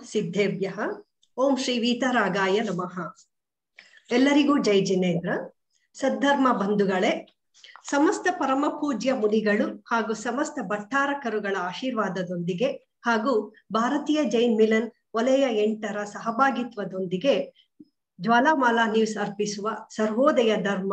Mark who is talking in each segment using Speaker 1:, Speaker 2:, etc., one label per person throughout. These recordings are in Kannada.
Speaker 1: ಸಿದ್ಧೇಭ್ಯ ಓಂ ಶ್ರೀ ವೀತರಾಗಾಯ ನಮಃ ಎಲ್ಲರಿಗೂ ಜೈ ಜಿನೇಂದ್ರ ಸದ್ಧರ್ಮ ಬಂಧುಗಳೇ ಸಮಸ್ತ ಪರಮ ಪೂಜ್ಯ ಮುನಿಗಳು ಹಾಗೂ ಸಮಸ್ತ ಭಟ್ಟಾರಕರುಗಳ ಆಶೀರ್ವಾದದೊಂದಿಗೆ ಹಾಗೂ ಭಾರತೀಯ ಜೈನ್ ಮಿಲನ್ ವಲಯ ಎಂಟರ ಸಹಭಾಗಿತ್ವದೊಂದಿಗೆ ಜ್ವಾಲಾಮಾಲಾ ನ್ಯೂಸ್ ಅರ್ಪಿಸುವ ಸರ್ವೋದಯ ಧರ್ಮ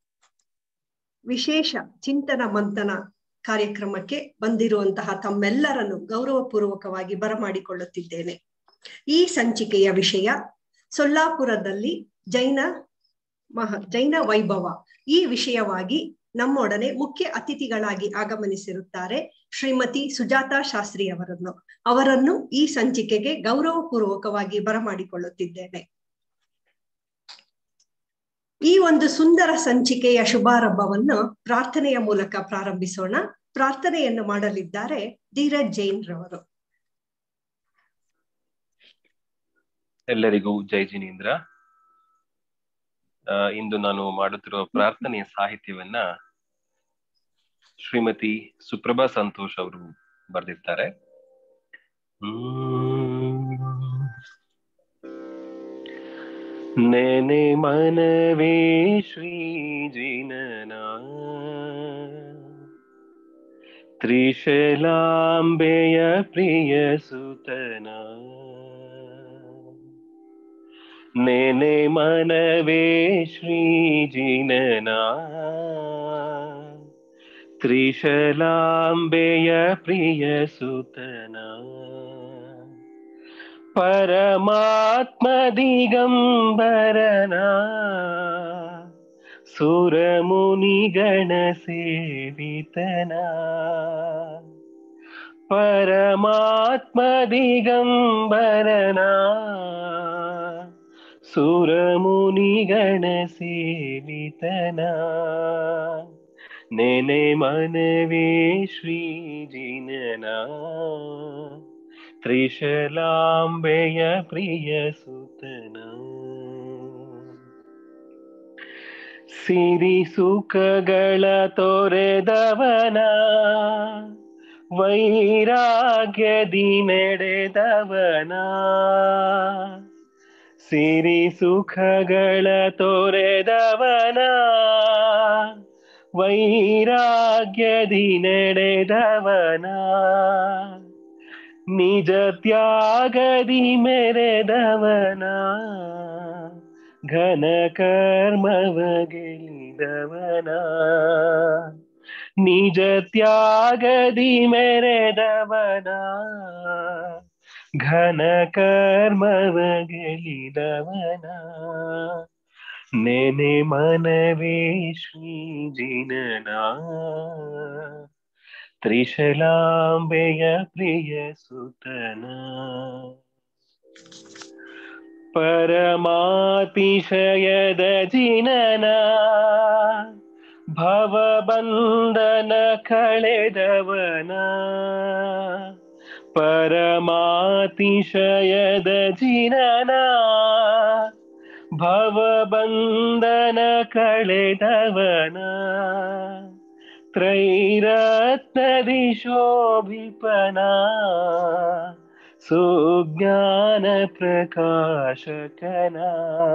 Speaker 1: ವಿಶೇಷ ಚಿಂತನ ಮಂಥನ ಕಾರ್ಯಕ್ರಮಕ್ಕೆ ಬಂದಿರುವಂತಹ ತಮ್ಮೆಲ್ಲರನ್ನು ಗೌರವಪೂರ್ವಕವಾಗಿ ಬರಮಾಡಿಕೊಳ್ಳುತ್ತಿದ್ದೇನೆ ಈ ಸಂಚಿಕೆಯ ವಿಷಯ ಸೊಲ್ಲಾಪುರದಲ್ಲಿ ಜೈನ ಮಹ ಜೈನ ವೈಭವ ಈ ವಿಷಯವಾಗಿ ನಮ್ಮೊಡನೆ ಮುಖ್ಯ ಅತಿಥಿಗಳಾಗಿ ಆಗಮನಿಸಿರುತ್ತಾರೆ ಶ್ರೀಮತಿ ಸುಜಾತಾ ಶಾಸ್ತ್ರಿ ಅವರನ್ನು ಅವರನ್ನು ಈ ಸಂಚಿಕೆಗೆ ಗೌರವಪೂರ್ವಕವಾಗಿ ಬರಮಾಡಿಕೊಳ್ಳುತ್ತಿದ್ದೇನೆ ಈ ಒಂದು ಸುಂದರ ಸಂಚಿಕೆಯ ಶುಭಾರಂಭವನ್ನು ಪ್ರಾರ್ಥನೆಯ ಮೂಲಕ ಪ್ರಾರಂಭಿಸೋಣ ಪ್ರಾರ್ಥನೆಯನ್ನು ಮಾಡಲಿದ್ದಾರೆ ಧೀರಜ್ ಜೈನ್ ರವರು
Speaker 2: ಎಲ್ಲರಿಗೂ ಜೈ ಜಿನೇಂದ್ರ ಇಂದು ನಾನು ಮಾಡುತ್ತಿರುವ ಪ್ರಾರ್ಥನೆಯ ಸಾಹಿತ್ಯವನ್ನ ಶ್ರೀಮತಿ ಸುಪ್ರಭಾ ಸಂತೋಷ್ ಅವರು ಬರೆದಿರ್ತಾರೆ ನೆನೆ ಮನವೇ ಶ್ರೀ ಜಿನನ ತ್ರಿಶಲಾಂಬೆಯ ಪ್ರಿಯ ಸುತನ ನೆನೆ ಮನವೇ ಶ್ರೀ ಜಿನನ ತ್ರಿಶಲಾಂಬೆಯ ಪ್ರಿಯ ಸುತನ ಪರಮಾತ್ಮ ದಿಗಂಬರನ ಸುರಮುನಿಗಣ ಸೇವಿತನ ಪರಮಾತ್ಮ ದಿಗಂಬರನ ಸುರಮುನಿಗಣ ಸೇವಿತನ ನೆನೆ ಮನವೇ ಶ್ರೀ ಜಿನನ ತ್ರಿಶಲಾಂಬೆಯ ಪ್ರಿಯ ಸುತನ ಸಿರಿ ಸುಖಗಳ ತೊರೆದವನ ವೈರಾಗ್ಯದಿ ನಡೆದವನ ಸಿರಿ ಸುಖಗಳ ತೊರೆದವನ ವೈರಾಗ್ಯದಿ ನಡೆದವನ ನಿಜ ತ್ಯಾಗದಿ ಮೆರೆದವನ ಘನ ಕರ್ಮವ ಗೆಲಿದವನ ನಿಜ ತ್ಯಾಗದಿ ಮೆರೆದವನ ಘನ ಕರ್ಮವ ಗೆಲಿದವನ ನೆನೆ ಮನವೇ ಶ್ರೀ ಜಿನನ ತ್ರಿಶಲಾಂಬೆಯ ಪ್ರಿಯ ಸುತನ ಪರಮಾತಿಶಯದ ಜಿನನ ಭವಬಂಧನ ಕಳೆದವನ ಪರಮಾತಿಶಯದ ಜಿನನ ಭವಬಂಧನ ಕಳೆದವನ ತ್ರೈರತ್ನದಿ ಶೋಭಿಪನ ಸುಜ್ಞಾನ ಪ್ರಕಾಶಕನ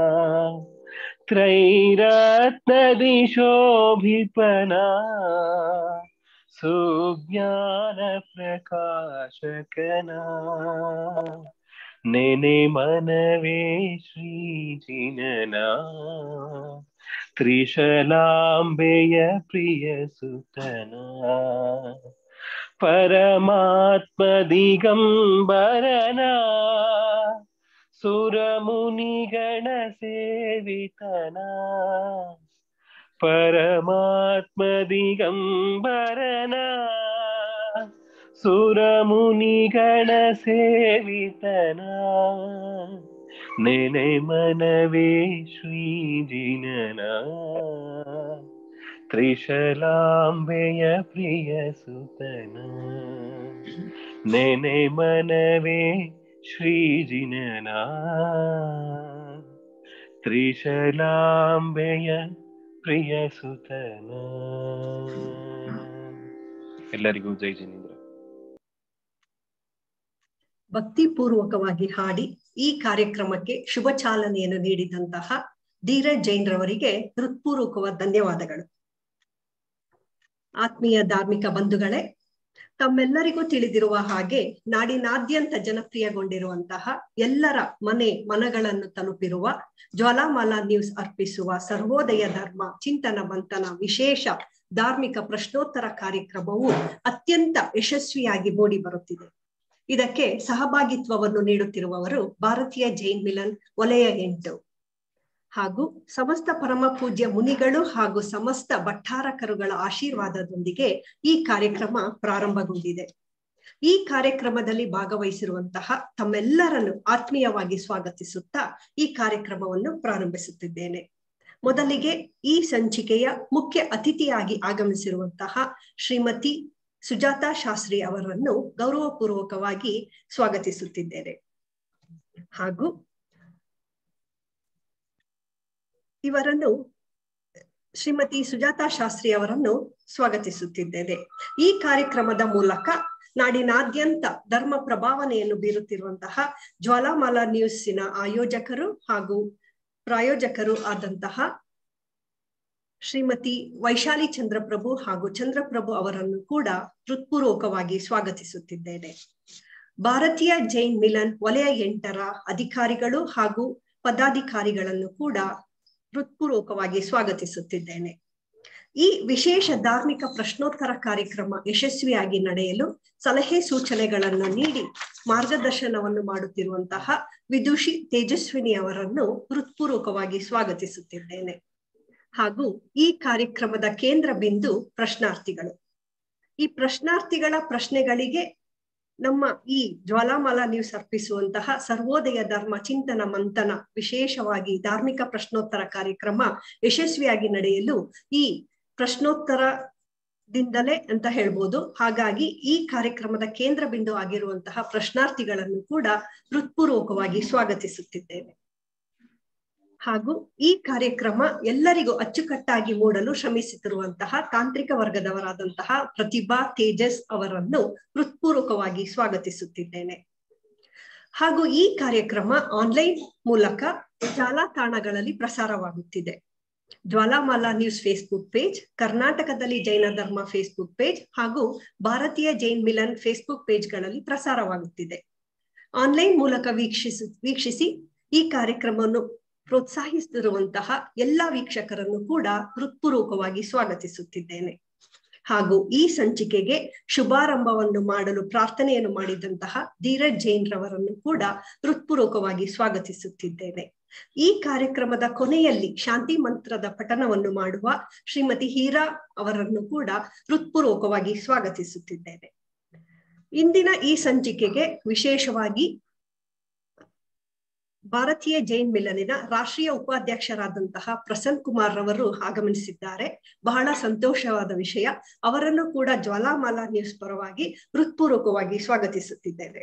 Speaker 2: ತ್ರೈರತ್ನದಿ ಶೋಭಿಪನ ಸುಜ್ಞಾನ ಪ್ರಕಾಶಕನ ನೆನೆ ಮನವೇ ಶ್ರೀ ಜಿನನ ತ್ರಿಶಲಾಂಬೆಯ ಪ್ರಿಯ ಸುತನ ಪರಮಾತ್ಮ ದಿಗಂಬರನ ಸುರಮುನಿಗಣ ಸೇವಿತನ ಪರಮಾತ್ಮ ದಿಗಂಬರನ ಸುರಮುನಿಗಣ ಸೇವಿತನ ನೆನೆ ಮನವೇ ಶ್ರೀ ಜಿನನ ತ್ರಿಶಲಾಂಬೆಯ ಪ್ರಿಯ ಸುತನ ನೆನೆ ಮನವೇ ಶ್ರೀ ಜಿನನ ತ್ರಿಶಲಾಂಬೆಯ ಪ್ರಿಯ ಸುತನ ಎಲ್ಲರಿಗೂ ಜೈ ಜಿನೇಂದ್ರ
Speaker 1: ಭಕ್ತಿಪೂರ್ವಕವಾಗಿ ಹಾಡಿ ಈ ಕಾರ್ಯಕ್ರಮಕ್ಕೆ ಶುಭ ಚಾಲನೆಯನ್ನು ನೀಡಿದಂತಹ ಧೀರಜ್ ಜೈನ್ ರವರಿಗೆ ಹೃತ್ಪೂರ್ವಕವಾದ ಧನ್ಯವಾದಗಳು ಆತ್ಮೀಯ ಧಾರ್ಮಿಕ ಬಂಧುಗಳೇ ತಮ್ಮೆಲ್ಲರಿಗೂ ತಿಳಿದಿರುವ ಹಾಗೆ ನಾಡಿನಾದ್ಯಂತ ಜನಪ್ರಿಯಗೊಂಡಿರುವಂತಹ ಎಲ್ಲರ ಮನೆ ಮನಗಳನ್ನು ತಲುಪಿರುವ ಜ್ವಾಲಾಮಾಲ ನ್ಯೂಸ್ ಅರ್ಪಿಸುವ ಸರ್ವೋದಯ ಧರ್ಮ ಚಿಂತನ ಮಂಥನ ವಿಶೇಷ ಧಾರ್ಮಿಕ ಪ್ರಶ್ನೋತ್ತರ ಕಾರ್ಯಕ್ರಮವು ಅತ್ಯಂತ ಯಶಸ್ವಿಯಾಗಿ ಮೂಡಿ ಬರುತ್ತಿದೆ ಇದಕ್ಕೆ ಸಹಭಾಗಿತ್ವವನ್ನು ನೀಡುತ್ತಿರುವವರು ಭಾರತೀಯ ಜೈನ್ ಮಿಲನ್ ವಲಯ ಎಂಟು ಹಾಗೂ ಸಮಸ್ತ ಪರಮ ಪೂಜ್ಯ ಮುನಿಗಳು ಹಾಗೂ ಸಮಸ್ತ ಭಟ್ಟಾರಕರುಗಳ ಆಶೀರ್ವಾದದೊಂದಿಗೆ ಈ ಕಾರ್ಯಕ್ರಮ ಪ್ರಾರಂಭಗೊಂಡಿದೆ ಈ ಕಾರ್ಯಕ್ರಮದಲ್ಲಿ ಭಾಗವಹಿಸಿರುವಂತಹ ತಮ್ಮೆಲ್ಲರನ್ನು ಆತ್ಮೀಯವಾಗಿ ಸ್ವಾಗತಿಸುತ್ತಾ ಈ ಕಾರ್ಯಕ್ರಮವನ್ನು ಪ್ರಾರಂಭಿಸುತ್ತಿದ್ದೇನೆ ಮೊದಲಿಗೆ ಈ ಸಂಚಿಕೆಯ ಮುಖ್ಯ ಅತಿಥಿಯಾಗಿ ಆಗಮಿಸಿರುವಂತಹ ಶ್ರೀಮತಿ ಸುಜಾತಾ ಶಾಸ್ತ್ರಿ ಅವರನ್ನು ಗೌರವಪೂರ್ವಕವಾಗಿ ಸ್ವಾಗತಿಸುತ್ತಿದ್ದೇನೆ ಹಾಗೂ ಇವರನ್ನು ಶ್ರೀಮತಿ ಸುಜಾತಾ ಶಾಸ್ತ್ರಿ ಅವರನ್ನು ಸ್ವಾಗತಿಸುತ್ತಿದ್ದೇನೆ ಈ ಕಾರ್ಯಕ್ರಮದ ಮೂಲಕ ನಾಡಿನಾದ್ಯಂತ ಧರ್ಮ ಪ್ರಭಾವನೆಯನ್ನು ಬೀರುತ್ತಿರುವಂತಹ ಜ್ವಾಲಾಮಾಲಾ ನ್ಯೂಸಿನ ಆಯೋಜಕರು ಹಾಗೂ ಪ್ರಾಯೋಜಕರು ಆದಂತಹ ಶ್ರೀಮತಿ ವೈಶಾಲಿ ಚಂದ್ರಪ್ರಭು ಹಾಗೂ ಚಂದ್ರಪ್ರಭು ಅವರನ್ನು ಕೂಡ ಹೃತ್ಪೂರ್ವಕವಾಗಿ ಸ್ವಾಗತಿಸುತ್ತಿದ್ದೇನೆ ಭಾರತೀಯ ಜೈನ್ ಮಿಲನ್ ವಲಯ ಎಂಟರ ಅಧಿಕಾರಿಗಳು ಹಾಗೂ ಪದಾಧಿಕಾರಿಗಳನ್ನು ಕೂಡ ಹೃತ್ಪೂರ್ವಕವಾಗಿ ಸ್ವಾಗತಿಸುತ್ತಿದ್ದೇನೆ ಈ ವಿಶೇಷ ಧಾರ್ಮಿಕ ಪ್ರಶ್ನೋತ್ತರ ಕಾರ್ಯಕ್ರಮ ಯಶಸ್ವಿಯಾಗಿ ನಡೆಯಲು ಸಲಹೆ ಸೂಚನೆಗಳನ್ನು ನೀಡಿ ಮಾರ್ಗದರ್ಶನವನ್ನು ಮಾಡುತ್ತಿರುವಂತಹ ವಿದುಷಿ ತೇಜಸ್ವಿನಿ ಅವರನ್ನು ಹೃತ್ಪೂರ್ವಕವಾಗಿ ಸ್ವಾಗತಿಸುತ್ತಿದ್ದೇನೆ ಹಾಗೂ ಈ ಕಾರ್ಯಕ್ರಮದ ಕೇಂದ್ರ ಬಿಂದು ಪ್ರಶ್ನಾರ್ಥಿಗಳು ಈ ಪ್ರಶ್ನಾರ್ಥಿಗಳ ಪ್ರಶ್ನೆಗಳಿಗೆ ನಮ್ಮ ಈ ಜ್ವಾಲಾಮಾಲಾ ನ್ಯೂಸ್ ಅರ್ಪಿಸುವಂತಹ ಸರ್ವೋದಯ ಧರ್ಮ ಚಿಂತನ ಮಂಥನ ವಿಶೇಷವಾಗಿ ಧಾರ್ಮಿಕ ಪ್ರಶ್ನೋತ್ತರ ಕಾರ್ಯಕ್ರಮ ಯಶಸ್ವಿಯಾಗಿ ನಡೆಯಲು ಈ ಪ್ರಶ್ನೋತ್ತರದಿಂದಲೇ ಅಂತ ಹೇಳ್ಬೋದು ಹಾಗಾಗಿ ಈ ಕಾರ್ಯಕ್ರಮದ ಕೇಂದ್ರ ಬಿಂದು ಆಗಿರುವಂತಹ ಪ್ರಶ್ನಾರ್ಥಿಗಳನ್ನು ಕೂಡ ಹೃತ್ಪೂರ್ವಕವಾಗಿ ಸ್ವಾಗತಿಸುತ್ತಿದ್ದೇನೆ ಹಾಗೂ ಈ ಕಾರ್ಯಕ್ರಮ ಎಲ್ಲರಿಗೂ ಅಚ್ಚುಕಟ್ಟಾಗಿ ಮೂಡಲು ಶ್ರಮಿಸುತ್ತಿರುವಂತಹ ತಾಂತ್ರಿಕ ವರ್ಗದವರಾದಂತಹ ಪ್ರತಿಭಾ ತೇಜಸ್ ಅವರನ್ನು ಹೃತ್ಪೂರ್ವಕವಾಗಿ ಸ್ವಾಗತಿಸುತ್ತಿದ್ದೇನೆ ಹಾಗೂ ಈ ಕಾರ್ಯಕ್ರಮ ಆನ್ಲೈನ್ ಮೂಲಕ ಜಾಲತಾಣಗಳಲ್ಲಿ ಪ್ರಸಾರವಾಗುತ್ತಿದೆ ಜ್ವಾಲಾಮಾಲಾ ನ್ಯೂಸ್ ಫೇಸ್ಬುಕ್ ಪೇಜ್ ಕರ್ನಾಟಕದಲ್ಲಿ ಜೈನ ಧರ್ಮ ಫೇಸ್ಬುಕ್ ಪೇಜ್ ಹಾಗೂ ಭಾರತೀಯ ಜೈನ್ ಮಿಲನ್ ಫೇಸ್ಬುಕ್ ಪೇಜ್ಗಳಲ್ಲಿ ಪ್ರಸಾರವಾಗುತ್ತಿದೆ ಆನ್ಲೈನ್ ಮೂಲಕ ವೀಕ್ಷಿಸಿ ವೀಕ್ಷಿಸಿ ಈ ಕಾರ್ಯಕ್ರಮವನ್ನು ಪ್ರೋತ್ಸಾಹಿಸುತ್ತಿರುವಂತಹ ಎಲ್ಲ ವೀಕ್ಷಕರನ್ನು ಕೂಡ ಹೃತ್ಪೂರ್ವಕವಾಗಿ ಸ್ವಾಗತಿಸುತ್ತಿದ್ದೇನೆ ಹಾಗೂ ಈ ಸಂಚಿಕೆಗೆ ಶುಭಾರಂಭವನ್ನು ಮಾಡಲು ಪ್ರಾರ್ಥನೆಯನ್ನು ಮಾಡಿದಂತಹ ಧೀರಜ್ ಜೈನ್ ರವರನ್ನು ಕೂಡ ಹೃತ್ಪೂರ್ವಕವಾಗಿ ಸ್ವಾಗತಿಸುತ್ತಿದ್ದೇನೆ ಈ ಕಾರ್ಯಕ್ರಮದ ಕೊನೆಯಲ್ಲಿ ಶಾಂತಿ ಮಂತ್ರದ ಪಠನವನ್ನು ಮಾಡುವ ಶ್ರೀಮತಿ ಹೀರಾ ಅವರನ್ನು ಕೂಡ ಹೃತ್ಪೂರ್ವಕವಾಗಿ ಸ್ವಾಗತಿಸುತ್ತಿದ್ದೇನೆ ಇಂದಿನ ಈ ಸಂಚಿಕೆಗೆ ವಿಶೇಷವಾಗಿ ಭಾರತೀಯ ಜೈನ್ ಮಿಲನಿನ ರಾಷ್ಟ್ರೀಯ ಉಪಾಧ್ಯಕ್ಷರಾದಂತಹ ಪ್ರಸನ್ ಕುಮಾರ್ ರವರು ಆಗಮನಿಸಿದ್ದಾರೆ ಬಹಳ ಸಂತೋಷವಾದ ವಿಷಯ ಅವರನ್ನು ಕೂಡ ಜ್ವಾಲಾಮಾಲಾ ನ್ಯೂಸ್ ಪರವಾಗಿ ಹೃತ್ಪೂರ್ವಕವಾಗಿ ಸ್ವಾಗತಿಸುತ್ತಿದ್ದೇವೆ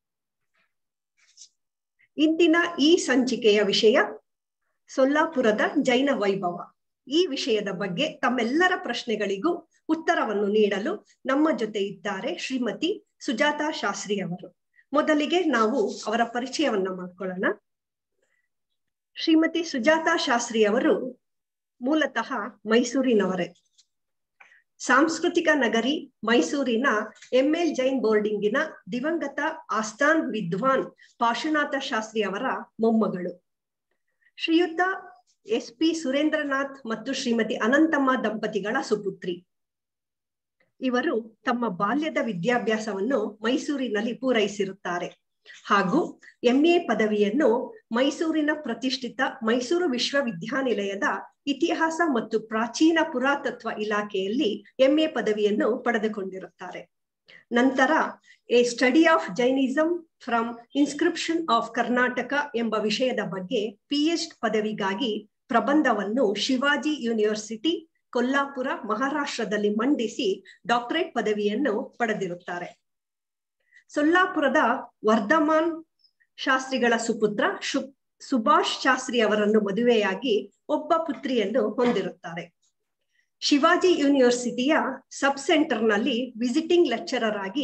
Speaker 1: ಇಂದಿನ ಈ ಸಂಚಿಕೆಯ ವಿಷಯ ಸೊಲ್ಲಾಪುರದ ಜೈನ ವೈಭವ ಈ ವಿಷಯದ ಬಗ್ಗೆ ತಮ್ಮೆಲ್ಲರ ಪ್ರಶ್ನೆಗಳಿಗೂ ಉತ್ತರವನ್ನು ನೀಡಲು ನಮ್ಮ ಜೊತೆ ಇದ್ದಾರೆ ಶ್ರೀಮತಿ ಸುಜಾತಾ ಶಾಸ್ತ್ರಿ ಅವರು ಮೊದಲಿಗೆ ನಾವು ಅವರ ಪರಿಚಯವನ್ನ ಮಾಡ್ಕೊಳ್ಳೋಣ ಶ್ರೀಮತಿ ಸುಜಾತಾ ಶಾಸ್ತ್ರಿ ಅವರು ಮೂಲತಃ ಮೈಸೂರಿನವರೇ ಸಾಂಸ್ಕೃತಿಕ ನಗರಿ ಮೈಸೂರಿನ ಎಂಎಲ್ ಜೈನ್ ಬೋರ್ಡಿಂಗಿನ ದಿವಂಗತ ಆಸ್ಥಾನ್ ವಿದ್ವಾನ್ ಪಾಶುನಾಥ ಶಾಸ್ತ್ರಿ ಅವರ ಮೊಮ್ಮಗಳು ಶ್ರೀಯುತ ಎಸ್ ಪಿ ಸುರೇಂದ್ರನಾಥ್ ಮತ್ತು ಶ್ರೀಮತಿ ಅನಂತಮ್ಮ ದಂಪತಿಗಳ ಸುಪುತ್ರಿ ಇವರು ತಮ್ಮ ಬಾಲ್ಯದ ವಿದ್ಯಾಭ್ಯಾಸವನ್ನು ಮೈಸೂರಿನಲ್ಲಿ ಪೂರೈಸಿರುತ್ತಾರೆ ಹಾಗೂ ಎಂಎ ಪದವಿಯನ್ನು ಮೈಸೂರಿನ ಪ್ರತಿಷ್ಠಿತ ಮೈಸೂರು ವಿಶ್ವವಿದ್ಯಾನಿಲಯದ ಇತಿಹಾಸ ಮತ್ತು ಪ್ರಾಚೀನ ಪುರಾತತ್ವ ಇಲಾಖೆಯಲ್ಲಿ ಎಂಎ ಪದವಿಯನ್ನು ಪಡೆದುಕೊಂಡಿರುತ್ತಾರೆ ನಂತರ a study of Jainism from inscription of Karnataka ಎಂಬ ವಿಷಯದ ಬಗ್ಗೆ ಪಿಎಚ್ ಪದವಿಗಾಗಿ ಪ್ರಬಂಧವನ್ನು ಶಿವಾಜಿ ಯೂನಿವರ್ಸಿಟಿ ಕೊಲ್ಲಾಪುರ ಮಹಾರಾಷ್ಟ್ರದಲ್ಲಿ ಮಂಡಿಸಿ ಡಾಕ್ಟರೇಟ್ ಪದವಿಯನ್ನು ಪಡೆದಿರುತ್ತಾರೆ ಸೊಲ್ಲಾಪುರದ ವರ್ಧಮಾನ್ ಶಾಸ್ತ್ರಿಗಳ ಸುಪುತ್ರ ಶು ಸುಭಾಷ್ ಶಾಸ್ತ್ರಿ ಅವರನ್ನು ಮದುವೆಯಾಗಿ ಒಬ್ಬ ಪುತ್ರಿಯನ್ನು ಹೊಂದಿರುತ್ತಾರೆ ಶಿವಾಜಿ ಯೂನಿವರ್ಸಿಟಿಯ ಸಬ್ ಸೆಂಟರ್ನಲ್ಲಿ ವಿಸಿಟಿಂಗ್ ಲೆಕ್ಚರರ್ ಆಗಿ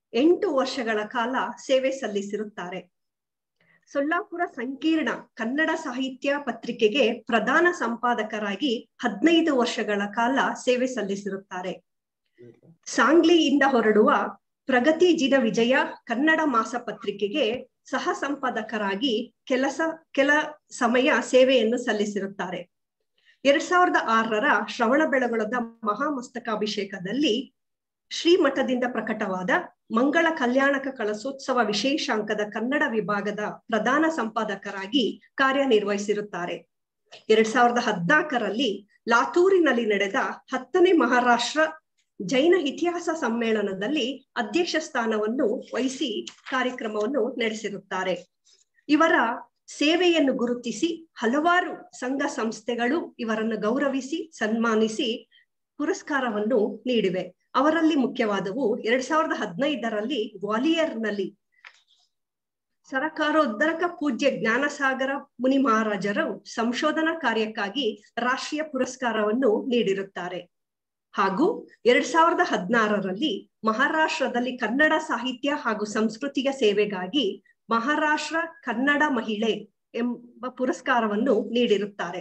Speaker 1: ಎಂಟು ವರ್ಷಗಳ ಕಾಲ ಸೇವೆ ಸಲ್ಲಿಸಿರುತ್ತಾರೆ ಸೊಲ್ಲಾಪುರ ಸಂಕೀರ್ಣ ಕನ್ನಡ ಸಾಹಿತ್ಯ ಪತ್ರಿಕೆಗೆ ಪ್ರಧಾನ ಸಂಪಾದಕರಾಗಿ ಹದಿನೈದು ವರ್ಷಗಳ ಕಾಲ ಸೇವೆ ಸಲ್ಲಿಸಿರುತ್ತಾರೆ ಸಾಂಗ್ಲಿಯಿಂದ ಹೊರಡುವ ಪ್ರಗತಿ ಜಿನ ವಿಜಯ ಕನ್ನಡ ಮಾಸ ಪತ್ರಿಕೆಗೆ ಸಹ ಸಂಪಾದಕರಾಗಿ ಕೆಲಸ ಕೆಲ ಸಮಯ ಸೇವೆಯನ್ನು ಸಲ್ಲಿಸಿರುತ್ತಾರೆ ಎರಡ್ ಸಾವಿರದ ಆರರ ಶ್ರವಣ ಬೆಳಗೊಳದ ಮಹಾಮಸ್ತಕಾಭಿಷೇಕದಲ್ಲಿ ಶ್ರೀಮಠದಿಂದ ಪ್ರಕಟವಾದ ಮಂಗಳ ಕಲ್ಯಾಣಕ ಕಳಸೋತ್ಸವ ವಿಶೇಷಾಂಕದ ಕನ್ನಡ ವಿಭಾಗದ ಪ್ರಧಾನ ಸಂಪಾದಕರಾಗಿ ಕಾರ್ಯನಿರ್ವಹಿಸಿರುತ್ತಾರೆ ಎರಡ್ ಸಾವಿರದ ಹದ್ನಾಲ್ಕರಲ್ಲಿ ಲಾತೂರಿನಲ್ಲಿ ನಡೆದ ಹತ್ತನೇ ಮಹಾರಾಷ್ಟ್ರ ಜೈನ ಇತಿಹಾಸ ಸಮ್ಮೇಳನದಲ್ಲಿ ಅಧ್ಯಕ್ಷ ಸ್ಥಾನವನ್ನು ವಹಿಸಿ ಕಾರ್ಯಕ್ರಮವನ್ನು ನಡೆಸಿರುತ್ತಾರೆ ಇವರ ಸೇವೆಯನ್ನು ಗುರುತಿಸಿ ಹಲವಾರು ಸಂಘ ಸಂಸ್ಥೆಗಳು ಇವರನ್ನು ಗೌರವಿಸಿ ಸನ್ಮಾನಿಸಿ ಪುರಸ್ಕಾರವನ್ನು ನೀಡಿವೆ ಅವರಲ್ಲಿ ಮುಖ್ಯವಾದವು ಎರಡ್ ಸಾವಿರದ ಹದಿನೈದರಲ್ಲಿ ಗ್ವಾಲಿಯರ್ನಲ್ಲಿ ಸರಕಾರೋದ್ಧರಕ ಪೂಜ್ಯ ಜ್ಞಾನಸಾಗರ ಮುನಿ ಮಹಾರಾಜರು ಸಂಶೋಧನಾ ಕಾರ್ಯಕ್ಕಾಗಿ ರಾಷ್ಟ್ರೀಯ ಪುರಸ್ಕಾರವನ್ನು ನೀಡಿರುತ್ತಾರೆ ಹಾಗೂ ಎರಡ್ ಸಾವಿರದ ಹದಿನಾರರಲ್ಲಿ ಮಹಾರಾಷ್ಟ್ರದಲ್ಲಿ ಕನ್ನಡ ಸಾಹಿತ್ಯ ಹಾಗೂ ಸಂಸ್ಕೃತಿಯ ಸೇವೆಗಾಗಿ ಮಹಾರಾಷ್ಟ್ರ ಕನ್ನಡ ಮಹಿಳೆ ಎಂಬ ಪುರಸ್ಕಾರವನ್ನು ನೀಡಿರುತ್ತಾರೆ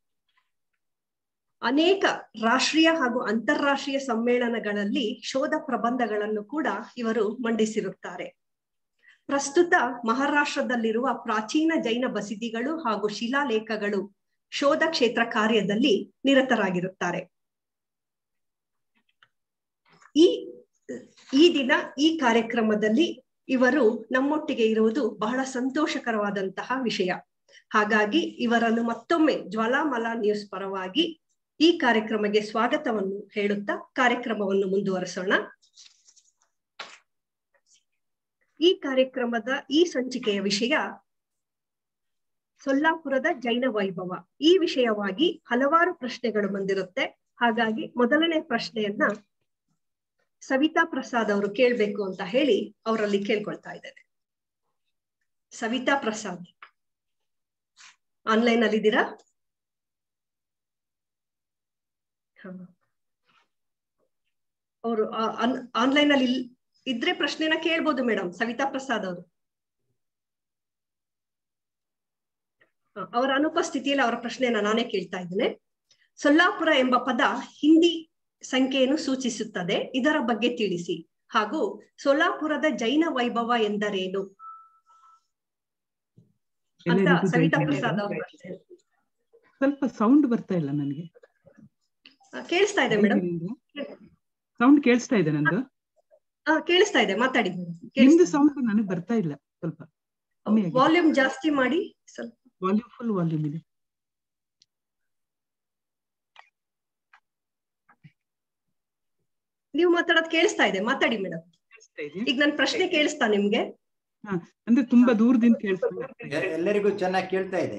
Speaker 1: ಅನೇಕ ರಾಷ್ಟ್ರೀಯ ಹಾಗೂ ಅಂತಾರಾಷ್ಟ್ರೀಯ ಸಮ್ಮೇಳನಗಳಲ್ಲಿ ಶೋಧ ಪ್ರಬಂಧಗಳನ್ನು ಕೂಡ ಇವರು ಮಂಡಿಸಿರುತ್ತಾರೆ ಪ್ರಸ್ತುತ ಮಹಾರಾಷ್ಟ್ರದಲ್ಲಿರುವ ಪ್ರಾಚೀನ ಜೈನ ಬಸಿದಿಗಳು ಹಾಗೂ ಶಿಲಾಲೇಖಗಳು ಶೋಧ ಕ್ಷೇತ್ರ ಕಾರ್ಯದಲ್ಲಿ ನಿರತರಾಗಿರುತ್ತಾರೆ ಈ ಈ ದಿನ ಈ ಕಾರ್ಯಕ್ರಮದಲ್ಲಿ ಇವರು ನಮ್ಮೊಟ್ಟಿಗೆ ಇರುವುದು ಬಹಳ ಸಂತೋಷಕರವಾದಂತಹ ವಿಷಯ ಹಾಗಾಗಿ ಇವರನ್ನು ಮತ್ತೊಮ್ಮೆ ಜ್ವಾಲಾಮಲ ನ್ಯೂಸ್ ಪರವಾಗಿ ಈ ಕಾರ್ಯಕ್ರಮಕ್ಕೆ ಸ್ವಾಗತವನ್ನು ಹೇಳುತ್ತಾ ಕಾರ್ಯಕ್ರಮವನ್ನು ಮುಂದುವರೆಸೋಣ ಈ ಕಾರ್ಯಕ್ರಮದ ಈ ಸಂಚಿಕೆಯ ವಿಷಯ ಸೊಲ್ಲಾಪುರದ ಜೈನ ವೈಭವ ಈ ವಿಷಯವಾಗಿ ಹಲವಾರು ಪ್ರಶ್ನೆಗಳು ಬಂದಿರುತ್ತೆ ಹಾಗಾಗಿ ಮೊದಲನೇ ಪ್ರಶ್ನೆಯನ್ನ ಸವಿತಾ ಪ್ರಸಾದ್ ಅವರು ಕೇಳ್ಬೇಕು ಅಂತ ಹೇಳಿ ಅವರಲ್ಲಿ ಕೇಳ್ಕೊಳ್ತಾ ಇದ್ದೇನೆ ಸವಿತಾ ಪ್ರಸಾದ್ ಆನ್ಲೈನ್ ಅಲ್ಲಿ ಇದ್ದೀರಾ ಅವರು ಆನ್ಲೈನ್ ಅಲ್ಲಿ ಇದ್ರೆ ಪ್ರಶ್ನೆನ ಕೇಳ್ಬೋದು ಮೇಡಮ್ ಸವಿತಾ ಪ್ರಸಾದ್ ಅವರು ಅವರ ಅನುಪಸ್ಥಿತಿಯಲ್ಲಿ ಅವರ ಪ್ರಶ್ನೆಯನ್ನ ನಾನೇ ಕೇಳ್ತಾ ಇದ್ದೇನೆ ಸೊಲ್ಲಾಪುರ ಎಂಬ ಪದ ಹಿಂದಿ ಸಂಖ್ಯೆಯನ್ನು ಸೂಚಿಸುತ್ತದೆ ಇದರ ಬಗ್ಗೆ ತಿಳಿಸಿ ಹಾಗೂ ಸೊಲ್ಲಾಪುರದ ಜೈನ ವೈಭವ ಎಂದರೇನು ಅಂತ ಸವಿತಾ ಪ್ರಸಾದ್ ಅವರು
Speaker 3: ಸ್ವಲ್ಪ ಸೌಂಡ್ ಬರ್ತಾ ಇಲ್ಲ ನನಗೆ
Speaker 1: ಕೇಳಿಸ್ತಾ ಇದೆ ಮೇಡಮ್
Speaker 3: ಸೌಂಡ್ ಕೇಳಿಸ್ತಾ ಇದೆ ನಂದು
Speaker 1: ಕೇಳಿಸ್ತಾ ಇದೆ ಮಾತಾಡಿ
Speaker 3: ನಿಮ್ದು ಸೌಂಡ್ ನನಗೆ ಬರ್ತಾ ಇಲ್ಲ ಸ್ವಲ್ಪ
Speaker 1: ವಾಲ್ಯೂಮ್ ಜಾಸ್ತಿ ಮಾಡಿ ಸ್ವಲ್ಪ
Speaker 3: ವಾಲ್ಯೂಮ್ ಫುಲ್ ವಾಲ್ಯೂಮ್ ಇದೆ
Speaker 1: ನೀವು ಮಾತಾಡೋದು ಕೇಳಿಸ್ತಾ ಇದೆ ಮಾತಾಡಿ ಮೇಡಮ್ ಈಗ ನನ್ ಪ್ರಶ್ನೆ ಕೇಳಿಸ್ತಾ ನಿಮ್ಗೆ
Speaker 3: ಅಂದ್ರೆ ತುಂಬಾ ದೂರದಿಂದ ಕೇಳಿಸ್ತಾ
Speaker 4: ಎಲ್ಲರಿಗೂ ಚೆನ್ನಾಗಿ ಕೇಳ್ತಾ ಇದೆ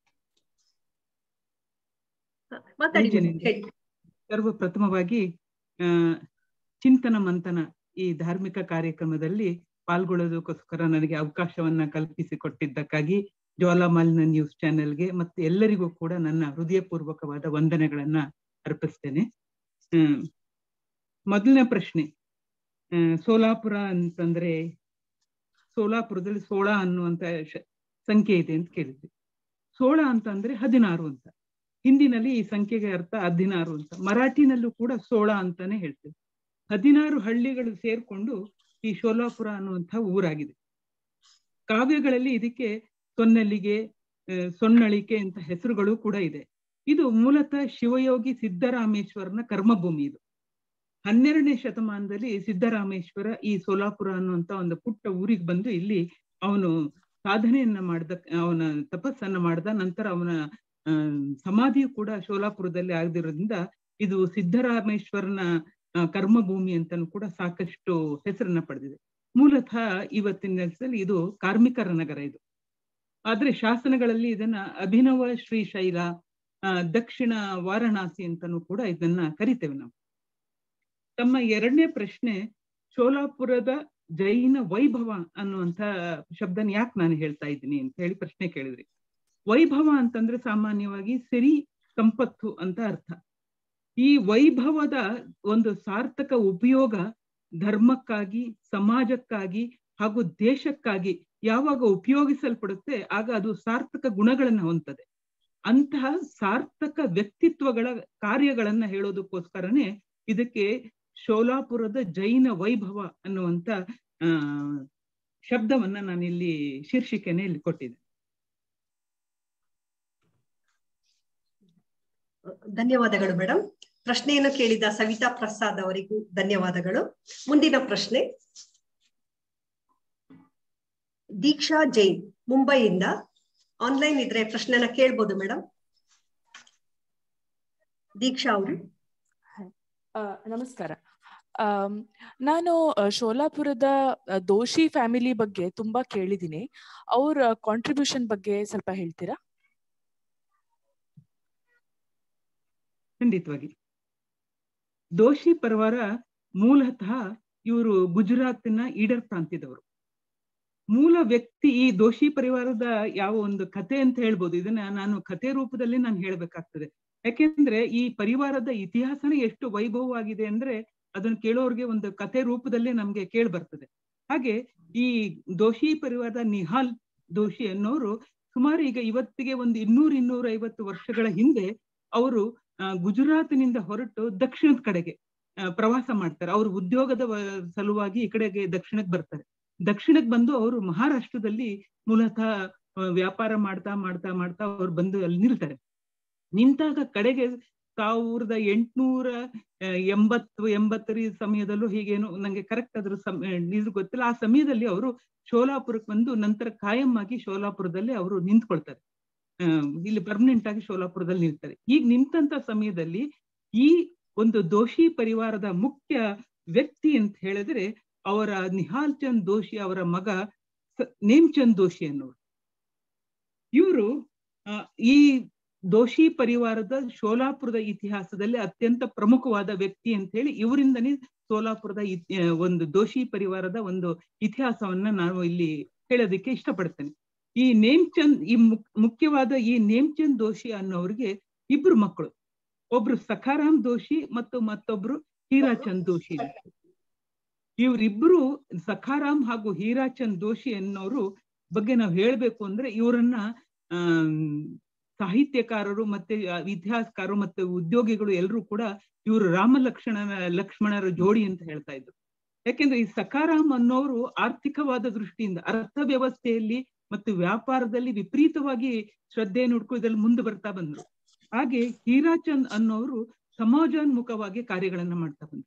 Speaker 1: ಮಾತಾಡಿ
Speaker 3: ಸರ್ವ ಪ್ರಥಮವಾಗಿ ಆ ಚಿಂತನ ಮಂಥನ ಈ ಧಾರ್ಮಿಕ ಕಾರ್ಯಕ್ರಮದಲ್ಲಿ ಪಾಲ್ಗೊಳ್ಳೋದಕ್ಕೋಸ್ಕರ ನನಗೆ ಅವಕಾಶವನ್ನ ಕಲ್ಪಿಸಿ ಕೊಟ್ಟಿದ್ದಕ್ಕಾಗಿ ಜ್ವಾಲಾಮಾಲಿನ ನ್ಯೂಸ್ ಚಾನೆಲ್ಗೆ ಮತ್ತು ಎಲ್ಲರಿಗೂ ಕೂಡ ನನ್ನ ಹೃದಯಪೂರ್ವಕವಾದ ವಂದನೆಗಳನ್ನ ಅರ್ಪಿಸ್ತೇನೆ ಹ್ಮ್ ಮೊದಲನೇ ಪ್ರಶ್ನೆ ಸೋಲಾಪುರ ಅಂತಂದ್ರೆ ಸೋಲಾಪುರದಲ್ಲಿ ಸೋಳ ಅನ್ನುವಂತ ಸಂಖ್ಯೆ ಇದೆ ಅಂತ ಕೇಳಿದ್ವಿ ಸೋಳ ಅಂತ ಅಂದ್ರೆ ಹದಿನಾರು ಅಂತ ಹಿಂದಿನಲ್ಲಿ ಈ ಸಂಖ್ಯೆಗೆ ಅರ್ಥ ಹದಿನಾರು ಅಂತ ಮರಾಠಿನಲ್ಲೂ ಕೂಡ ಸೋಳ ಅಂತಾನೆ ಹೇಳ್ತೇವೆ ಹದಿನಾರು ಹಳ್ಳಿಗಳು ಸೇರ್ಕೊಂಡು ಈ ಶೋಲಾಪುರ ಅನ್ನುವಂಥ ಊರಾಗಿದೆ ಕಾವ್ಯಗಳಲ್ಲಿ ಇದಕ್ಕೆ ಸೊನ್ನಲ್ಲಿಗೆ ಸೊನ್ನಳಿಕೆ ಅಂತ ಹೆಸರುಗಳು ಕೂಡ ಇದೆ ಇದು ಮೂಲತಃ ಶಿವಯೋಗಿ ಸಿದ್ದರಾಮೇಶ್ವರನ ಕರ್ಮಭೂಮಿ ಇದು ಹನ್ನೆರಡನೇ ಶತಮಾನದಲ್ಲಿ ಸಿದ್ದರಾಮೇಶ್ವರ ಈ ಸೋಲಾಪುರ ಅನ್ನುವಂತ ಒಂದು ಪುಟ್ಟ ಊರಿಗೆ ಬಂದು ಇಲ್ಲಿ ಅವನು ಸಾಧನೆಯನ್ನ ಮಾಡ್ದ ಅವನ ತಪಸ್ಸನ್ನ ಮಾಡ್ದ ನಂತರ ಅವನ ಸಮಾಧಿಯು ಕೂಡ ಶೋಲಾಪುರದಲ್ಲಿ ಆಗದಿರೋದ್ರಿಂದ ಇದು ಸಿದ್ದರಾಮೇಶ್ವರನ ಕರ್ಮಭೂಮಿ ಅಂತಾನು ಕೂಡ ಸಾಕಷ್ಟು ಹೆಸರನ್ನ ಪಡೆದಿದೆ ಮೂಲತಃ ಇವತ್ತಿನ ದಿವಸದಲ್ಲಿ ಇದು ಕಾರ್ಮಿಕರ ನಗರ ಇದು ಆದ್ರೆ ಶಾಸನಗಳಲ್ಲಿ ಇದನ್ನ ಅಭಿನವ ಶ್ರೀಶೈಲ ದಕ್ಷಿಣ ವಾರಣಾಸಿ ಅಂತಾನು ಕೂಡ ಇದನ್ನ ಕರಿತೇವೆ ನಾವು ತಮ್ಮ ಎರಡನೇ ಪ್ರಶ್ನೆ ಶೋಲಾಪುರದ ಜೈನ ವೈಭವ ಅನ್ನುವಂಥ ಶಬ್ದನ ಯಾಕೆ ನಾನು ಹೇಳ್ತಾ ಇದ್ದೀನಿ ಅಂತ ಹೇಳಿ ಪ್ರಶ್ನೆ ಕೇಳಿದ್ರಿ ವೈಭವ ಅಂತಂದ್ರೆ ಸಾಮಾನ್ಯವಾಗಿ ಸಿರಿ ಸಂಪತ್ತು ಅಂತ ಅರ್ಥ ಈ ವೈಭವದ ಒಂದು ಸಾರ್ಥಕ ಉಪಯೋಗ ಧರ್ಮಕ್ಕಾಗಿ ಸಮಾಜಕ್ಕಾಗಿ ಹಾಗೂ ದೇಶಕ್ಕಾಗಿ ಯಾವಾಗ ಉಪಯೋಗಿಸಲ್ಪಡುತ್ತೆ ಆಗ ಅದು ಸಾರ್ಥಕ ಗುಣಗಳನ್ನ ಹೊಂದದೆ ಅಂತಹ ಸಾರ್ಥಕ ವ್ಯಕ್ತಿತ್ವಗಳ ಕಾರ್ಯಗಳನ್ನ ಹೇಳೋದಕ್ಕೋಸ್ಕರನೇ ಇದಕ್ಕೆ ಶೋಲಾಪುರದ ಜೈನ ವೈಭವ ಅನ್ನುವಂತ ಆ ಶಬ್ದವನ್ನ ನಾನಿಲ್ಲಿ ಶೀರ್ಷಿಕೆನೆ ಇಲ್ಲಿ ಕೊಟ್ಟಿದ್ದೆ
Speaker 1: ಧನ್ಯವಾದಗಳು ಮೇಡಮ್ ಪ್ರಶ್ನೆಯನ್ನು ಕೇಳಿದ ಸವಿತಾ ಪ್ರಸಾದ್ ಅವರಿಗೂ ಧನ್ಯವಾದಗಳು ಮುಂದಿನ ಪ್ರಶ್ನೆ ದೀಕ್ಷಾ ಜೈನ್ ಮುಂಬೈಯಿಂದ ಆನ್ಲೈನ್ ಇದ್ರೆ ಪ್ರಶ್ನೆನ ಕೇಳ್ಬೋದು ಮೇಡಮ್ ದೀಕ್ಷಾ ಅವರು
Speaker 4: ಆ, ನಮಸ್ಕಾರ ಆಮ್, ನಾನು ಆ, ಶೋಲಾಪುರದ ಆ, ದೋಷಿ ಫ್ಯಾಮಿಲಿ ಬಗ್ಗೆ ತುಂಬಾ ಕೇಳಿದ್ದೀನಿ ಅವ್ರ ಕಾಂಟ್ರಿಬ್ಯೂಷನ್ ಬಗ್ಗೆ ಸ್ವಲ್ಪ ಹೇಳ್ತೀರಾ
Speaker 3: ಖಂಡಿತವಾಗಿ ದೋಷಿ ಪರಿವಾರ ಮೂಲತಃ ಇವರು ಗುಜರಾತಿನ ಈಡರ್ ಪ್ರಾಂತ್ಯದವರು ಮೂಲ ವ್ಯಕ್ತಿ ಈ ದೋಷಿ ಪರಿವಾರದ ಯಾವ ಒಂದು ಕತೆ ಅಂತ ಹೇಳ್ಬೋದು ಇದನ್ನ ನಾನು ಕತೆ ರೂಪದಲ್ಲಿ ನಾನು ಹೇಳ್ಬೇಕಾಗ್ತದೆ ಯಾಕೆಂದ್ರೆ ಈ ಪರಿವಾರದ ಇತಿಹಾಸನೇ ಎಷ್ಟು ವೈಭವವಾಗಿದೆ ಅಂದ್ರೆ ಅದನ್ನ ಕೇಳೋರ್ಗೆ ಒಂದು ಕತೆ ರೂಪದಲ್ಲೇ ನಮ್ಗೆ ಕೇಳಿ ಬರ್ತದೆ ಹಾಗೆ ಈ ದೋಷಿ ಪರಿವಾರದ ನಿಹಾಲ್ ದೋಷಿ ಅನ್ನೋರು ಸುಮಾರು ಈಗ ಇವತ್ತಿಗೆ ಒಂದು ಇನ್ನೂರ ಇನ್ನೂರ ಐವತ್ತು ವರ್ಷಗಳ ಹಿಂದೆ ಅವರು ಆ, ಗುಜರಾತಿನಿಂದ ಹೊರಟು ದಕ್ಷಿಣದ ಕಡೆಗೆ ಆ, ಪ್ರವಾಸ ಮಾಡ್ತಾರೆ ಅವ್ರ ಉದ್ಯೋಗದ ವ- ಸಲುವಾಗಿ ಈ ಕಡೆಗೆ ದಕ್ಷಿಣಕ್ಕೆ ಬರ್ತಾರೆ ದಕ್ಷಿಣಕ್ಕೆ ಬಂದು ಅವರು ಮಹಾರಾಷ್ಟ್ರದಲ್ಲಿ ಮೂಲತಃ ಆ, ವ್ಯಾಪಾರ ಮಾಡ್ತಾ ಮಾಡ್ತಾ ಮಾಡ್ತಾ ಅವ್ರು ಬಂದು ಅಲ್ಲಿ ನಿಲ್ತಾರೆ ನಿಂತಾಗ ಕಡೆಗೆ ಸಾವಿರದ ಎಂಟ್ನೂರ ಆ, ಎಂಬತ್ತು ಎಂಬತ್ತರ ಈ ಸಮಯದಲ್ಲೂ ಹೀಗೇನು ನಂಗೆ ಕರೆಕ್ಟ್ ಅದ್ರ ಸಮ ಇದು ಗೊತ್ತಿಲ್ಲ ಆ ಸಮಯದಲ್ಲಿ ಅವರು ಶೋಲಾಪುರಕ್ಕೆ ಬಂದು ನಂತರ ಕಾಯಂ ಆಗಿ ಶೋಲಾಪುರದಲ್ಲಿ ಅವರು ನಿಂತ್ಕೊಳ್ತಾರೆ ಆ, ಇಲ್ಲಿ ಪರ್ಮನೆಂಟ್ ಆಗಿ ಶೋಲಾಪುರದಲ್ಲಿ ನಿಲ್ತಾರೆ ಈಗ ನಿಂತಂತ ಸಮಯದಲ್ಲಿ ಈ ಒಂದು ದೋಷಿ ಪರಿವಾರದ ಮುಖ್ಯ ವ್ಯಕ್ತಿ ಅಂತ ಹೇಳಿದ್ರೆ ಅವರ ನಿಹಾಲ್ ಚಂದ್ ದೋಷಿ ಅವರ ಮಗ ಸ- ನೇಮ್ಚಂದ್ ದೋಷಿ ಅನ್ನೋರು ಇವರು ಈ ದೋಷಿ ಪರಿವಾರದ ಶೋಲಾಪುರದ ಇತಿಹಾಸದಲ್ಲಿ ಅತ್ಯಂತ ಪ್ರಮುಖವಾದ ವ್ಯಕ್ತಿ ಅಂತ ಹೇಳಿ ಇವರಿಂದನೇ ಸೋಲಾಪುರದ ಇತಿ- ಆ, ಒಂದು ದೋಷಿ ಪರಿವಾರದ ಒಂದು ಇತಿಹಾಸವನ್ನ ನಾನು ಇಲ್ಲಿ ಹೇಳೋದಕ್ಕೆ ಇಷ್ಟಪಡ್ತೇನೆ ಈ ನೇಮ್ಚಂದ್ ಈ ಮುಕ್- ಮುಖ್ಯವಾದ ಈ ನೇಮ್ಚಂದ್ ದೋಷಿ ಅನ್ನೋರಿಗೆ ಇಬ್ರು ಮಕ್ಕಳು ಒಬ್ರು ಸಖಾರಾಮ್ ದೋಷಿ ಮತ್ತು ಮತ್ತೊಬ್ರು ಹೀರಾಚಂದ್ ದೋಷಿ ಅಂತ. ಇವ್ರಿಬ್ರು ಸಖಾರಾಮ್ ಹಾಗೂ ಹೀರಾಚಂದ್ ದೋಷಿ ಅನ್ನೋರು ಬಗ್ಗೆ ನಾವು ಹೇಳ್ಬೇಕು ಅಂದ್ರೆ ಇವರನ್ನ ಆಮ್, ಸಾಹಿತ್ಯಕಾರರು ಮತ್ತೆ ಆ, ಇತಿಹಾಸಕಾರರು ಮತ್ತೆ ಉದ್ಯೋಗಿಗಳು ಎಲ್ಲರೂ ಕೂಡ ಇವರು ರಾಮ ಲಕ್ಷ್ಮಣನ ಲಕ್ಷ್ಮಣರ ಜೋಡಿ ಅಂತ ಹೇಳ್ತಾ ಇದ್ರು ಯಾಕೆಂದ್ರೆ ಈ ಸಕಾರಾಮ್ ಅನ್ನೋರು ಆರ್ಥಿಕವಾದ ದೃಷ್ಟಿಯಿಂದ ಅರ್ಥ ವ್ಯವಸ್ಥೆಯಲ್ಲಿ ಮತ್ತು ವ್ಯಾಪಾರದಲ್ಲಿ ವಿಪರೀತವಾಗಿ ಶ್ರದ್ಧೆ ನುಡ್ಕು ಇದ್ರಲ್ಲಿ ಮುಂದೆ ಬರ್ತಾ ಬಂದ್ರು ಹಾಗೆ ಹೀರಾಚಂದ್ ಅನ್ನೋರು ಸಮಾಜೋನ್ಮುಖವಾಗಿ ಕಾರ್ಯಗಳನ್ನ ಮಾಡ್ತಾ ಬಂದ್ರು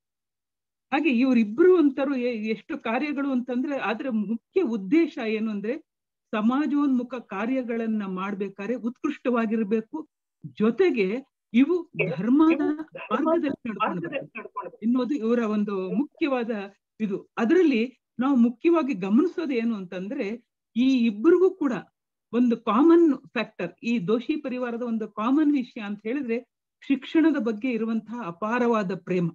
Speaker 3: ಹಾಗೆ ಇವರಿಬ್ರು ಅಂತರು ಎ- ಎಷ್ಟು ಕಾರ್ಯಗಳು ಅಂತಂದ್ರೆ ಆದ್ರೆ ಮುಖ್ಯ ಉದ್ದೇಶ ಏನು ಅಂದ್ರೆ ಸಮಾಜೋನ್ಮುಖ ಕಾರ್ಯಗಳನ್ನ ಮಾಡ್ಬೇಕಾದ್ರೆ ಉತ್ಕೃಷ್ಟವಾಗಿರ್ಬೇಕು ಜೊತೆಗೆ ಇವು ಧರ್ಮದ ಮಾರ್ಗದಲ್ಲಿ ನಡ್ಕೊಂಡು ಬರ್ಬೇಕು ಎನ್ನುವುದು ಇವರ ಒಂದು ಮುಖ್ಯವಾದ ಇದು ಅದರಲ್ಲಿ ನಾವು ಮುಖ್ಯವಾಗಿ ಗಮನಿಸೋದು ಏನು ಅಂತಂದ್ರೆ ಈ ಇಬ್ಬರಿಗೂ ಕೂಡ ಒಂದು ಕಾಮನ್ ಫ್ಯಾಕ್ಟರ್ ಈ ದೋಷಿ ಪರಿವಾರದ ಒಂದು ಕಾಮನ್ ವಿಷಯ ಅಂತ ಹೇಳಿದ್ರೆ ಶಿಕ್ಷಣದ ಬಗ್ಗೆ ಇರುವಂತಹ ಅಪಾರವಾದ ಪ್ರೇಮ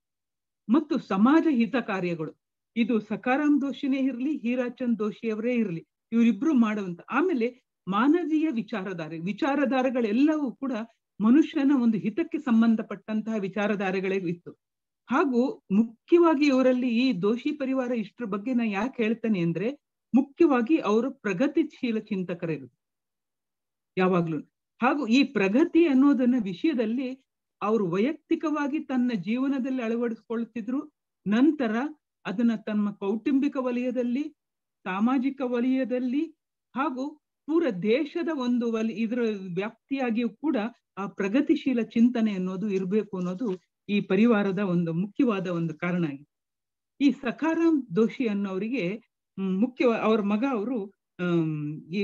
Speaker 3: ಮತ್ತು ಸಮಾಜ ಹಿತ ಕಾರ್ಯಗಳು ಇದು ಸಕಾರಾಮ್ ದೋಷಿನೇ ಇರಲಿ ಹೀರಾಚಂದ್ ದೋಷಿಯವರೇ ಇರಲಿ ಇವರಿಬ್ರು ಮಾಡುವಂತ ಆಮೇಲೆ ಮಾನವೀಯ ವಿಚಾರಧಾರೆ ವಿಚಾರಧಾರೆಗಳೆಲ್ಲವೂ ಕೂಡ ಮನುಷ್ಯನ ಒಂದು ಹಿತಕ್ಕೆ ಸಂಬಂಧಪಟ್ಟಂತಹ ವಿಚಾರಧಾರೆಗಳೇ ಇತ್ತು ಹಾಗೂ ಮುಖ್ಯವಾಗಿ ಇವರಲ್ಲಿ ಈ ದೋಷಿ ಪರಿವಾರ ಇಷ್ಟರ ಬಗ್ಗೆ ನಾ ಯಾಕೆ ಹೇಳ್ತೇನೆ ಅಂದ್ರೆ ಮುಖ್ಯವಾಗಿ ಅವರು ಪ್ರಗತಿಶೀಲ ಚಿಂತಕರಿರುವುದು ಯಾವಾಗ್ಲೂ ಹಾಗೂ ಈ ಪ್ರಗತಿ ಅನ್ನೋದನ್ನ ವಿಷಯದಲ್ಲಿ ಅವರು ವೈಯಕ್ತಿಕವಾಗಿ ತನ್ನ ಜೀವನದಲ್ಲಿ ಅಳವಡಿಸ್ಕೊಳ್ತಿದ್ರು ನಂತರ ಅದನ್ನ ತಮ್ಮ ಕೌಟುಂಬಿಕ ವಲಯದಲ್ಲಿ ಸಾಮಾಜಿಕ ವಲಯದಲ್ಲಿ ಹಾಗೂ ಪೂರ ದೇಶದ ಒಂದು ವಲ ಇದರ ವ್ಯಾಪ್ತಿಯಾಗಿಯೂ ಕೂಡ ಆ ಪ್ರಗತಿಶೀಲ ಚಿಂತನೆ ಅನ್ನೋದು ಇರಬೇಕು ಅನ್ನೋದು ಈ ಪರಿವಾರದ ಒಂದು ಮುಖ್ಯವಾದ ಒಂದು ಕಾರಣ ಆಗಿದೆ ಈ ಸಖಾರಾಮ್ ದೋಷಿ ಅನ್ನೋರಿಗೆ ಹ್ಮ್, ಮುಖ್ಯ ಅವ್ರ ಮಗ ಅವರು ಈ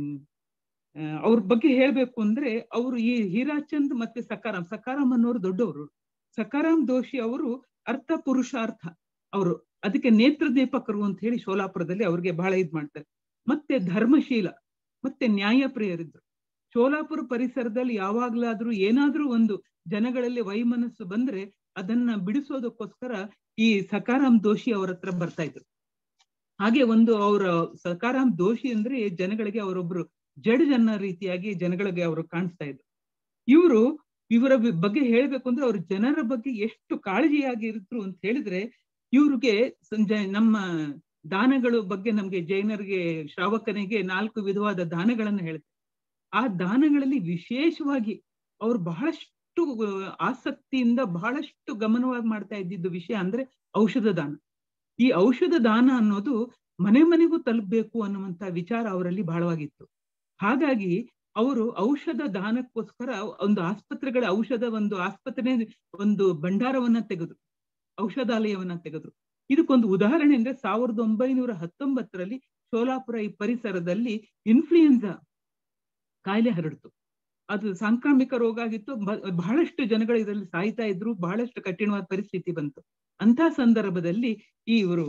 Speaker 3: ಆ, ಅವ್ರ ಬಗ್ಗೆ ಹೇಳ್ಬೇಕು ಅಂದ್ರೆ ಅವರು ಈ ಹೀರಾಚಂದ್ ಮತ್ತೆ ಸಕಾರಾಮ್ ಸಕಾರಾಮ್ ಅನ್ನೋರು ದೊಡ್ಡವರು ಸಕಾರಾಮ್ ದೋಷಿ ಅವರು ಅರ್ಥ ಪುರುಷಾರ್ಥ ಅವರು ಅದಕ್ಕೆ ನೇತ್ರ ದೀಪಕರು ಅಂತ ಹೇಳಿ ಶೋಲಾಪುರದಲ್ಲಿ ಅವ್ರಿಗೆ ಬಹಳ ಇದ್ ಮಾಡ್ತಾರೆ ಮತ್ತೆ ಧರ್ಮಶೀಲ ಮತ್ತೆ ನ್ಯಾಯಪ್ರಿಯರಿದ್ರು ಶೋಲಾಪುರ ಪರಿಸರದಲ್ಲಿ ಯಾವಾಗ್ಲಾದ್ರೂ ಏನಾದ್ರೂ ಒಂದು ಜನಗಳಲ್ಲಿ ವೈಮನಸ್ಸು ಬಂದ್ರೆ ಅದನ್ನ ಬಿಡಿಸೋದಕ್ಕೋಸ್ಕರ ಈ ಸಕಾರಾಮ್ ದೋಷಿ ಅವ್ರ ಹತ್ರ ಬರ್ತಾ ಇದ್ರು ಹಾಗೆ ಒಂದು ಅವರ ಸಕಾರಾಮ್ ದೋಷಿ ಅಂದ್ರೆ ಜನಗಳಿಗೆ ಅವರೊಬ್ರು ಜಡ್ ಜನ ರೀತಿಯಾಗಿ ಜನಗಳಿಗೆ ಅವರು ಕಾಣಿಸ್ತಾ ಇದ್ರು ಇವರು ಇವರ ಬಿ- ಬಗ್ಗೆ ಹೇಳ್ಬೇಕು ಅಂದ್ರೆ ಅವ್ರ ಜನರ ಬಗ್ಗೆ ಎಷ್ಟು ಕಾಳಜಿಯಾಗಿ ಇದ್ರು ಅಂತ ಹೇಳಿದ್ರೆ ಇವ್ರಿಗೆ ಸಂಜೆ ನಮ್ಮ ದಾನಗಳು ಬಗ್ಗೆ ನಮ್ಗೆ ಜೈನರಿಗೆ ಶ್ರಾವಕನಿಗೆ ನಾಲ್ಕು ವಿಧವಾದ ದಾನಗಳನ್ನ ಹೇಳ್ತಾರೆ ಆ ದಾನಗಳಲ್ಲಿ ವಿಶೇಷವಾಗಿ ಅವ್ರು ಬಹಳಷ್ಟು ಆಸಕ್ತಿಯಿಂದ ಬಹಳಷ್ಟು ಗಮನವಾಗಿ ಮಾಡ್ತಾ ಇದ್ದಿದ್ದು ವಿಷಯ ಅಂದ್ರೆ ಔಷಧ ದಾನ ಈ ಔಷಧ ದಾನ ಅನ್ನೋದು ಮನೆ ಮನೆಗೂ ತಲುಪಬೇಕು ಅನ್ನುವಂತ ವಿಚಾರ ಅವರಲ್ಲಿ ಬಹಳವಾಗಿತ್ತು ಹಾಗಾಗಿ ಅವರು ಔಷಧ ದಾನಕ್ಕೋಸ್ಕರ ಒಂದು ಆಸ್ಪತ್ರೆಗಳ ಔಷಧ ಒಂದು ಆಸ್ಪತ್ರೆ ಒಂದು ಭಂಡಾರವನ್ನ ತೆಗೆದು ಔಷಧಾಲಯವನ್ನ ತೆಗೆದ್ರು ಇದಕ್ಕೊಂದು ಉದಾಹರಣೆ ಅಂದ್ರೆ ಸಾವಿರದ ಒಂಬೈನೂರ ಹತ್ತೊಂಬತ್ತರಲ್ಲಿ ಸೋಲಾಪುರ ಈ ಪರಿಸರದಲ್ಲಿ ಇನ್ಫ್ಲೂಯೆನ್ಸಾ ಕಾಯಿಲೆ ಹರಡ್ತು ಅದು ಸಾಂಕ್ರಾಮಿಕ ರೋಗ ಆಗಿತ್ತು ಬಹಳಷ್ಟು ಜನಗಳು ಇದರಲ್ಲಿ ಸಾಯ್ತಾ ಇದ್ರು ಬಹಳಷ್ಟು ಕಠಿಣವಾದ ಪರಿಸ್ಥಿತಿ ಬಂತು ಅಂತ ಸಂದರ್ಭದಲ್ಲಿ ಈ ಇವರು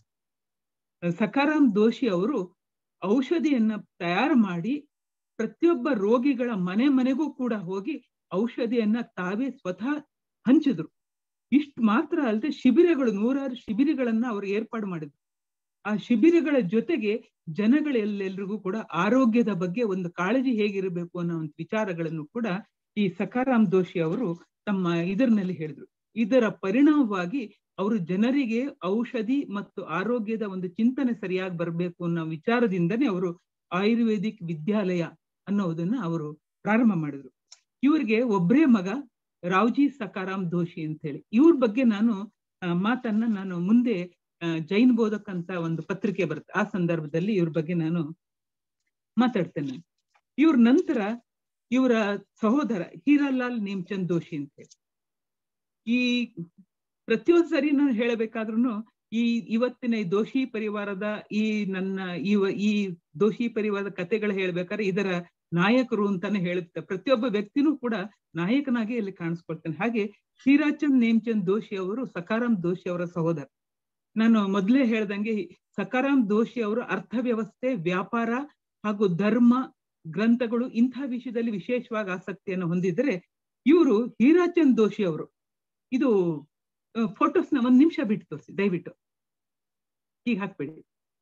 Speaker 3: ಸಕಾರಾಮ್ ದೋಷಿ ಅವರು ಔಷಧಿಯನ್ನ ತಯಾರು ಮಾಡಿ ಪ್ರತಿಯೊಬ್ಬ ರೋಗಿಗಳ ಮನೆ ಮನೆಗೂ ಕೂಡ ಹೋಗಿ ಔಷಧಿಯನ್ನ ತಾವೇ ಸ್ವತಃ ಹಂಚಿದ್ರು ಇಷ್ಟು ಮಾತ್ರ ಅಲ್ಲದೆ ಶಿಬಿರಗಳು ನೂರಾರು ಶಿಬಿರಗಳನ್ನ ಅವರು ಏರ್ಪಾಡು ಮಾಡಿದ್ರು ಆ ಶಿಬಿರಗಳ ಜೊತೆಗೆ ಜನಗಳೆಲ್ಲೆಲ್ರಿಗೂ ಕೂಡ ಆರೋಗ್ಯದ ಬಗ್ಗೆ ಒಂದು ಕಾಳಜಿ ಹೇಗಿರಬೇಕು ಅನ್ನೋ ಒಂದು ವಿಚಾರಗಳನ್ನು ಕೂಡ ಈ ಸಕಾರಾಮ್ ದೋಷಿ ಅವರು ತಮ್ಮ ಇದರಲ್ಲಿ ಹೇಳಿದ್ರು ಇದರ ಪರಿಣಾಮವಾಗಿ ಅವರು ಜನರಿಗೆ ಔಷಧಿ ಮತ್ತು ಆರೋಗ್ಯದ ಒಂದು ಚಿಂತನೆ ಸರಿಯಾಗಿ ಬರಬೇಕು ಅನ್ನೋ ವಿಚಾರದಿಂದನೇ ಅವರು ಆಯುರ್ವೇದಿಕ್ ವಿದ್ಯಾಲಯ ಅನ್ನೋದನ್ನ ಅವರು ಪ್ರಾರಂಭ ಮಾಡಿದ್ರು ಇವ್ರಿಗೆ ಒಬ್ಬರೇ ಮಗ ರಾವ್ಜಿ ಸಕಾರಾಮ್ ದೋಷಿ ಅಂತ ಹೇಳಿ ಇವ್ರ ಬಗ್ಗೆ ನಾನು ಮಾತನ್ನ ನಾನು ಮುಂದೆ ಜೈನ್ ಬೋಧಕ್ ಅಂತ ಒಂದು ಪತ್ರಿಕೆ ಬರುತ್ತೆ ಆ ಸಂದರ್ಭದಲ್ಲಿ ಇವ್ರ ಬಗ್ಗೆ ನಾನು ಮಾತಾಡ್ತೇನೆ ಇವ್ರ ನಂತರ ಇವರ ಸಹೋದರ ಹೀರಾಲಾಲ್ ನೇಮ್ಚಂದ್ ದೋಷಿ ಅಂತ ಹೇಳಿ ಈ ಪ್ರತಿಯೊಂದು ಸರಿ ನಾನು ಹೇಳಬೇಕಾದ್ರೂ ಈ ಇವತ್ತಿನ ಈ ದೋಷಿ ಪರಿವಾರದ ಈ ನನ್ನ ಈ ಈ ದೋಷಿ ಪರಿವಾರದ ಕತೆಗಳು ಹೇಳ್ಬೇಕಾದ್ರೆ ಇದರ ನಾಯಕರು ಅಂತಾನೆ ಹೇಳುತ್ತೆ ಪ್ರತಿಯೊಬ್ಬ ವ್ಯಕ್ತಿನೂ ಕೂಡ ನಾಯಕನಾಗಿ ಇಲ್ಲಿ ಕಾಣಿಸ್ಕೊಳ್ತಾನೆ ಹಾಗೆ ಶ್ರೀರಾಚಂದ್ ನೇಮ್ಚಂದ್ ದೋಷಿ ಅವರು ಸಕಾರಾಮ್ ದೋಷಿ ಅವರ ಸಹೋದರ ನಾನು ಮೊದಲೇ ಹೇಳ್ದಂಗೆ ಸಕಾರಾಮ್ ದೋಷಿ ಅವರು ಅರ್ಥವ್ಯವಸ್ಥೆ ವ್ಯಾಪಾರ ಹಾಗೂ ಧರ್ಮ ಗ್ರಂಥಗಳು ಇಂಥ ವಿಷಯದಲ್ಲಿ ವಿಶೇಷವಾಗಿ ಆಸಕ್ತಿಯನ್ನು ಹೊಂದಿದ್ರೆ ಇವರು ಹೀರಾಚಂದ್ ದೋಷಿ ಅವರು ಇದು ಫೋಟೋಸ್ನ ಒಂದ್ ನಿಮಿಷ ಬಿಟ್ಟು ತೋರಿಸಿ ದಯವಿಟ್ಟು ಈಗ ಹಾಕ್ಬೇಡಿ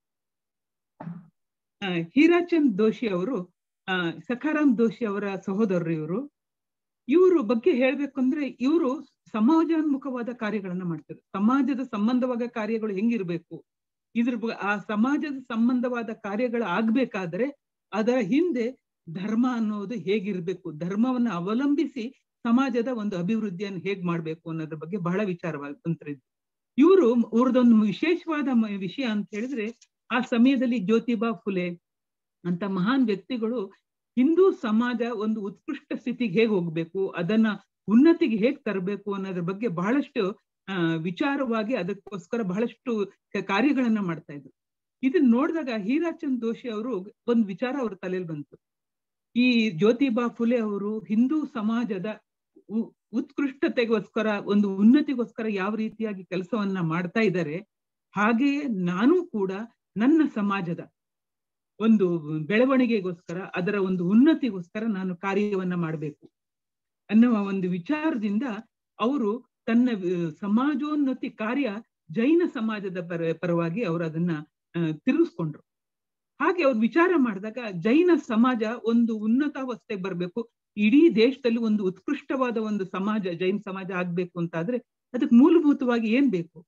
Speaker 3: ಹೀರಾಚಂದ್ ದೋಷಿ ಅವರು ಆ ಸಖಾರಾಮ್ ದೋಷಿ ಅವರ ಸಹೋದರರು ಇವರು ಇವರು ಬಗ್ಗೆ ಹೇಳ್ಬೇಕು ಅಂದ್ರೆ ಇವರು ಸಮಾಜೋನ್ಮುಖವಾದ ಕಾರ್ಯಗಳನ್ನ ಮಾಡ್ತಾರೆ ಸಮಾಜದ ಸಂಬಂಧವಾದ ಕಾರ್ಯಗಳು ಹೆಂಗಿರ್ಬೇಕು ಇದ್ರ ಆ ಸಮಾಜದ ಸಂಬಂಧವಾದ ಕಾರ್ಯಗಳು ಆಗ್ಬೇಕಾದ್ರೆ ಅದರ ಹಿಂದೆ ಧರ್ಮ ಅನ್ನೋದು ಹೇಗಿರ್ಬೇಕು ಧರ್ಮವನ್ನ ಅವಲಂಬಿಸಿ ಸಮಾಜದ ಒಂದು ಅಭಿವೃದ್ಧಿಯನ್ನು ಹೇಗ್ ಮಾಡ್ಬೇಕು ಅನ್ನೋದ್ರ ಬಗ್ಗೆ ಬಹಳ ವಿಚಾರವಾಗಿ ತಂತ್ರಿದ್ರು ಇವರು ಅವ್ರದೊಂದು ವಿಶೇಷವಾದ ವಿಷಯ ಅಂತ ಹೇಳಿದ್ರೆ ಆ ಸಮಯದಲ್ಲಿ ಜ್ಯೋತಿಬಾ ಫುಲೆ ಅಂತ ಮಹಾನ್ ವ್ಯಕ್ತಿಗಳು ಹಿಂದೂ ಸಮಾಜ ಒಂದು ಉತ್ಕೃಷ್ಟ ಸ್ಥಿತಿಗೆ ಹೇಗೆ ಹೋಗ್ಬೇಕು ಅದನ್ನ ಉನ್ನತಿಗೆ ಹೇಗ್ ತರಬೇಕು ಅನ್ನೋದ್ರ ಬಗ್ಗೆ ಬಹಳಷ್ಟು ಆ ವಿಚಾರವಾಗಿ ಅದಕ್ಕೋಸ್ಕರ ಬಹಳಷ್ಟು ಕಾರ್ಯಗಳನ್ನ ಮಾಡ್ತಾ ಇದ್ರು ಇದನ್ನ ನೋಡಿದಾಗ ಹೀರಾಚಂದ್ ದೋಷಿ ಅವರು ಒಂದು ವಿಚಾರ ಅವ್ರ ತಲೆಯಲ್ಲಿ ಬಂತು ಈ ಜ್ಯೋತಿಬಾ ಫುಲೆ ಅವರು ಹಿಂದೂ ಸಮಾಜದ ಉತ್ಕೃಷ್ಟತೆಗೋಸ್ಕರ ಒಂದು ಉನ್ನತಿಗೋಸ್ಕರ ಯಾವ ರೀತಿಯಾಗಿ ಕೆಲಸವನ್ನ ಮಾಡ್ತಾ ಇದ್ದಾರೆ ಹಾಗೆಯೇ ನಾನು ಕೂಡ ನನ್ನ ಸಮಾಜದ ಒಂದು ಬೆಳವಣಿಗೆಗೋಸ್ಕರ ಅದರ ಒಂದು ಉನ್ನತಿಗೋಸ್ಕರ ನಾನು ಕಾರ್ಯವನ್ನ ಮಾಡಬೇಕು ಅನ್ನುವ ಒಂದು ವಿಚಾರದಿಂದ ಅವರು ತನ್ನ ಸಮಾಜೋನ್ನತಿ ಕಾರ್ಯ ಜೈನ ಸಮಾಜದ ಪರ ಪರವಾಗಿ ಅವರು ಅದನ್ನ ತಿರುಗಿಸ್ಕೊಂಡ್ರು ಹಾಗೆ ಅವ್ರು ವಿಚಾರ ಮಾಡಿದಾಗ ಜೈನ ಸಮಾಜ ಒಂದು ಉನ್ನತಾವಸ್ಥೆಗೆ ಬರಬೇಕು ಇಡೀ ದೇಶದಲ್ಲಿ ಒಂದು ಉತ್ಕೃಷ್ಟವಾದ ಒಂದು ಸಮಾಜ ಜೈನ ಸಮಾಜ ಆಗ್ಬೇಕು ಅಂತಾದ್ರೆ ಅದಕ್ಕೆ ಮೂಲಭೂತವಾಗಿ ಏನ್ ಬೇಕು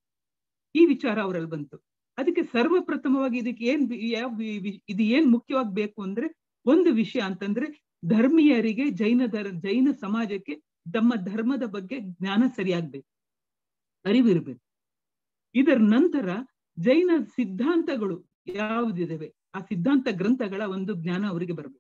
Speaker 3: ಈ ವಿಚಾರ ಅವರಲ್ಲಿ ಬಂತು ಅದಕ್ಕೆ ಸರ್ವಪ್ರಥಮವಾಗಿ ಇದಕ್ಕೆ ಏನ್ ಯಾವ ಇದು ಏನ್ ಮುಖ್ಯವಾಗಿ ಬೇಕು ಅಂದ್ರೆ ಒಂದು ವಿಷಯ ಅಂತಂದ್ರೆ ಧರ್ಮೀಯರಿಗೆ ಜೈನ ಧರ್ ಜೈನ ಸಮಾಜಕ್ಕೆ ತಮ್ಮ ಧರ್ಮದ ಬಗ್ಗೆ ಜ್ಞಾನ ಸರಿಯಾಗ್ಬೇಕು ಅರಿವಿರ್ಬೇಕು ಇದರ ನಂತರ ಜೈನ ಸಿದ್ಧಾಂತಗಳು ಯಾವುದಿದಾವೆ ಆ ಸಿದ್ಧಾಂತ ಗ್ರಂಥಗಳ ಒಂದು ಜ್ಞಾನ ಅವರಿಗೆ ಬರಬೇಕು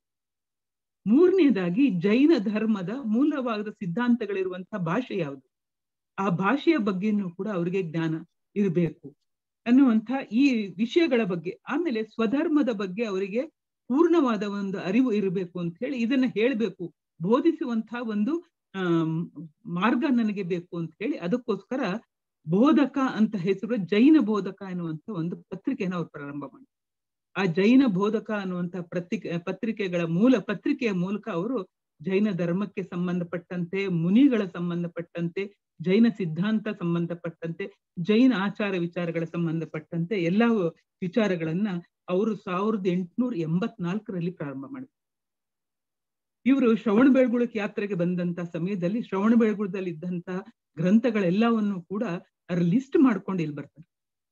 Speaker 3: ಮೂರನೇದಾಗಿ ಜೈನ ಧರ್ಮದ ಮೂಲವಾದ ಸಿದ್ಧಾಂತಗಳಿರುವಂತಹ ಭಾಷೆ ಯಾವುದು ಆ ಭಾಷೆಯ ಬಗ್ಗೆನೂ ಕೂಡ ಅವರಿಗೆ ಜ್ಞಾನ ಇರಬೇಕು ಅನ್ನುವಂಥ ಈ ವಿಷಯಗಳ ಬಗ್ಗೆ ಆಮೇಲೆ ಸ್ವಧರ್ಮದ ಬಗ್ಗೆ ಅವರಿಗೆ ಪೂರ್ಣವಾದ ಒಂದು ಅರಿವು ಇರಬೇಕು ಅಂತ ಹೇಳಿ ಇದನ್ನ ಹೇಳಬೇಕು ಬೋಧಿಸುವಂತಹ ಒಂದು ಆ ಮಾರ್ಗ ನನಗೆ ಬೇಕು ಅಂತ ಹೇಳಿ ಅದಕ್ಕೋಸ್ಕರ ಬೋಧಕ ಅಂತ ಹೆಸರು ಜೈನ ಬೋಧಕ ಎನ್ನುವಂತ ಒಂದು ಪತ್ರಿಕೆಯನ್ನು ಅವ್ರು ಪ್ರಾರಂಭ ಮಾಡಿ ಆ ಜೈನ ಬೋಧಕ ಅನ್ನುವಂತ ಪತ್ರಿಕೆ ಪತ್ರಿಕೆಗಳ ಮೂಲ ಪತ್ರಿಕೆಯ ಮೂಲಕ ಅವರು ಜೈನ ಧರ್ಮಕ್ಕೆ ಸಂಬಂಧಪಟ್ಟಂತೆ ಮುನಿಗಳ ಸಂಬಂಧಪಟ್ಟಂತೆ ಜೈನ ಸಿದ್ಧಾಂತ ಸಂಬಂಧಪಟ್ಟಂತೆ ಜೈನ ಆಚಾರ ವಿಚಾರಗಳ ಸಂಬಂಧಪಟ್ಟಂತೆ ಎಲ್ಲಾ ವಿಚಾರಗಳನ್ನ ಅವರು ಸಾವಿರದ ಎಂಟುನೂರ ಎಂಬತ್ನಾಲ್ಕರಲ್ಲಿ ಪ್ರಾರಂಭ ಮಾಡಿದ್ರು ಇವರು ಶ್ರವಣ ಬೆಳಗುಳಕ್ಕೆ ಯಾತ್ರೆಗೆ ಬಂದಂತ ಸಮಯದಲ್ಲಿ ಶ್ರವಣ ಬೆಳಗುಳದಲ್ಲಿ ಇದ್ದಂತಹ ಗ್ರಂಥಗಳೆಲ್ಲವನ್ನು ಕೂಡ ಅದರ ಲಿಸ್ಟ್ ಮಾಡ್ಕೊಂಡು ಇಲ್ಲಿ ಬರ್ತಾರೆ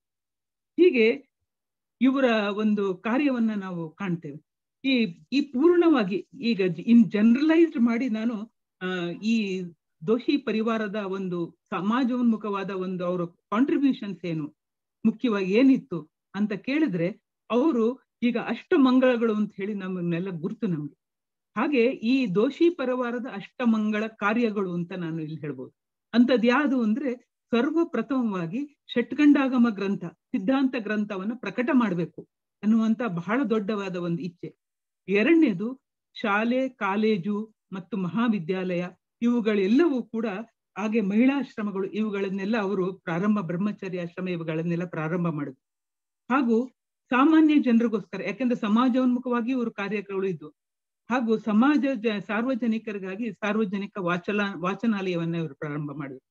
Speaker 3: ಹೀಗೆ ಇವರ ಒಂದು ಕಾರ್ಯವನ್ನ ನಾವು ಕಾಣ್ತೇವೆ ಈ ಈ ಪೂರ್ಣವಾಗಿ ಈಗ ಇನ್ ಜನರಲೈಸ್ಡ್ ಮಾಡಿ ನಾನು ಆ ಈ ದೋಷಿ ಪರಿವಾರದ ಒಂದು ಸಮಾಜೋನ್ಮುಖವಾದ ಒಂದು ಅವರ ಕಾಂಟ್ರಿಬ್ಯೂಷನ್ಸ್ ಏನು ಮುಖ್ಯವಾಗಿ ಏನಿತ್ತು ಅಂತ ಕೇಳಿದ್ರೆ ಅವರು ಈಗ ಅಷ್ಟಮಂಗಳಗಳು ಅಂತ ಹೇಳಿ ನಮ್ಮನ್ನೆಲ್ಲ ಗುರ್ತು ನಮ್ಗೆ ಹಾಗೆ ಈ ದೋಷಿ ಪರಿವಾರದ ಅಷ್ಟಮಂಗಳ ಕಾರ್ಯಗಳು ಅಂತ ನಾನು ಇಲ್ಲಿ ಹೇಳ್ಬೋದು ಅಂತದ್ ಯಾವುದು ಅಂದ್ರೆ ಸರ್ವ ಪ್ರಥಮವಾಗಿ ಷಟ್ಗಂಡಾಗಮ ಗ್ರಂಥ ಸಿದ್ಧಾಂತ ಗ್ರಂಥವನ್ನ ಪ್ರಕಟ ಮಾಡಬೇಕು ಅನ್ನುವಂತ ಬಹಳ ದೊಡ್ಡವಾದ ಒಂದು ಇಚ್ಛೆ ಎರಡನೇದು ಶಾಲೆ ಕಾಲೇಜು ಮತ್ತು ಮಹಾವಿದ್ಯಾಲಯ ಇವುಗಳೆಲ್ಲವೂ ಕೂಡ ಹಾಗೆ ಮಹಿಳಾಶ್ರಮಗಳು ಇವುಗಳನ್ನೆಲ್ಲ ಅವರು ಪ್ರಾರಂಭ ಬ್ರಹ್ಮಚರ್ಯ ಆಶ್ರಮ ಇವುಗಳನ್ನೆಲ್ಲ ಪ್ರಾರಂಭ ಮಾಡಿದ್ರು ಹಾಗೂ ಸಾಮಾನ್ಯ ಜನರಿಗೋಸ್ಕರ ಯಾಕೆಂದ್ರೆ ಸಮಾಜೋನ್ಮುಖವಾಗಿ ಇವರು ಕಾರ್ಯಕ್ರಮಗಳು ಇದ್ವು ಹಾಗೂ ಸಮಾಜ ಜ ಸಾರ್ವಜನಿಕರಿಗಾಗಿ ಸಾರ್ವಜನಿಕ ವಾಚನ ವಾಚನಾಲಯವನ್ನ ಇವರು ಪ್ರಾರಂಭ ಮಾಡಿದ್ರು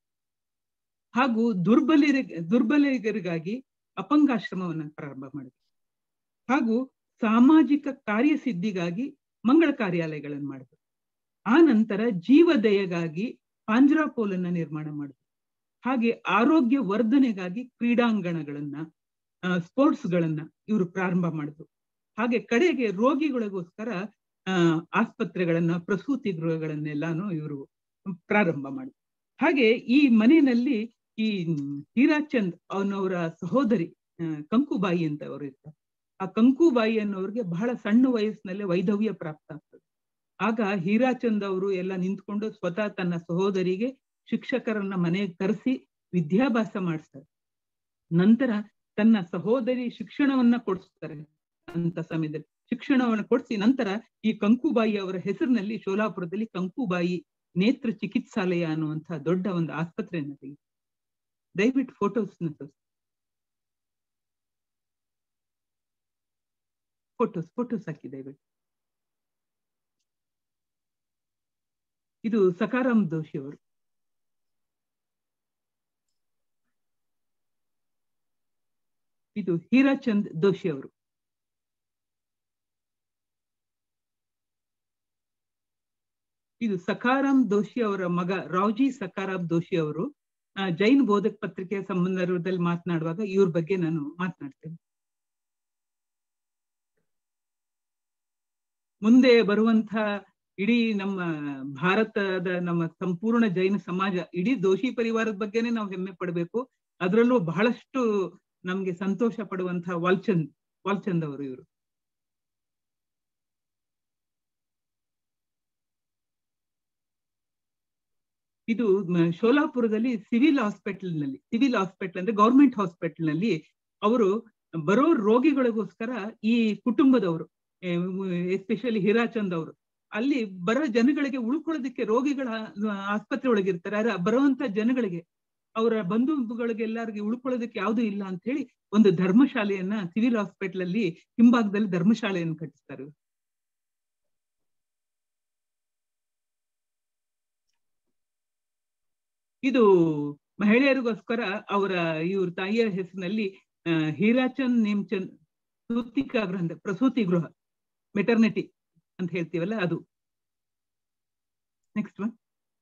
Speaker 3: ಹಾಗೂ ದುರ್ಬಲರಿಗೆ ದುರ್ಬಲಿಗರಿಗಾಗಿ ಅಪಂಗಾಶ್ರಮವನ್ನ ಪ್ರಾರಂಭ ಮಾಡಿದ್ರು ಹಾಗೂ ಸಾಮಾಜಿಕ ಕಾರ್ಯಸಿದ್ಧಿಗಾಗಿ ಮಂಗಳ ಕಾರ್ಯಾಲಯಗಳನ್ನು ಮಾಡಿದ್ರು ಆ ನಂತರ ಜೀವದಯೆಗಾಗಿ ಪಾಂಜ್ರಾಪೋಲನ್ನ ನಿರ್ಮಾಣ ಮಾಡಿದ್ರು ಹಾಗೆ ಆರೋಗ್ಯ ವರ್ಧನೆಗಾಗಿ ಕ್ರೀಡಾಂಗಣಗಳನ್ನ ಸ್ಪೋರ್ಟ್ಸ್ ಗಳನ್ನ ಇವರು ಪ್ರಾರಂಭ ಮಾಡಿದ್ರು ಹಾಗೆ ಕಡೆಗೆ ರೋಗಿಗಳಿಗೋಸ್ಕರ ಆ ಆಸ್ಪತ್ರೆಗಳನ್ನ ಪ್ರಸೂತಿ ಗೃಹಗಳನ್ನೆಲ್ಲಾನು ಇವರು ಪ್ರಾರಂಭ ಮಾಡಿದ್ರು ಹಾಗೆ ಈ ಮನೆಯಲ್ಲಿ ಈ ಹೀರಾಚಂದ್ ಅವನವರ ಸಹೋದರಿ ಕಂಕುಬಾಯಿ ಅಂತ ಅವರು ಇರ್ತಾರೆ ಆ ಕಂಕುಬಾಯಿ ಅನ್ನೋರಿಗೆ ಬಹಳ ಸಣ್ಣ ವಯಸ್ಸಿನಲ್ಲೇ ವೈಧವ್ಯ ಪ್ರಾಪ್ತ ಆಗ್ತದೆ ಆಗ ಹೀರಾಚಂದ್ ಅವರು ಎಲ್ಲ ನಿಂತ್ಕೊಂಡು ಸ್ವತಃ ತನ್ನ ಸಹೋದರಿಗೆ ಶಿಕ್ಷಕರನ್ನ ಮನೆಗೆ ಕರೆಸಿ ವಿದ್ಯಾಭ್ಯಾಸ ಮಾಡಿಸ್ತಾರೆ ನಂತರ ತನ್ನ ಸಹೋದರಿ ಶಿಕ್ಷಣವನ್ನ ಕೊಡಿಸ್ತಾರೆ ಅಂತ ಸಮಯದಲ್ಲಿ ಶಿಕ್ಷಣವನ್ನು ಕೊಡಿಸಿ ನಂತರ ಈ ಕಂಕುಬಾಯಿ ಅವರ ಹೆಸರಿನಲ್ಲಿ ಶೋಲಾಪುರದಲ್ಲಿ ಕಂಕುಬಾಯಿ ನೇತ್ರ ಚಿಕಿತ್ಸಾಲಯ ಅನ್ನುವಂತಹ ದೊಡ್ಡ ಒಂದು ಆಸ್ಪತ್ರೆಯನ್ನ ತೆಗಿ ದಯವಿಟ್ಟು ಫೋಟೋಸ್ನ ತೋರಿಸಿ ಫೋಟೋಸ್ ಫೋಟೋಸ್ ಹಾಕಿ ದಯವಿಟ್ಟು ಇದು ಸಕಾರಾಮ್ ದೋಷಿ ಅವರು ಇದು ಹೀರಾಚಂದ್ ದೋಷಿ ಅವರು ಇದು ಸಕಾರಾಮ್ ದೋಷಿ ಅವರ ಮಗ ರಾವ್ಜಿ ಸಕಾರಾಮ್ ದೋಷಿ ಅವರು ಜೈನ್ ಬೋಧಕ್ ಪತ್ರಿಕೆಯ ಸಂಬಂಧದಲ್ಲಿ ಮಾತನಾಡುವಾಗ ಇವ್ರ ಬಗ್ಗೆ ನಾನು ಮಾತನಾಡ್ತೇನೆ ಮುಂದೆ ಬರುವಂತ ಇಡೀ ನಮ್ಮ ಭಾರತದ ನಮ್ಮ ಸಂಪೂರ್ಣ ಜೈನ ಸಮಾಜ ಇಡೀ ದೋಷಿ ಪರಿವಾರದ ಬಗ್ಗೆನೆ ನಾವು ಹೆಮ್ಮೆ ಪಡಬೇಕು ಅದರಲ್ಲೂ ಬಹಳಷ್ಟು ನಮ್ಗೆ ಸಂತೋಷ ಪಡುವಂತಹ ವಾಲ್ಚಂದ್ ವಾಲ್ಚಂದ್ ಅವರು ಇವರು ಇದು ಶೋಲಾಪುರದಲ್ಲಿ ಸಿವಿಲ್ ಹಾಸ್ಪಿಟಲ್ ನಲ್ಲಿ ಸಿವಿಲ್ ಹಾಸ್ಪಿಟಲ್ ಅಂದ್ರೆ ಗೌರ್ಮೆಂಟ್ ಹಾಸ್ಪಿಟಲ್ ನಲ್ಲಿ ಅವರು ಬರೋ ರೋಗಿಗಳಿಗೋಸ್ಕರ ಈ ಕುಟುಂಬದವರು ಎಸ್ಪೆಷಲಿ ಹಿರಾಚಂದ್ ಅವರು ಅಲ್ಲಿ ಬರೋ ಜನಗಳಿಗೆ ಉಳ್ಕೊಳ್ಳೋದಕ್ಕೆ ರೋಗಿಗಳ ಆಸ್ಪತ್ರೆ ಒಳಗಿರ್ತಾರೆ ಬರುವಂತ ಜನಗಳಿಗೆ ಅವರ ಬಂಧುಗಳಿಗೆ ಎಲ್ಲರಿಗೆ ಉಳ್ಕೊಳ್ಳೋದಕ್ಕೆ ಯಾವ್ದು ಇಲ್ಲ ಅಂತ ಹೇಳಿ ಒಂದು ಧರ್ಮಶಾಲೆಯನ್ನ ಸಿವಿಲ್ ಹಾಸ್ಪಿಟಲ್ ಅಲ್ಲಿ ಹಿಂಭಾಗದಲ್ಲಿ ಧರ್ಮಶಾಲೆಯನ್ನು ಕಟ್ಟಿಸ್ತಾರೆ ಇದು ಮಹಿಳೆಯರಿಗೋಸ್ಕರ ಅವರ ಇವ್ರ ತಾಯಿಯ ಹೆಸರಿನಲ್ಲಿ ಹೀರಾಚಂದ್ ನೇಮ್ಚಂದ್ ಸೂತಿಕಾ ಗ್ರಂಥ ಪ್ರಸೂತಿ ಗೃಹ ಮೆಟರ್ನಿಟಿ ಅಂತ ಹೇಳ್ತೀವಲ್ಲ ಅದು ನೆಕ್ಸ್ಟ್ ಒನ್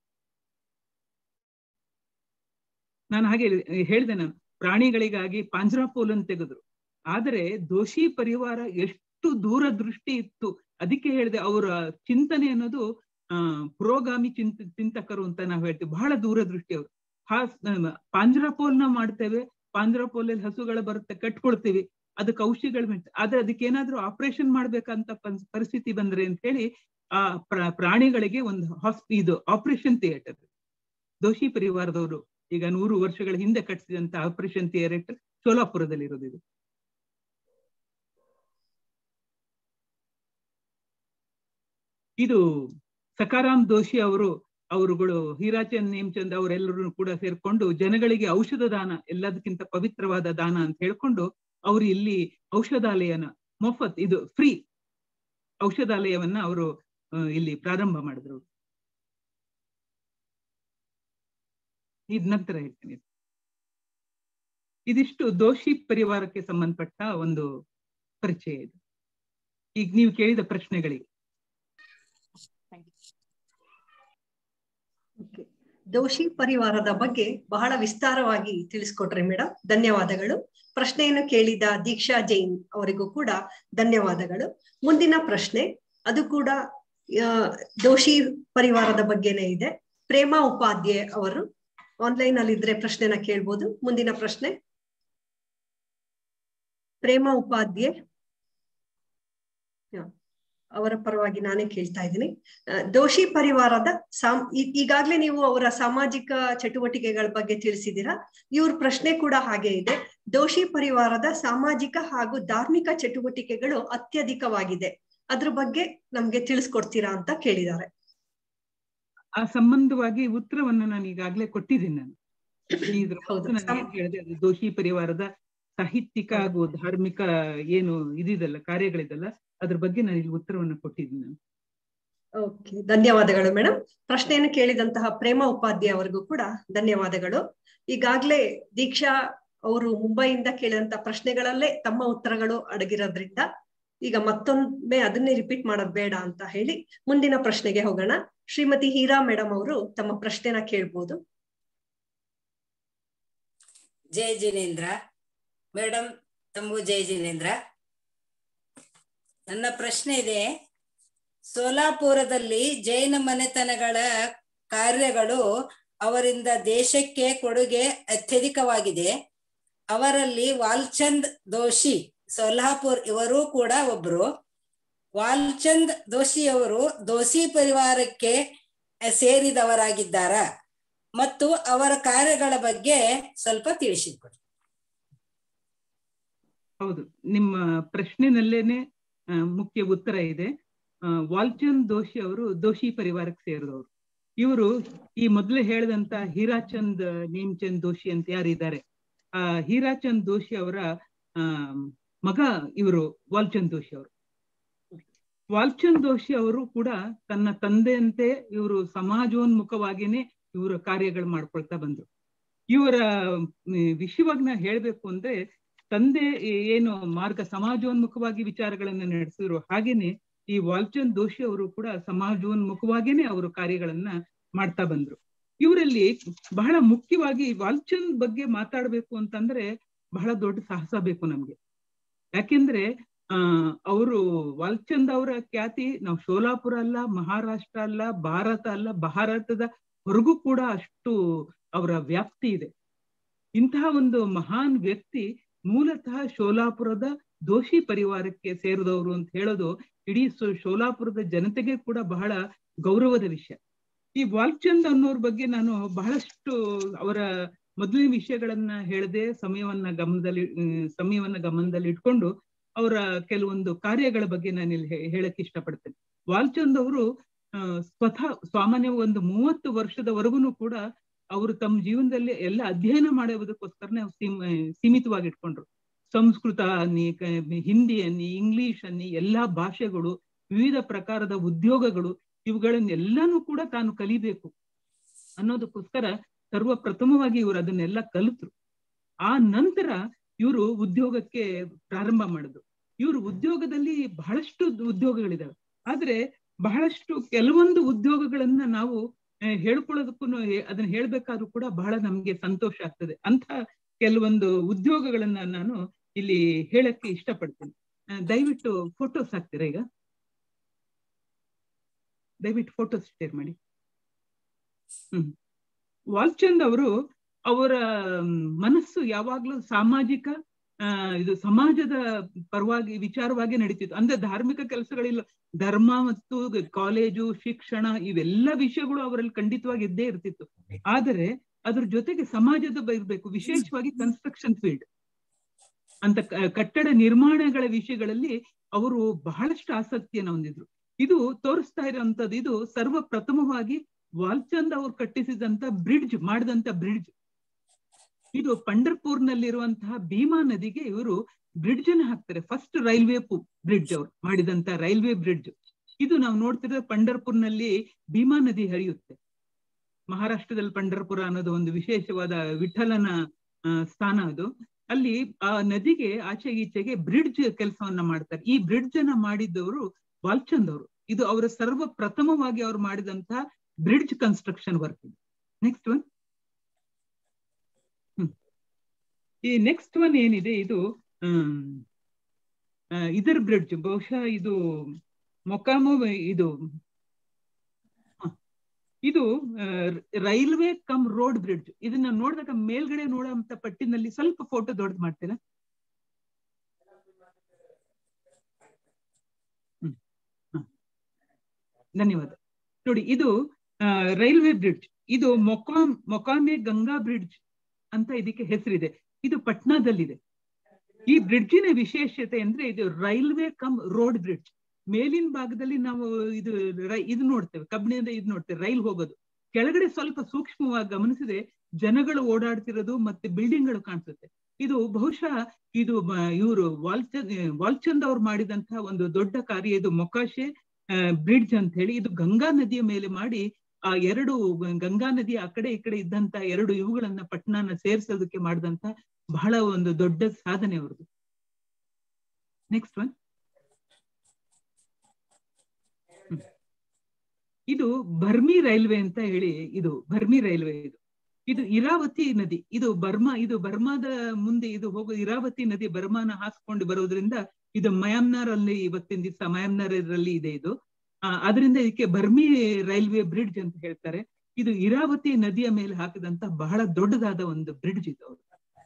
Speaker 3: ನಾನು ಹಾಗೆ ಹೇಳಿದೆ ನಾನು ಪ್ರಾಣಿಗಳಿಗಾಗಿ ಪಾಂಜ್ರಾಪೋಲನ್ ತೆಗೆದ್ರು ಆದರೆ ದೋಷಿ ಪರಿವಾರ ಎಷ್ಟು ದೂರದೃಷ್ಟಿ ಇತ್ತು ಅದಕ್ಕೆ ಹೇಳಿದೆ ಅವರ ಚಿಂತನೆ ಅನ್ನೋದು ಆ ಪುರೋಗಾಮಿ ಚಿಂತ ಚಿಂತಕರು ಅಂತ ನಾವು ಹೇಳ್ತೀವಿ ಬಹಳ ದೂರದೃಷ್ಟಿ ಅವರು ಹಾಸ್ ಪಾಂಜ್ರಾಪೋಲ್ನ ಮಾಡ್ತೇವೆ ಪಾಂಜ್ರಾಪೋಲಲ್ಲಿ ಹಸುಗಳು ಬರುತ್ತೆ ಕಟ್ಕೊಳ್ತೀವಿ ಅದಕ್ಕೆ ಔಷಧಿಗಳು ಆದ್ರೆ ಅದಕ್ಕೆ ಏನಾದ್ರೂ ಆಪರೇಷನ್ ಮಾಡ್ಬೇಕಂತ ಪರಿಸ್ಥಿತಿ ಬಂದ್ರೆ ಅಂತ ಹೇಳಿ ಆ ಪ್ರಾಣಿಗಳಿಗೆ ಒಂದು ಹಾಸ್ಪ ಇದು ಆಪರೇಷನ್ ಥಿಯೇಟರ್ ದೋಷಿ ಪರಿವಾರದವರು ಈಗ ನೂರು ವರ್ಷಗಳ ಹಿಂದೆ ಕಟ್ಟಿಸಿದಂತ ಆಪರೇಷನ್ ಥಿಯೇಟರ್ ಸೋಲಾಪುರದಲ್ಲಿ ಇರೋದು ಇದು ಇದು ಸಕಾರಾಮ್ ದೋಷಿ ಅವರು ಅವರುಗಳು ಹೀರಾಚಂದ್ ನೇಮ್ಚಂದ್ ಅವರೆಲ್ಲರೂ ಕೂಡ ಸೇರ್ಕೊಂಡು ಜನಗಳಿಗೆ ಔಷಧ ದಾನ ಎಲ್ಲದಕ್ಕಿಂತ ಪವಿತ್ರವಾದ ದಾನ ಅಂತ ಹೇಳ್ಕೊಂಡು ಅವರು ಇಲ್ಲಿ ಔಷಧಾಲಯನ ಮೊಫತ್ ಇದು ಫ್ರೀ ಔಷಧಾಲಯವನ್ನ ಅವರು ಇಲ್ಲಿ ಪ್ರಾರಂಭ ಮಾಡಿದ್ರು ಇದ್ ನಂತರ ಹೇಳ್ತೀನಿ ಇದಿಷ್ಟು ದೋಷಿ ಪರಿವಾರಕ್ಕೆ ಸಂಬಂಧಪಟ್ಟ ಒಂದು ಪರಿಚಯ ಇದು ಈಗ ನೀವು ಕೇಳಿದ ಪ್ರಶ್ನೆಗಳಿಗೆ
Speaker 1: ದೋಷಿ ಪರಿವಾರದ ಬಗ್ಗೆ ಬಹಳ ವಿಸ್ತಾರವಾಗಿ ತಿಳಿಸ್ಕೊಟ್ರಿ ಮೇಡಮ್ ಧನ್ಯವಾದಗಳು ಪ್ರಶ್ನೆಯನ್ನು ಕೇಳಿದ ದೀಕ್ಷಾ ಜೈನ್ ಅವರಿಗೂ ಕೂಡ ಧನ್ಯವಾದಗಳು ಮುಂದಿನ ಪ್ರಶ್ನೆ ಅದು ಕೂಡ ಆ, ದೋಷಿ ಪರಿವಾರದ ಬಗ್ಗೆನೇ ಇದೆ ಪ್ರೇಮ ಉಪಾಧ್ಯಾಯ ಅವರು ಆನ್ಲೈನ್ ಅಲ್ಲಿ ಇದ್ರೆ ಪ್ರಶ್ನೆನ ಕೇಳ್ಬೋದು ಮುಂದಿನ ಪ್ರಶ್ನೆ ಪ್ರೇಮ ಉಪಾಧ್ಯಾಯ ಹ, ಅವರ ಪರವಾಗಿ ನಾನೇ ಕೇಳ್ತಾ ಇದ್ದೀನಿ ಆ, ದೋಷಿ ಪರಿವಾರದ ಸಾಮ್ ಈ- ಈಗಾಗ್ಲೇ ನೀವು ಅವರ ಸಾಮಾಜಿಕ ಚಟುವಟಿಕೆಗಳ ಬಗ್ಗೆ ತಿಳಿಸಿದ್ದೀರಾ ಇವ್ರ ಪ್ರಶ್ನೆ ಕೂಡ ಹಾಗೆ ಇದೆ ದೋಷಿ ಪರಿವಾರದ ಸಾಮಾಜಿಕ ಹಾಗೂ ಧಾರ್ಮಿಕ ಚಟುವಟಿಕೆಗಳು ಅತ್ಯಧಿಕವಾಗಿದೆ ಅದ್ರ ಬಗ್ಗೆ ನಮ್ಗೆ ತಿಳಿಸ್ಕೊಡ್ತೀರಾ ಅಂತ ಕೇಳಿದ್ದಾರೆ
Speaker 3: ಆ ಸಂಬಂಧವಾಗಿ ಉತ್ತರವನ್ನು ನಾನು ಈಗಾಗಲೇ ಕೊಟ್ಟಿದ್ದೀನಿ ನಾನು ಇದ್ರ
Speaker 1: ಹೌದು.
Speaker 3: ಮೊದಲು ನಾನು ಏನ್ ಹೇಳಿದೆ ಅದು ದೋಷಿ ಪರಿವಾರದ ಸಾಹಿತ್ಯಿಕ ಹಾಗೂ ಧಾರ್ಮಿಕ ಏನು ಇದಿದಲ್ಲ ಕಾರ್ಯಗಳಿದಲ್ಲ ಅದ್ರ ಬಗ್ಗೆ ನಾನು ಇಲ್ಲಿ ಉತ್ತರವನ್ನು ಕೊಟ್ಟಿದ್ದೀನಿ ನಾನು
Speaker 1: ಓಕೆ ಧನ್ಯವಾದಗಳು ಮೇಡಮ್ ಪ್ರಶ್ನೆಯನ್ನು ಕೇಳಿದಂತಹ ಪ್ರೇಮ ಉಪಾಧ್ಯಾಯ ಅವರಿಗೂ ಕೂಡ ಧನ್ಯವಾದಗಳು ಈಗಾಗ್ಲೇ ದೀಕ್ಷಾ ಅವರು ಮುಂಬೈಯಿಂದ ಕೇಳಿದಂತ ಪ್ರಶ್ನೆಗಳಲ್ಲೇ ತಮ್ಮ ಉತ್ತರಗಳು ಅಡಗಿರೋದ್ರಿಂದ ಈಗ ಮತ್ತೊಮ್ಮೆ ಅದನ್ನೇ ರಿಪೀಟ್ ಮಾಡೋದ್ ಬೇಡ ಅಂತ ಹೇಳಿ ಮುಂದಿನ ಪ್ರಶ್ನೆಗೆ ಹೋಗೋಣ ಶ್ರೀಮತಿ ಹೀರಾ ಮೇಡಮ್ ಅವರು ತಮ್ಮ ಪ್ರಶ್ನೆನ ಕೇಳ್ಬೋದು
Speaker 5: ಜೈ ಜಿನೇಂದ್ರ ಮೇಡಮ್ ತಮಗೂ ಜೈ ಜಿನೇಂದ್ರ ನನ್ನ ಪ್ರಶ್ನೆ ಇದೆ ಸೋಲಾಪುರದಲ್ಲಿ ಜೈನ ಮನೆತನಗಳ ಕಾರ್ಯಗಳು ಅವರಿಂದ ದೇಶಕ್ಕೆ ಕೊಡುಗೆ ಅತ್ಯಧಿಕವಾಗಿದೆ ಅವರಲ್ಲಿ ವಾಲ್ಚಂದ್ ದೋಶಿ ಸೋಲಾಪುರ್ ಇವರೂ ಕೂಡ ಒಬ್ರು ವಾಲ್ಚಂದ್ ದೋಶಿಯವರು ದೋಸಿ ಪರಿವಾರಕ್ಕೆ ಸೇರಿದವರಾಗಿದ್ದಾರ ಮತ್ತು ಅವರ ಕಾರ್ಯಗಳ ಬಗ್ಗೆ ಸ್ವಲ್ಪ ತಿಳಿಸಿಕೊಡಿ
Speaker 3: ಹೌದು ನಿಮ್ಮ ಪ್ರಶ್ನೆನಲ್ಲೇನೆ ಆ, ಮುಖ್ಯ ಉತ್ತರ ಇದೆ ಆ, ವಾಲ್ಚಂದ್ ದೋಶಿ ಅವರು ದೋಶಿ ಪರಿವಾರಕ್ಕೆ ಸೇರಿದವರು ಇವರು ಈ ಮೊದಲೇ ಹೇಳಿದಂತ ಹೀರಾಚಂದ್ ನೇಮ್ಚಂದ್ ದೋಶಿ ಅಂತ ಯಾರಿದ್ದಾರೆ ಆ ಹೀರಾಚಂದ್ ದೋಶಿ ಅವರ ಆ ಮಗ ಇವರು ವಾಲ್ಚಂದ್ ದೋಶಿ ಅವರು ವಾಲ್ಚಂದ್ ದೋಶಿ ಅವರು ಕೂಡ ತನ್ನ ತಂದೆಯಂತೆ ಇವರು ಸಮಾಜೋನ್ಮುಖವಾಗಿನೇ ಇವರ ಕಾರ್ಯಗಳು ಮಾಡ್ಕೊಳ್ತಾ ಬಂದ್ರು ಇವರ ಮ್, ವಿಷಯವಾಗಿ ನಾ ಹೇಳ್ಬೇಕು ಅಂದ್ರೆ ತಂದೆ ಏನು ಮಾರ್ಗ ಸಮಾಜೋನ್ಮುಖವಾಗಿ ವಿಚಾರಗಳನ್ನ ನಡೆಸಿದ್ರು ಹಾಗೇನೆ ಈ ವಾಲ್ಚಂದ್ ದೋಶಿ ಅವರು ಕೂಡ ಸಮಾಜೋನ್ಮುಖವಾಗಿನೇ ಅವರು ಕಾರ್ಯಗಳನ್ನ ಮಾಡ್ತಾ ಬಂದ್ರು ಇವರಲ್ಲಿ ಬಹಳ ಮುಖ್ಯವಾಗಿ ವಾಲ್ಚಂದ್ ಬಗ್ಗೆ ಮಾತಾಡ್ಬೇಕು ಅಂತಂದ್ರೆ ಬಹಳ ದೊಡ್ಡ ಸಾಹಸ ಬೇಕು ನಮ್ಗೆ ಯಾಕೆಂದ್ರೆ ಆ ಅವರು ವಾಲ್ಚಂದ್ ಅವರ ಖ್ಯಾತಿ ನಾವು ಶೋಲಾಪುರ ಅಲ್ಲ ಮಹಾರಾಷ್ಟ್ರ ಅಲ್ಲ ಭಾರತ ಅಲ್ಲ ಭಾರತದ ಹೊರಗೂ ಕೂಡ ಅಷ್ಟು ಅವರ ವ್ಯಾಪ್ತಿ ಇದೆ ಇಂತಹ ಒಂದು ಮಹಾನ್ ವ್ಯಕ್ತಿ ಮೂಲತಃ ಶೋಲಾಪುರದ ದೋಷಿ ಪರಿವಾರಕ್ಕೆ ಸೇರಿದವರು ಅಂತ ಹೇಳೋದು ಇಡೀ ಸೋ- ಶೋಲಾಪುರದ ಜನತೆಗೆ ಕೂಡ ಬಹಳ ಗೌರವದ ವಿಷಯ ಈ ವಾಲ್ಚಂದ್ ಅನ್ನೋರ್ ಬಗ್ಗೆ ನಾನು ಬಹಳಷ್ಟು ಅವರ ಮೊದಲಿನ ವಿಷಯಗಳನ್ನ ಹೇಳದೆ ಸಮಯವನ್ನ ಗಮನದಲ್ಲಿ ಹ್ಮ್, ಸಮಯವನ್ನ ಗಮನದಲ್ಲಿ ಇಟ್ಕೊಂಡು ಅವರ ಕೆಲವೊಂದು ಕಾರ್ಯಗಳ ಬಗ್ಗೆ ನಾನು ಇಲ್ಲಿ ಹೇ- ಹೇಳಕ್ ಇಷ್ಟಪಡ್ತೇನೆ ವಾಲ್ಚಂದ್ ಅವರು ಆ, ಸ್ವತಃ ಸಾಮಾನ್ಯ ಒಂದು ಮೂವತ್ತು ವರ್ಷದವರೆಗೂ ಕೂಡ ಅವರು ತಮ್ಮ ಜೀವನದಲ್ಲಿ ಎಲ್ಲ ಅಧ್ಯಯನ ಮಾಡೋದಕ್ಕೋಸ್ಕರನೇ ಅವ್ರು ಸೀಮ ಸೀಮಿತವಾಗಿ ಇಟ್ಕೊಂಡ್ರು ಸಂಸ್ಕೃತ ಅನ್ನಿ ಕ- ಹಿಂದಿ ಅನ್ನಿ ಇಂಗ್ಲಿಷ್ ಅನ್ನಿ ಎಲ್ಲಾ ಭಾಷೆಗಳು ವಿವಿಧ ಪ್ರಕಾರದ ಉದ್ಯೋಗಗಳು ಇವುಗಳನ್ನೆಲ್ಲಾನು ಕೂಡ ತಾನು ಕಲಿಬೇಕು ಅನ್ನೋದಕ್ಕೋಸ್ಕರ ಸರ್ವ ಪ್ರಥಮವಾಗಿ ಇವರು ಅದನ್ನೆಲ್ಲ ಕಲಿತರು ಆ ನಂತರ ಇವರು ಉದ್ಯೋಗಕ್ಕೆ ಪ್ರಾರಂಭ ಮಾಡಿದ್ರು ಇವರು ಉದ್ಯೋಗದಲ್ಲಿ ಬಹಳಷ್ಟು ಉದ್ಯೋಗಗಳಿದಾವೆ ಆದ್ರೆ ಬಹಳಷ್ಟು ಕೆಲವೊಂದು ಉದ್ಯೋಗಗಳನ್ನ ನಾವು ಆ, ಹೇಳ್ಕೊಳ್ಳೋದಕ್ಕೂ ಅದನ್ನ ಹೇಳ್ಬೇಕಾದ್ರೂ ಕೂಡ ಬಹಳ ನಮ್ಗೆ ಸಂತೋಷ ಆಗ್ತದೆ ಅಂತ ಕೆಲವೊಂದು ಉದ್ಯೋಗಗಳನ್ನ ನಾನು ಇಲ್ಲಿ ಹೇಳಕ್ಕೆ ಇಷ್ಟಪಡ್ತೇನೆ ಆ, ದಯವಿಟ್ಟು ಫೋಟೋಸ್ ಹಾಕ್ತೀರಾ ಈಗ ದಯವಿಟ್ಟು ಫೋಟೋಸ್ ಶೇರ್ ಮಾಡಿ ಹ್ಮ್ ವಾಲ್ಚಂದ್ ಅವರು ಅವರ ಮ್, ಮನಸ್ಸು ಯಾವಾಗ್ಲೂ ಸಾಮಾಜಿಕ ಆ ಇದು ಸಮಾಜದ ಪರವಾಗಿ ವಿಚಾರವಾಗಿ ನಡೀತಿತ್ತು ಅಂದ್ರೆ ಧಾರ್ಮಿಕ ಕೆಲಸಗಳಿಲ್ಲ ಧರ್ಮ ಮತ್ತು ಕಾಲೇಜು ಶಿಕ್ಷಣ ಇವೆಲ್ಲ ವಿಷಯಗಳು ಅವರಲ್ಲಿ ಖಂಡಿತವಾಗಿ ಇದ್ದೇ ಇರ್ತಿತ್ತು ಆದರೆ ಅದ್ರ ಜೊತೆಗೆ ಸಮಾಜದ ಬ- ಇರ್ಬೇಕು ವಿಶೇಷವಾಗಿ ಕನ್ಸ್ಟ್ರಕ್ಷನ್ ಫೀಲ್ಡ್ ಅಂತ ಕ- ಕಟ್ಟಡ ನಿರ್ಮಾಣಗಳ ವಿಷಯಗಳಲ್ಲಿ ಅವರು ಬಹಳಷ್ಟು ಆಸಕ್ತಿಯನ್ನು ಹೊಂದಿದ್ರು ಇದು ತೋರಿಸ್ತಾ ಇರುವಂತದ್ದು ಇದು ಸರ್ವ ಪ್ರಥಮವಾಗಿ ವಾಲ್ಚಂದ್ ಅವರು ಕಟ್ಟಿಸಿದಂತ ಬ್ರಿಡ್ಜ್ ಮಾಡಿದಂತ ಬ್ರಿಡ್ಜ್ ಇದು ಪಂಡರ್ಪುರ್ನಲ್ಲಿರುವಂತಹ ಭೀಮಾ ನದಿಗೆ ಇವರು ಬ್ರಿಡ್ಜ್ ಅನ್ನ ಹಾಕ್ತಾರೆ ಫಸ್ಟ್ ರೈಲ್ವೆ ಬ್ರಿಡ್ಜ್ ಅವರು ಮಾಡಿದಂತ ರೈಲ್ವೆ ಬ್ರಿಡ್ಜ್ ಇದು ನಾವು ನೋಡ್ತಿದ್ರೆ ಪಂಡರ್ಪುರ್ನಲ್ಲಿ ಭೀಮಾ ನದಿ ಹರಿಯುತ್ತೆ ಮಹಾರಾಷ್ಟ್ರದಲ್ಲಿ ಪಂಡರ್ಪುರ ಅನ್ನೋದು ಒಂದು ವಿಶೇಷವಾದ ವಿಠಲನ ಆ, ಸ್ಥಾನ ಅದು ಅಲ್ಲಿ ಆ ನದಿಗೆ ಆಚೆ ಈಚೆಗೆ ಬ್ರಿಡ್ಜ್ ಕೆಲಸವನ್ನ ಮಾಡ್ತಾರೆ ಈ ಬ್ರಿಡ್ಜ್ ಅನ್ನ ಮಾಡಿದ್ದವರು ವಾಲ್ಚಂದ್ ಅವರು ಇದು ಅವರ ಸರ್ವ ಪ್ರಥಮವಾಗಿ ಅವ್ರು ಮಾಡಿದಂತಹ ಬ್ರಿಡ್ಜ್ ಕನ್ಸ್ಟ್ರಕ್ಷನ್ ವರ್ಕ್ ಇದು ನೆಕ್ಸ್ಟ್ ಒನ್ ಈ ನೆಕ್ಸ್ಟ್ ಒನ್ ಏನಿದೆ ಇದು ಆಮ್, ಆ, ಇದರ ಬ್ರಿಡ್ಜ್ ಬಹುಶಃ ಇದು ಮೊಕಾಮೋ ಇದು ಹ, ಇದು ಆ, ರೈಲ್ವೆ ಕಮ್ ರೋಡ್ ಬ್ರಿಡ್ಜ್ ಇದನ್ನ ನೋಡಿದಾಗ ಮೇಲ್ಗಡೆ ನೋಡುವಂತ ಪಟ್ಟಿನಲ್ಲಿ ಸ್ವಲ್ಪ ಫೋಟೋ ದೊಡ್ಡದು ಮಾಡ್ತೀರಾ ಹ್ಮ್ ಹ. ಧನ್ಯವಾದ ನೋಡಿ ಇದು ರೈಲ್ವೆ ಬ್ರಿಡ್ಜ್ ಇದು ಮೊಕಾಮ್ ಮೊಕಾಮೆ ಗಂಗಾ ಬ್ರಿಡ್ಜ್ ಅಂತ ಇದಕ್ಕೆ ಹೆಸರಿದೆ ಇದು ಪಟ್ನಾದಲ್ಲಿದೆ ಈ ಬ್ರಿಡ್ಜಿನ ವಿಶೇಷತೆ ಅಂದ್ರೆ ಇದು ರೈಲ್ವೆ ಕಮ್ ರೋಡ್ ಬ್ರಿಡ್ಜ್ ಮೇಲಿನ ಭಾಗದಲ್ಲಿ ನಾವು ಇದು ರೈ- ಇದು ನೋಡ್ತೇವೆ ಕಬ್ಬಿಣದ ಇದು ನೋಡ್ತೇವೆ ರೈಲ್ ಹೋಗೋದು ಕೆಳಗಡೆ ಸ್ವಲ್ಪ ಸೂಕ್ಷ್ಮವಾಗಿ ಗಮನಿಸಿದ್ರೆ ಜನಗಳು ಓಡಾಡ್ತಿರೋದು ಮತ್ತೆ ಬಿಲ್ಡಿಂಗ್ಗಳು ಕಾಣಿಸುತ್ತೆ ಇದು ಬಹುಶಃ ಇದು ಇವರು ವಾಲ್ಚಂದ್ ವಾಲ್ಚಂದ್ ಅವ್ರು ಮಾಡಿದಂತಹ ಒಂದು ದೊಡ್ಡ ಕಾರ್ಯ ಇದು ಮೊಕಾಶೆ ಬ್ರಿಡ್ಜ್ ಅಂತ ಹೇಳಿ ಇದು ಗಂಗಾ ನದಿಯ ಮೇಲೆ ಮಾಡಿ ಆ ಎರಡು ಗಂಗಾ ನದಿಯ ಆ ಕಡೆ ಈ ಕಡೆ ಇದ್ದಂತ ಎರಡು ಇವುಗಳನ್ನ ಪಟ್ಟಣನ ಸೇರಿಸೋದಕ್ಕೆ ಮಾಡಿದಂತ ಬಹಳ ಒಂದು ದೊಡ್ಡ ಸಾಧನೆ ಅವ್ರದ್ದು ನೆಕ್ಸ್ಟ್ ಒನ್ ಇದು ಬರ್ಮಿ ರೈಲ್ವೆ ಅಂತ ಹೇಳಿ ಇದು ಬರ್ಮಿ ರೈಲ್ವೆ ಇದು ಇದು ಇರಾವತಿ ನದಿ ಇದು ಬರ್ಮಾ ಇದು ಬರ್ಮಾದ ಮುಂದೆ ಇದು ಹೋಗೋ ಇರಾವತಿ ನದಿ ಬರ್ಮಾನ ಹಾಸ್ಕೊಂಡು ಬರೋದ್ರಿಂದ ಇದು ಮಯಾಮ್ನಾರ್ ಅಲ್ಲಿ ಇವತ್ತಿನ ದಿವಸ ಮಯಾಮ್ನಾರ್ ಇದರಲ್ಲಿ ಇದೆ ಇದು ಆ, ಅದರಿಂದ ಇದಕ್ಕೆ ಬರ್ಮಿ ರೈಲ್ವೆ ಬ್ರಿಡ್ಜ್ ಅಂತ ಹೇಳ್ತಾರೆ ಇದು ಇರಾವತಿ ನದಿಯ ಮೇಲೆ ಹಾಕಿದಂತ ಬಹಳ ದೊಡ್ಡದಾದ ಒಂದು ಬ್ರಿಡ್ಜ್ ಇದು ಅವ್ರು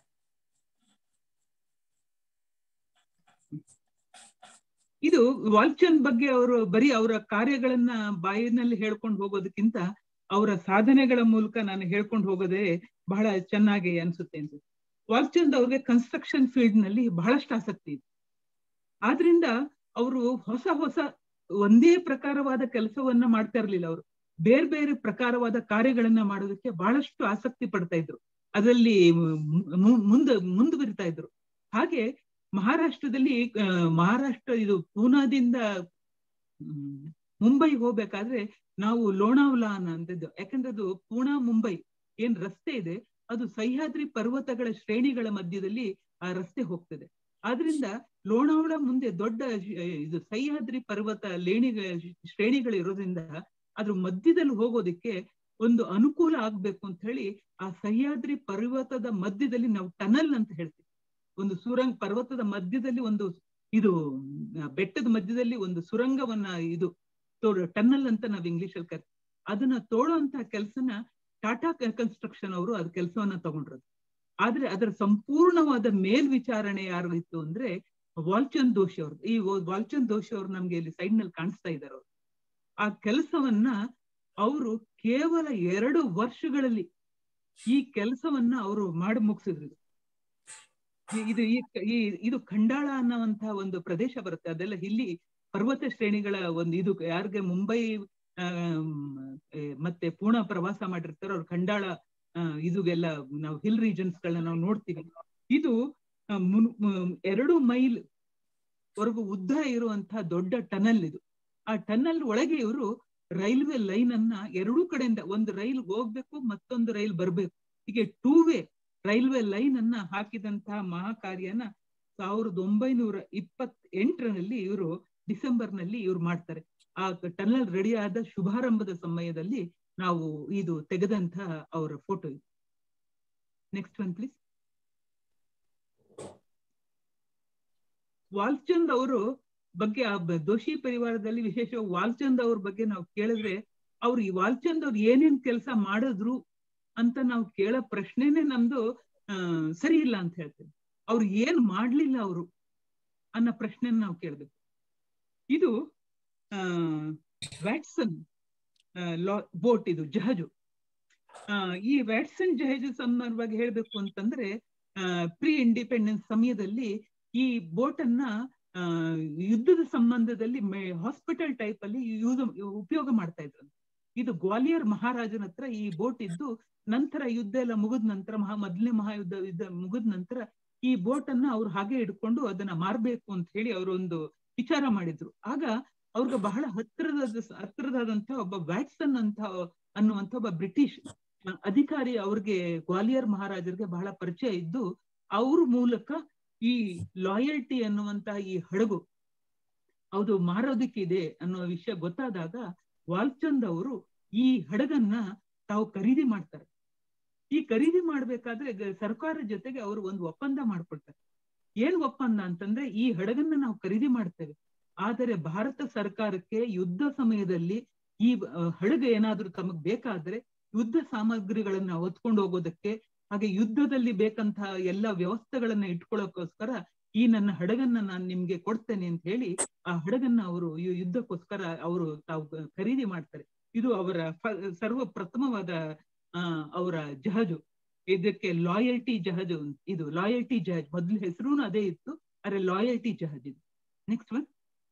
Speaker 3: ಇದು ವಾಲ್ಚಂದ್ ಬಗ್ಗೆ ಅವರು ಬರೀ ಅವರ ಕಾರ್ಯಗಳನ್ನ ಬಾಯಿನಲ್ಲಿ ಹೇಳ್ಕೊಂಡು ಹೋಗೋದಕ್ಕಿಂತ ಅವರ ಸಾಧನೆಗಳ ಮೂಲಕ ನಾನು ಹೇಳ್ಕೊಂಡು ಹೋಗೋದೇ ಬಹಳ ಚೆನ್ನಾಗಿ ಅನ್ಸುತ್ತೆ ಅನ್ಸುತ್ತೆ ವಾಲ್ಚಂದ್ ಅವ್ರಿಗೆ ಕನ್ಸ್ಟ್ರಕ್ಷನ್ ಫೀಲ್ಡ್ ನಲ್ಲಿ ಬಹಳಷ್ಟು ಆಸಕ್ತಿ ಇದೆ ಆದ್ರಿಂದ ಅವರು ಹೊಸ ಹೊಸ ಒಂದೇ ಪ್ರಕಾರವಾದ ಕೆಲಸವನ್ನ ಮಾಡ್ತಾ ಇರ್ಲಿಲ್ಲ ಅವರು ಬೇರೆ ಬೇರೆ ಪ್ರಕಾರವಾದ ಕಾರ್ಯಗಳನ್ನ ಮಾಡೋದಕ್ಕೆ ಬಹಳಷ್ಟು ಆಸಕ್ತಿ ಪಡ್ತಾ ಇದ್ರು ಅದರಲ್ಲಿ ಮುಂದ ಮುಂದುವರಿತಾ ಇದ್ರು ಹಾಗೆ ಮಹಾರಾಷ್ಟ್ರದಲ್ಲಿ ಆ, ಮಹಾರಾಷ್ಟ್ರ ಇದು ಪೂನಾದಿಂದ ಹ್ಮ್, ಮುಂಬೈ ಹೋಗ್ಬೇಕಾದ್ರೆ ನಾವು ಲೋಣಾವ್ಲಾ ಅನ್ನೋದು ಯಾಕಂದ್ರೆ ಅದು ಪೂನಾ ಮುಂಬೈ ಏನ್ ರಸ್ತೆ ಇದೆ ಅದು ಸಹ್ಯಾದ್ರಿ ಪರ್ವತಗಳ ಶ್ರೇಣಿಗಳ ಮಧ್ಯದಲ್ಲಿ ಆ ರಸ್ತೆ ಹೋಗ್ತದೆ ಆದ್ರಿಂದ ಲೋಣಾವಳ ಮುಂದೆ ದೊಡ್ಡ ಶ್- ಇದು ಸಹ್ಯಾದ್ರಿ ಪರ್ವತ ಲೇಣಿ ಶ್ರೇಣಿಗಳು ಇರೋದ್ರಿಂದ ಅದ್ರ ಮಧ್ಯದಲ್ಲಿ ಹೋಗೋದಿಕ್ಕೆ ಒಂದು ಅನುಕೂಲ ಆಗ್ಬೇಕು ಅಂತ ಹೇಳಿ ಆ ಸಹ್ಯಾದ್ರಿ ಪರ್ವತದ ಮಧ್ಯದಲ್ಲಿ ನಾವು ಟನಲ್ ಅಂತ ಹೇಳ್ತೀವಿ ಒಂದು ಸುರಂಗ್ ಪರ್ವತದ ಮಧ್ಯದಲ್ಲಿ ಒಂದು ಇದು ಆ, ಬೆಟ್ಟದ ಮಧ್ಯದಲ್ಲಿ ಒಂದು ಸುರಂಗವನ್ನ ಇದು ಟನ್ನಲ್ ಅಂತ ನಾವು ಇಂಗ್ಲಿಷ್ ಅಲ್ಲಿ ಕರಿತೀವಿ ಅದನ್ನ ತೋಳುವಂತಹ ಕೆಲಸನ ಟಾಟಾ ಕನ್ಸ್ಟ್ರಕ್ಷನ್ ಅವರು ಅದ್ ಕೆಲಸವನ್ನ ತಗೊಂಡ್ರದು ಆದ್ರೆ ಅದರ ಸಂಪೂರ್ಣವಾದ ಮೇಲ್ವಿಚಾರಣೆ ಯಾರು ಇತ್ತು ಅಂದ್ರೆ ವಾಲ್ಚಂದ್ ದೋಶಿ ಅವ್ರು ಈ ವಾಲ್ಚಂದ್ ದೋಶಿ ಅವ್ರು ನಮ್ಗೆ ಇಲ್ಲಿ ಸೈಡ್ ನಲ್ಲಿ ಕಾಣಿಸ್ತಾ ಇದ್ದಾರೆ ಅವ್ರು ಆ ಕೆಲಸವನ್ನ ಅವರು ಕೇವಲ ಎರಡು ವರ್ಷಗಳಲ್ಲಿ ಈ ಕೆಲಸವನ್ನ ಅವರು ಮಾಡಿ ಮುಗಿಸಿದ್ರು ಈ- ಇದು ಈ ಈ ಇದು ಖಂಡಾಳ ಅನ್ನುವಂತಹ ಒಂದು ಪ್ರದೇಶ ಬರುತ್ತೆ ಅದೆಲ್ಲ ಇಲ್ಲಿ ಪರ್ವತ ಶ್ರೇಣಿಗಳ ಒಂದು ಇದು ಯಾರಿಗೆ ಮುಂಬೈ ಆಮ್, ಏ, ಮತ್ತೆ ಪೂರ್ಣ ಪ್ರವಾಸ ಮಾಡಿರ್ತಾರೋ ಅವ್ರು ಖಂಡಾಳ ಆ, ಇದುಗೆಲ್ಲ ನಾವು ಹಿಲ್ ರೀಜನ್ಸ್ ಗಳನ್ನ ನಾವು ನೋಡ್ತೀವಿ ಇದು ಆ, ಮುನ್- ಮ್, ಎರಡು ಮೈಲ್ ವರೆಗೂ ಉದ್ದ ಇರುವಂತಹ ದೊಡ್ಡ ಟನಲ್ ಇದು ಆ ಟನಲ್ ಒಳಗೆ ಇವರು ರೈಲ್ವೆ ಲೈನ್ ಅನ್ನ ಎರಡೂ ಕಡೆಯಿಂದ ಒಂದು ರೈಲ್ ಹೋಗ್ಬೇಕು ಮತ್ತೊಂದು ರೈಲ್ ಬರ್ಬೇಕು ಹೀಗೆ ಟೂ ವೇ ರೈಲ್ವೆ ಲೈನ್ ಅನ್ನ ಹಾಕಿದಂತಹ ಮಹಾ ಕಾರ್ಯನ ಸಾವಿರದ ಒಂಬೈನೂರ ಇಪ್ಪತ್ ಎಂಟರಲ್ಲಿ ಇವರು ಡಿಸೆಂಬರ್ ನಲ್ಲಿ ಇವ್ರು ಮಾಡ್ತಾರೆ ಆ ಟನಲ್ ರೆಡಿ ಆದ ಶುಭಾರಂಭದ ಸಮಯದಲ್ಲಿ ನಾವು ಇದು ತೆಗೆದಂತಹ ಅವರ ಫೋಟೋ ಇದು ನೆಕ್ಸ್ಟ್ ಒನ್ ಪ್ಲೀಸ್ ವಾಲ್ಚಂದ್ ಅವರು ಬಗ್ಗೆ ಆ ಬ- ದೋಷಿ ಪರಿವಾರದಲ್ಲಿ ವಿಶೇಷವಾಗಿ ವಾಲ್ಚಂದ್ ಅವ್ರ ಬಗ್ಗೆ ನಾವು ಕೇಳಿದ್ರೆ ಅವ್ರು ಈ ವಾಲ್ಚಂದ್ ಅವ್ರು ಏನೇನ್ ಕೆಲಸ ಮಾಡಿದ್ರು ಅಂತ ನಾವು ಕೇಳೋ ಪ್ರಶ್ನೆನೆ ನಮ್ದು ಆ ಸರಿ ಇಲ್ಲ ಅಂತ ಹೇಳ್ತೇವೆ ಅವ್ರು ಏನ್ ಮಾಡ್ಲಿಲ್ಲ ಅವರು ಅನ್ನೋ ಪ್ರಶ್ನೆ ನಾವು ಕೇಳ್ಬೇಕು ಇದು ಆ ವ್ಯಾಟ್ಸನ್ ಬೋಟ್ ಇದು ಜಹಾಜು ಆ, ಈ ವ್ಯಾಟ್ಸನ್ ಜಹಾಜು ಸಂದರ್ಭವಾಗಿ ಹೇಳ್ಬೇಕು ಅಂತಂದ್ರೆ ಪ್ರೀ ಇಂಡಿಪೆಂಡೆನ್ಸ್ ಸಮಯದಲ್ಲಿ ಈ ಬೋಟ್ ಅನ್ನ ಆ, ಯುದ್ಧದ ಸಂಬಂಧದಲ್ಲಿ ಹಾಸ್ಪಿಟಲ್ ಟೈಪ್ ಅಲ್ಲಿ ಯೂಸ್ ಉಪಯೋಗ ಮಾಡ್ತಾ ಇದ್ರು ಇದು ಗ್ವಾಲಿಯರ್ ಮಹಾರಾಜನ ಹತ್ರ ಈ ಬೋಟ್ ಇದ್ದು ನಂತರ ಯುದ್ಧ ಎಲ್ಲ ಮುಗಿದ ನಂತರ ಮಹಾ ಮೊದಲನೇ ಮಹಾಯುದ್ಧ ಯುದ್ಧ ಮುಗಿದ ನಂತರ ಈ ಬೋಟ್ ಅನ್ನ ಅವ್ರು ಹಾಗೆ ಇಟ್ಕೊಂಡು ಅದನ್ನ ಮಾರ್ಬೇಕು ಅಂತ ಹೇಳಿ ಅವರು ಒಂದು ವಿಚಾರ ಮಾಡಿದ್ರು ಆಗ ಅವ್ರಿಗೆ ಬಹಳ ಹತ್ತಿರದ ಹತ್ತಿರದಾದಂತ ಒಬ್ಬ ವ್ಯಾಟ್ಸನ್ ಅಂತ ಅನ್ನುವಂತ ಒಬ್ಬ ಬ್ರಿಟಿಷ್ ಅಧಿಕಾರಿ ಅವ್ರಿಗೆ ಗ್ವಾಲಿಯರ್ ಮಹಾರಾಜರಿಗೆ ಬಹಳ ಪರಿಚಯ ಇದ್ದು ಅವ್ರ ಮೂಲಕ ಈ ಲಾಯಲ್ಟಿ ಅನ್ನುವಂತಹ ಈ ಹಡಗು ಅದು ಮಾರೋದಕ್ಕಿದೆ ಅನ್ನೋ ವಿಷಯ ಗೊತ್ತಾದಾಗ ವಾಲ್ಚಂದ್ ಅವರು ಈ ಹಡಗನ್ನ ತಾವು ಖರೀದಿ ಮಾಡ್ತಾರೆ ಈ ಖರೀದಿ ಮಾಡ್ಬೇಕಾದ್ರೆ ಗ- ಸರ್ಕಾರದ ಜೊತೆಗೆ ಅವರು ಒಂದು ಒಪ್ಪಂದ ಮಾಡ್ಕೊಳ್ತಾರೆ ಏನ್ ಒಪ್ಪಂದ ಅಂತಂದ್ರೆ ಈ ಹಡಗನ್ನ ನಾವು ಖರೀದಿ ಮಾಡ್ತೇವೆ ಆದರೆ ಭಾರತ ಸರ್ಕಾರಕ್ಕೆ ಯುದ್ಧ ಸಮಯದಲ್ಲಿ ಈ ಆ, ಹಡಗ ಏನಾದ್ರೂ ತಮಗ್ ಬೇಕಾದ್ರೆ ಯುದ್ಧ ಸಾಮಗ್ರಿಗಳನ್ನ ಹೊತ್ಕೊಂಡು ಹೋಗೋದಕ್ಕೆ ಹಾಗೆ ಯುದ್ಧದಲ್ಲಿ ಬೇಕಂತಹ ಎಲ್ಲ ವ್ಯವಸ್ಥೆಗಳನ್ನ ಇಟ್ಕೊಳ್ಳೋಕೋಸ್ಕರ ಈ ನನ್ನ ಹಡಗನ್ನ ನಾನು ನಿಮ್ಗೆ ಕೊಡ್ತೇನೆ ಅಂತ ಹೇಳಿ ಆ ಹಡಗನ್ನ ಅವರು ಯುದ್ಧಕ್ಕೋಸ್ಕರ ಅವರು ತಾವು ಖರೀದಿ ಮಾಡ್ತಾರೆ ಇದು ಅವರ ಫ- ಸರ್ವ ಪ್ರಥಮವಾದ ಆ ಅವರ ಜಹಾಜು ಇದಕ್ಕೆ ಲಾಯಲ್ಟಿ ಜಹಾಜು ಅಂತ- ಇದು ಲಾಯಲ್ಟಿ ಜಹಾಜ್ ಮೊದ್ಲು ಹೆಸರು ಅದೇ ಇತ್ತು ಅರೆ ಲಾಯಲ್ಟಿ ಜಹಾಜ್ ಇದು ನೆಕ್ಸ್ಟ್ ಒನ್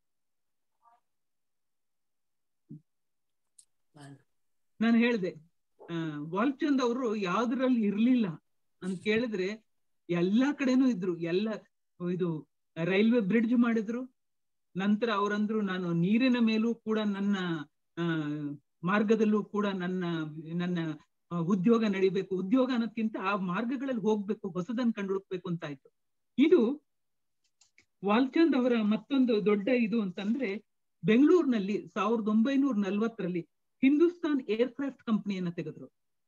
Speaker 3: ನಾನು ಹೇಳಿದೆ ವಾಲ್ಚಂದ್ ಅವರು ಯಾವ್ದ್ರಲ್ಲಿ ಇರ್ಲಿಲ್ಲ ಅಂತ ಕೇಳಿದ್ರೆ ಎಲ್ಲಾ ಕಡೆನೂ ಇದ್ರು ಎಲ್ಲ ಇದು ರೈಲ್ವೆ ಬ್ರಿಡ್ಜ್ ಮಾಡಿದ್ರು ನಂತರ ಅವರಂದ್ರು ನಾನು ನೀರಿನ ಮೇಲೂ ಕೂಡ ನನ್ನ ಆ ಮಾರ್ಗದಲ್ಲೂ ಕೂಡ ನನ್ನ ನನ್ನ ಆ, ಉದ್ಯೋಗ ನಡಿಬೇಕು ಉದ್ಯೋಗ ಅನ್ನೋದ್ಕಿಂತ ಆ ಮಾರ್ಗಗಳಲ್ಲಿ ಹೋಗ್ಬೇಕು ಹೊಸದನ್ನ ಕಂಡುಹುಡುಕ್ಬೇಕು ಅಂತ ಆಯ್ತು ಇದು ವಾಲ್ಚಂದ್ ಅವರ ಮತ್ತೊಂದು ದೊಡ್ಡ ಇದು ಅಂತಂದ್ರೆ ಬೆಂಗಳೂರಿನಲ್ಲಿ ಸಾವಿರದ ಒಂಬೈನೂರ ನಲ್ವತ್ತರಲ್ಲಿ ಹಿಂದೂಸ್ತಾನ್ ಏರ್ಕ್ರಾಫ್ಟ್ ಕಂಪನಿಯನ್ನ ತೆಗೆದ್ರು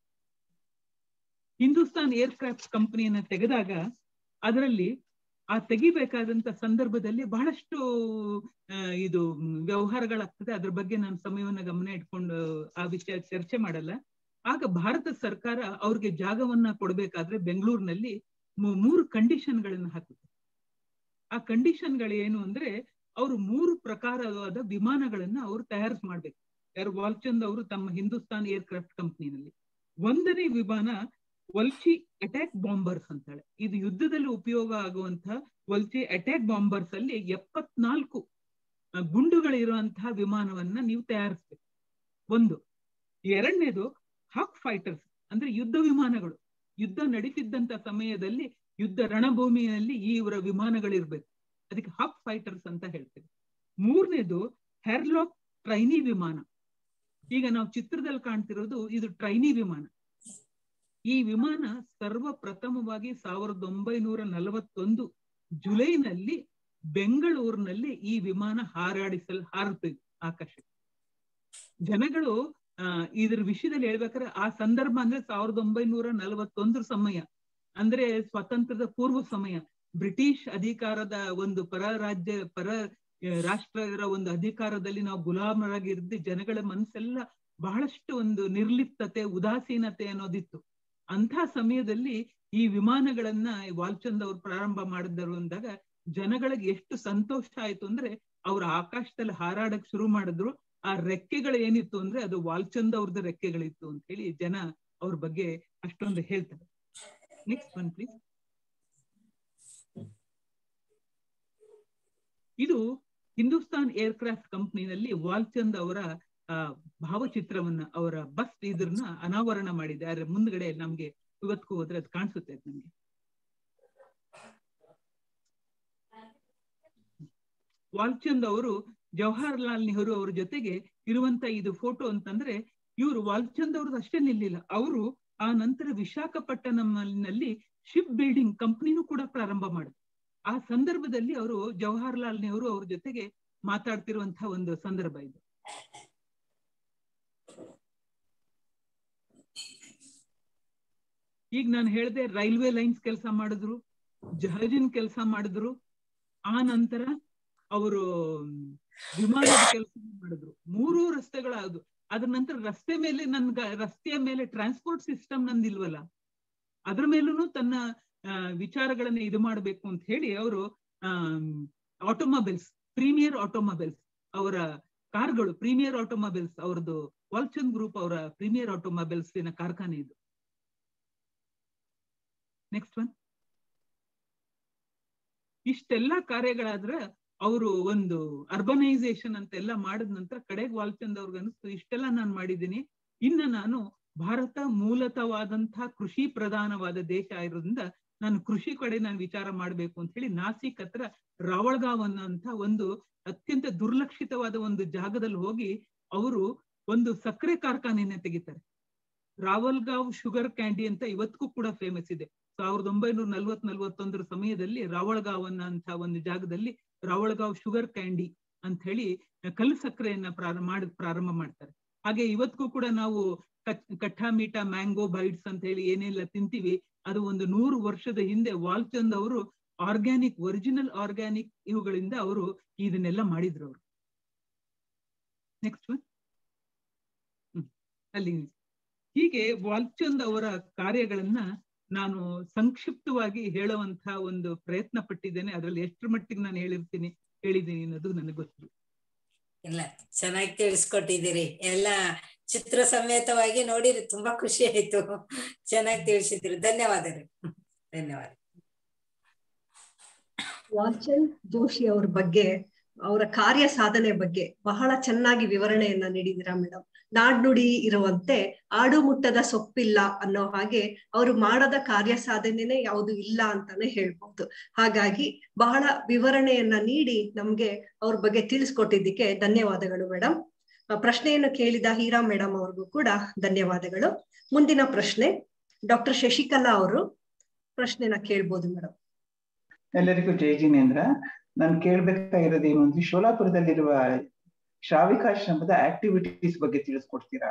Speaker 3: ಹಿಂದೂಸ್ತಾನ್ ಏರ್ಕ್ರಾಫ್ಟ್ ಕಂಪನಿಯನ್ನ ತೆಗೆದಾಗ ಅದರಲ್ಲಿ ಆ ತೆಗಿಬೇಕಾದಂತ ಸಂದರ್ಭದಲ್ಲಿ ಬಹಳಷ್ಟು ಆ, ಇದು ಮ್, ವ್ಯವಹಾರಗಳಾಗ್ತದೆ ಅದ್ರ ಬಗ್ಗೆ ನಾನು ಸಮಯವನ್ನ ಗಮನ ಇಟ್ಕೊಂಡು ಆ ವಿಷಯ ಚರ್ಚೆ ಮಾಡಲ್ಲ ಆಗ ಭಾರತ ಸರ್ಕಾರ ಅವ್ರಿಗೆ ಜಾಗವನ್ನ ಕೊಡ್ಬೇಕಾದ್ರೆ ಬೆಂಗಳೂರಿನಲ್ಲಿ ಮೂ- ಮೂರು ಕಂಡೀಷನ್ ಗಳನ್ನ ಹಾಕುತ್ತೆ ಆ ಕಂಡೀಷನ್ ಗಳು ಏನು ಅಂದ್ರೆ ಅವರು ಮೂರು ಪ್ರಕಾರವಾದ ವಿಮಾನಗಳನ್ನ ಅವರು ತಯಾರಿಸ್ ಮಾಡ್ಬೇಕು ಯಾರು ವಾಲ್ಚಂದ್ ಅವರು ತಮ್ಮ ಹಿಂದೂಸ್ತಾನ್ ಏರ್ಕ್ರಾಫ್ಟ್ ಕಂಪನಿನಲ್ಲಿ ಒಂದನೇ ವಿಮಾನ ವಲ್ಚಿ ಅಟ್ಯಾಕ್ ಬಾಂಬರ್ಸ್ ಅಂತಾಳೆ ಇದು ಯುದ್ಧದಲ್ಲಿ ಉಪಯೋಗ ಆಗುವಂತಹ ವಲ್ಚಿ ಅಟ್ಯಾಕ್ ಬಾಂಬರ್ಸ್ ಅಲ್ಲಿ ಎಪ್ಪತ್ನಾಲ್ಕು ಆ, ಗುಂಡುಗಳಿರುವಂತಹ ವಿಮಾನವನ್ನ ನೀವು ತಯಾರಿಸ್ಬೇಕು ಒಂದು ಎರಡನೇದು ಹಾಕ್ ಫೈಟರ್ಸ್ ಅಂದ್ರೆ ಯುದ್ಧ ವಿಮಾನಗಳು ಯುದ್ಧ ನಡೀತಿದ್ದಂತ ಸಮಯದಲ್ಲಿ ಯುದ್ಧ ರಣಭೂಮಿಯಲ್ಲಿ ಈ ಇವರ ವಿಮಾನಗಳಿರ್ಬೇಕು ಅದಕ್ಕೆ ಹಾಕ್ ಫೈಟರ್ಸ್ ಅಂತ ಹೇಳ್ತೇವೆ ಮೂರನೇದು ಹೆರ್ಲಾಕ್ ಟ್ರೈನಿ ವಿಮಾನ ಈಗ ನಾವು ಚಿತ್ರದಲ್ಲಿ ಕಾಣ್ತಿರೋದು ಇದು ಟ್ರೈನಿ ವಿಮಾನ ಈ ವಿಮಾನ ಸರ್ವ ಪ್ರಥಮವಾಗಿ ಸಾವಿರದ ಒಂಬೈನೂರ ನಲವತ್ತೊಂದು ಜುಲೈನಲ್ಲಿ ಬೆಂಗಳೂರಿನಲ್ಲಿ ಈ ವಿಮಾನ ಹಾರಾಡಿಸಲ್ ಹಾರುತ್ತಿದೆ ಆಕಾಶಕ್ಕೆ ಜನಗಳು ಆ ಇದ್ರ ವಿಷಯದಲ್ಲಿ ಹೇಳ್ಬೇಕಾದ್ರೆ ಆ ಸಂದರ್ಭ ಅಂದ್ರೆ ಸಾವಿರದ ಒಂಬೈನೂರ ನಲವತ್ತೊಂದರ ಸಮಯ ಅಂದ್ರೆ ಸ್ವಾತಂತ್ರ್ಯದ ಪೂರ್ವ ಸಮಯ ಬ್ರಿಟಿಷ್ ಅಧಿಕಾರದ ಒಂದು ಪರ ರಾಜ್ಯ ಪರ ಆ, ರಾಷ್ಟ್ರರ ಒಂದು ಅಧಿಕಾರದಲ್ಲಿ ನಾವು ಗುಲಾಮರಾಗಿದ್ದು ಜನಗಳ ಮನಸ್ಸೆಲ್ಲ ಬಹಳಷ್ಟು ಒಂದು ನಿರ್ಲಿಪ್ತತೆ ಉದಾಸೀನತೆ ಅನ್ನೋದಿತ್ತು ಅಂಥ ಸಮಯದಲ್ಲಿ ಈ ವಿಮಾನಗಳನ್ನ ವಾಲ್ಚಂದ್ ಅವರು ಪ್ರಾರಂಭ ಮಾಡಿದರು ಅಂದಾಗ ಜನಗಳಿಗೆ ಎಷ್ಟು ಸಂತೋಷ ಆಯ್ತು ಅಂದ್ರೆ ಅವ್ರ ಆಕಾಶದಲ್ಲಿ ಹಾರಾಡಕ್ ಶುರು ಮಾಡಿದ್ರು ಆ ರೆಕ್ಕೆಗಳು ಏನಿತ್ತು ಅಂದ್ರೆ ಅದು ವಾಲ್ಚಂದ್ ಅವ್ರದ್ದು ರೆಕ್ಕೆಗಳಿತ್ತು ಅಂತ ಹೇಳಿ ಜನ ಅವ್ರ ಬಗ್ಗೆ ಅಷ್ಟೊಂದು ಹೇಳ್ತಾರೆ ನೆಕ್ಸ್ಟ್ ಒನ್ ಪ್ಲೀಸ್ ಇದು ಹಿಂದೂಸ್ತಾನ್ ಏರ್ಕ್ರಾಫ್ಟ್ ಕಂಪನಿನಲ್ಲಿ ವಾಲ್ಚಂದ್ ಅವರ ಆ, ಭಾವಚಿತ್ರವನ್ನ ಅವರ ಬಸ್ ಇದ್ರನ್ನ ಅನಾವರಣ ಮಾಡಿದೆ ಆದ್ರೆ ಮುಂದ್ಗಡೆ ನಮ್ಗೆ ಇವತ್ಗೂ ಹೋದ್ರೆ ಅದು ಕಾಣಿಸುತ್ತೆ ಅದು ನಮ್ಗೆ ವಾಲ್ಚಂದ್ ಅವರು ಜವಾಹರ್ಲಾಲ್ ನೆಹರು ಅವ್ರ ಜೊತೆಗೆ ಇರುವಂತ ಇದು ಫೋಟೋ ಅಂತಂದ್ರೆ ಇವರು ವಾಲ್ಚಂದ್ ಅವ್ರದ್ದು ಅಷ್ಟೇ ನಿಲ್ಲಿಲ್ಲ ಅವರು ಆ ನಂತರ ವಿಶಾಖಪಟ್ಟಣಂನಲ್ಲಿ ಶಿಪ್ ಬಿಲ್ಡಿಂಗ್ ಕಂಪನಿನೂ ಕೂಡ ಪ್ರಾರಂಭ ಮಾಡಿದ್ರು ಆ ಸಂದರ್ಭದಲ್ಲಿ ಅವರು ಜವಾಹರ್ಲಾಲ್ ನೆಹರು ಅವ್ರ ಜೊತೆಗೆ ಮಾತಾಡ್ತಿರುವಂತಹ ಒಂದು ಸಂದರ್ಭ ಇದು ಈಗ ನಾನು ಹೇಳಿದೆ ರೈಲ್ವೆ ಲೈನ್ಸ್ ಕೆಲಸ ಮಾಡಿದ್ರು ಜಹಾಜಿನ ಕೆಲಸ ಮಾಡಿದ್ರು ಆ ನಂತರ ಅವರು ವಿಮಾನದ ಕೆಲಸ ಮಾಡಿದ್ರು ಮೂರೂ ರಸ್ತೆಗಳಾದ್ರು ಅದ್ರ ನಂತರ ರಸ್ತೆ ಮೇಲೆ ನನ್ ರಸ್ತೆಯ ಮೇಲೆ ಟ್ರಾನ್ಸ್ಪೋರ್ಟ್ ಸಿಸ್ಟಮ್ ನಂದಿಲ್ವಲ್ಲ ಅದ್ರ ಮೇಲೂ ತನ್ನ ಆ, ವಿಚಾರಗಳನ್ನ ಇದು ಮಾಡಬೇಕು ಅಂತ ಹೇಳಿ ಅವರು ಆಟೋಮೊಬೈಲ್ಸ್ ಪ್ರೀಮಿಯರ್ ಆಟೋಮೊಬೈಲ್ಸ್ ಅವರ ಕಾರ್ಗಳು ಪ್ರೀಮಿಯರ್ ಆಟೋಮೊಬೈಲ್ಸ್ ಅವ್ರದ್ದು ವಾಲ್ಚಂದ್ ಗ್ರೂಪ್ ಅವರ ಪ್ರೀಮಿಯರ್ ಆಟೋಮೊಬೈಲ್ಸ್ ಕಾರ್ಖಾನೆ ಇದು ನೆಕ್ಸ್ಟ್ ಒನ್ ಇಷ್ಟೆಲ್ಲಾ ಕಾರ್ಯಗಳಾದ್ರೆ ಅವರು ಒಂದು ಅರ್ಬನೈಸೇಷನ್ ಅಂತೆಲ್ಲ ಮಾಡಿದ ನಂತರ ಕಡೆಗೆ ವಾಲ್ಚಂದ್ ಅವ್ರಿಗೆ ಅನಿಸ್ತು ಇಷ್ಟೆಲ್ಲ ನಾನು ಮಾಡಿದ್ದೀನಿ ಇನ್ನ ನಾನು ಭಾರತ ಮೂಲತವಾದಂತಹ ಕೃಷಿ ಪ್ರಧಾನವಾದ ದೇಶ ಇರೋದ್ರಿಂದ ನಾನು ಕೃಷಿ ಕಡೆ ನಾನು ವಿಚಾರ ಮಾಡ್ಬೇಕು ಅಂತ ಹೇಳಿ ನಾಸಿಕ್ ಹತ್ರ ರಾವಳ್ಗಾವ್ ಅನ್ನೋಂಥ ಒಂದು ಅತ್ಯಂತ ದುರ್ಲಕ್ಷಿತವಾದ ಒಂದು ಜಾಗದಲ್ಲಿ ಹೋಗಿ ಅವರು ಒಂದು ಸಕ್ಕರೆ ಕಾರ್ಖಾನೆಯನ್ನ ತೆಗಿತಾರೆ ರಾವಲ್ಗಾವ್ ಶುಗರ್ ಕ್ಯಾಂಡಿ ಅಂತ ಇವತ್ತಿಗೂ ಕೂಡ ಫೇಮಸ್ ಇದೆ ಸಾವಿರದ ಒಂಬೈನೂರ ನಲ್ವತ್ ನಲ್ವತ್ತೊಂದರ ಸಮಯದಲ್ಲಿ ರಾವಳಗಾವ್ ಅನ್ನೋ ಒಂದು ಜಾಗದಲ್ಲಿ ರಾವಳಗಾವ್ ಶುಗರ್ ಕ್ಯಾಂಡಿ ಅಂತ ಹೇಳಿ ಕಲ್ಲು ಸಕ್ಕರೆಯನ್ನ ಪ್ರಾರಂಭ ಮಾಡಿ ಪ್ರಾರಂಭ ಮಾಡ್ತಾರೆ ಹಾಗೆ ಇವತ್ತಿಗೂ ಕೂಡ ನಾವು ಕಠಾ ಮೀಠಾ ಮ್ಯಾಂಗೋ ಬೈಟ್ಸ್ ಅಂತ ಹೇಳಿ ಏನೆಲ್ಲ ತಿಂತೀವಿ ಅದು ಒಂದು ನೂರು ವರ್ಷದ ಹಿಂದೆ ವಾಲ್ಚಂದ್ ಅವರು ಆರ್ಗ್ಯಾನಿಕ್ ಒರಿಜಿನಲ್ ಆರ್ಗ್ಯಾನಿಕ್ ಇವುಗಳಿಂದ ಅವರು ಇದನ್ನೆಲ್ಲ ಮಾಡಿದ್ರು ಅವರು ನೆಕ್ಸ್ಟ್ ಒನ್ ಅಲ್ಲಿ ಹೀಗೆ ವಾಲ್ಚಂದ್ ಅವರ ಕಾರ್ಯಗಳನ್ನ ನಾನು ಸಂಕ್ಷಿಪ್ತವಾಗಿ ಹೇಳುವಂತಹ ಒಂದು ಪ್ರಯತ್ನ ಪಟ್ಟಿದ್ದೇನೆ ಅದರಲ್ಲಿ ಎಷ್ಟರ ಮಟ್ಟಿಗೆ ನಾನು ಹೇಳಿರ್ತೀನಿ ಹೇಳಿದ್ದೀನಿ ಅನ್ನೋದು ನನಗೆ ಗೊತ್ತು
Speaker 5: ಇಲ್ಲ ಚೆನ್ನಾಗಿ ತಿಳಿಸ್ಕೊಟ್ಟಿದ್ದೀರಿ ಎಲ್ಲ ಚಿತ್ರ ಸಮೇತವಾಗಿ ನೋಡಿರಿ ತುಂಬಾ ಖುಷಿ ಆಯ್ತು ಚೆನ್ನಾಗಿ ತಿಳಿಸಿದ್ರಿ ಧನ್ಯವಾದಗಳು ಧನ್ಯವಾದ
Speaker 1: ವಾಲ್ಚಂದ್ ಜೋಶಿ ಅವ್ರ ಬಗ್ಗೆ ಅವರ ಕಾರ್ಯ ಸಾಧನೆ ಬಗ್ಗೆ ಬಹಳ ಚೆನ್ನಾಗಿ ವಿವರಣೆಯನ್ನ ನೀಡಿದಿರಾ ಮೇಡಮ್ ನಾಡ್ನುಡಿ ಇರುವಂತೆ ಆಡು ಮುಟ್ಟದ ಸೊಪ್ಪಿಲ್ಲ ಅನ್ನೋ ಹಾಗೆ ಅವರು ಮಾಡದ ಕಾರ್ಯ ಸಾಧನೆನೇ ಯಾವುದು ಇಲ್ಲ ಅಂತಾನೆ ಹೇಳ್ಬಹುದು ಹಾಗಾಗಿ ಬಹಳ ವಿವರಣೆಯನ್ನ ನೀಡಿ ನಮ್ಗೆ ಅವ್ರ ಬಗ್ಗೆ ತಿಳಿಸ್ಕೊಟ್ಟಿದ್ದಕ್ಕೆ ಧನ್ಯವಾದಗಳು ಮೇಡಮ್ ಪ್ರಶ್ನೆಯನ್ನು ಕೇಳಿದ ಹೀರಾ ಮೇಡಮ್ ಅವ್ರಿಗೂ ಕೂಡ ಧನ್ಯವಾದಗಳು ಮುಂದಿನ ಪ್ರಶ್ನೆ ಡಾಕ್ಟರ್ ಶಶಿಕಲಾ ಅವರು ಪ್ರಶ್ನೆನ ಕೇಳ್ಬೋದು ಮೇಡಮ್
Speaker 6: ಎಲ್ಲರಿಗೂ ಜೈ ಜಿನೇಂದ್ರ ನಾನು ಕೇಳ್ಬೇಕಾಗಿರೋದು ಏನು ಅಂದ್ರೆ ಶೋಲಾಪುರದಲ್ಲಿರುವ ಶ್ರಾವಿಕಾಶ್ರಮದ ಆಕ್ಟಿವಿಟೀಸ್ ಬಗ್ಗೆ ತಿಳಿಸ್ಕೊಡ್ತೀರಾ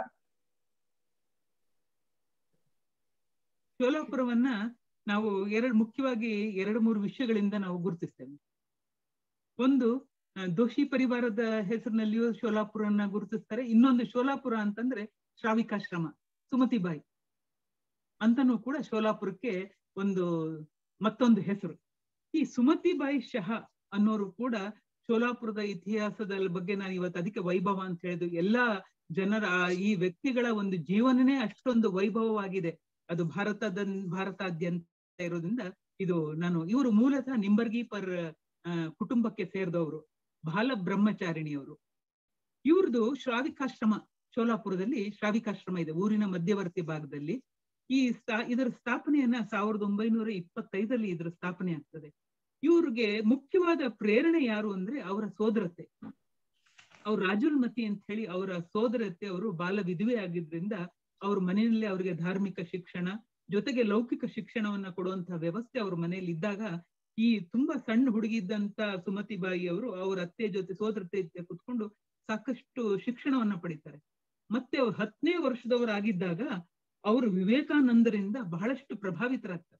Speaker 3: ಶೋಲಾಪುರವನ್ನ ನಾವು ಎರಡು ಮುಖ್ಯವಾಗಿ ಎರಡು ಮೂರು ವಿಷಯಗಳಿಂದ ನಾವು ಗುರುತಿಸ್ತೇವೆ ಒಂದು ದೋಷಿ ಪರಿವಾರದ ಹೆಸರಿನಲ್ಲಿಯೂ ಶೋಲಾಪುರನ್ನ ಗುರುತಿಸ್ತಾರೆ ಇನ್ನೊಂದು ಶೋಲಾಪುರ ಅಂತಂದ್ರೆ ಶ್ರಾವಿಕಾಶ್ರಮ ಸುಮತಿಬಾಯಿ ಅಂತನೂ ಕೂಡ ಶೋಲಾಪುರಕ್ಕೆ ಒಂದು ಮತ್ತೊಂದು ಹೆಸರು ಈ ಸುಮತಿಬಾಯಿ ಶಹ ಅನ್ನೋರು ಕೂಡ ಶೋಲಾಪುರದ ಇತಿಹಾಸದ ಬಗ್ಗೆ ನಾನು ಇವತ್ತು ಅದಕ್ಕೆ ವೈಭವ ಅಂತ ಹೇಳಿದ್ದು ಎಲ್ಲಾ ಜನರ ಈ ವ್ಯಕ್ತಿಗಳ ಒಂದು ಜೀವನನೇ ಅಷ್ಟೊಂದು ವೈಭವವಾಗಿದೆ ಅದು ಭಾರತದ ಭಾರತಾದ್ಯಂತ ಇರೋದ್ರಿಂದ ಇದು ನಾನು ಇವರು ಮೂಲತಃ ನಿಂಬರ್ಗಿ ಪರ್ ಕುಟುಂಬಕ್ಕೆ ಸೇರಿದವರು ಬಾಲ ಬ್ರಹ್ಮಚಾರಿಣಿಯವರು ಇವ್ರದ್ದು ಶ್ರಾವಿಕಾಶ್ರಮ ಶೋಲಾಪುರದಲ್ಲಿ ಶ್ರಾವಿಕಾಶ್ರಮ ಇದೆ ಊರಿನ ಮಧ್ಯವರ್ತಿ ಭಾಗದಲ್ಲಿ ಈ ಸ್ಥಾ ಇದರ ಸ್ಥಾಪನೆಯನ್ನ ಸಾವಿರದ ಒಂಬೈನೂರ ಇಪ್ಪತ್ತೈದರಲ್ಲಿ ಇದರ ಸ್ಥಾಪನೆ ಆಗ್ತದೆ ಇವ್ರಿಗೆ ಮುಖ್ಯವಾದ ಪ್ರೇರಣೆ ಯಾರು ಅಂದ್ರೆ ಅವರ ಸೋದರತೆ ಅವ್ರು ರಾಜುಲ್ ಮತಿ ಅಂತ ಹೇಳಿ ಅವರ ಸೋದರತೆ ಅವರು ಬಾಲ ವಿಧವೆ ಆಗಿದ್ರಿಂದ ಅವ್ರ ಮನೆಯಲ್ಲಿ ಅವರಿಗೆ ಧಾರ್ಮಿಕ ಶಿಕ್ಷಣ ಜೊತೆಗೆ ಲೌಕಿಕ ಶಿಕ್ಷಣವನ್ನ ಕೊಡುವಂತಹ ವ್ಯವಸ್ಥೆ ಅವ್ರ ಮನೆಯಲ್ಲಿ ಇದ್ದಾಗ ಈ ತುಂಬಾ ಸಣ್ಣ ಹುಡುಗಿ ಇದ್ದಂತ ಸುಮತಿ ಬಾಯಿ ಅವರು ಅವ್ರ ಅತ್ತೆ ಜೊತೆ ಸೋದರತೆ ಜೊತೆ ಕುತ್ಕೊಂಡು ಸಾಕಷ್ಟು ಶಿಕ್ಷಣವನ್ನ ಪಡಿತಾರೆ ಮತ್ತೆ ಅವ್ರು ಹತ್ತನೇ ವರ್ಷದವರಾಗಿದ್ದಾಗ ಅವರು ವಿವೇಕಾನಂದರಿಂದ ಬಹಳಷ್ಟು ಪ್ರಭಾವಿತರಾಗ್ತಾರೆ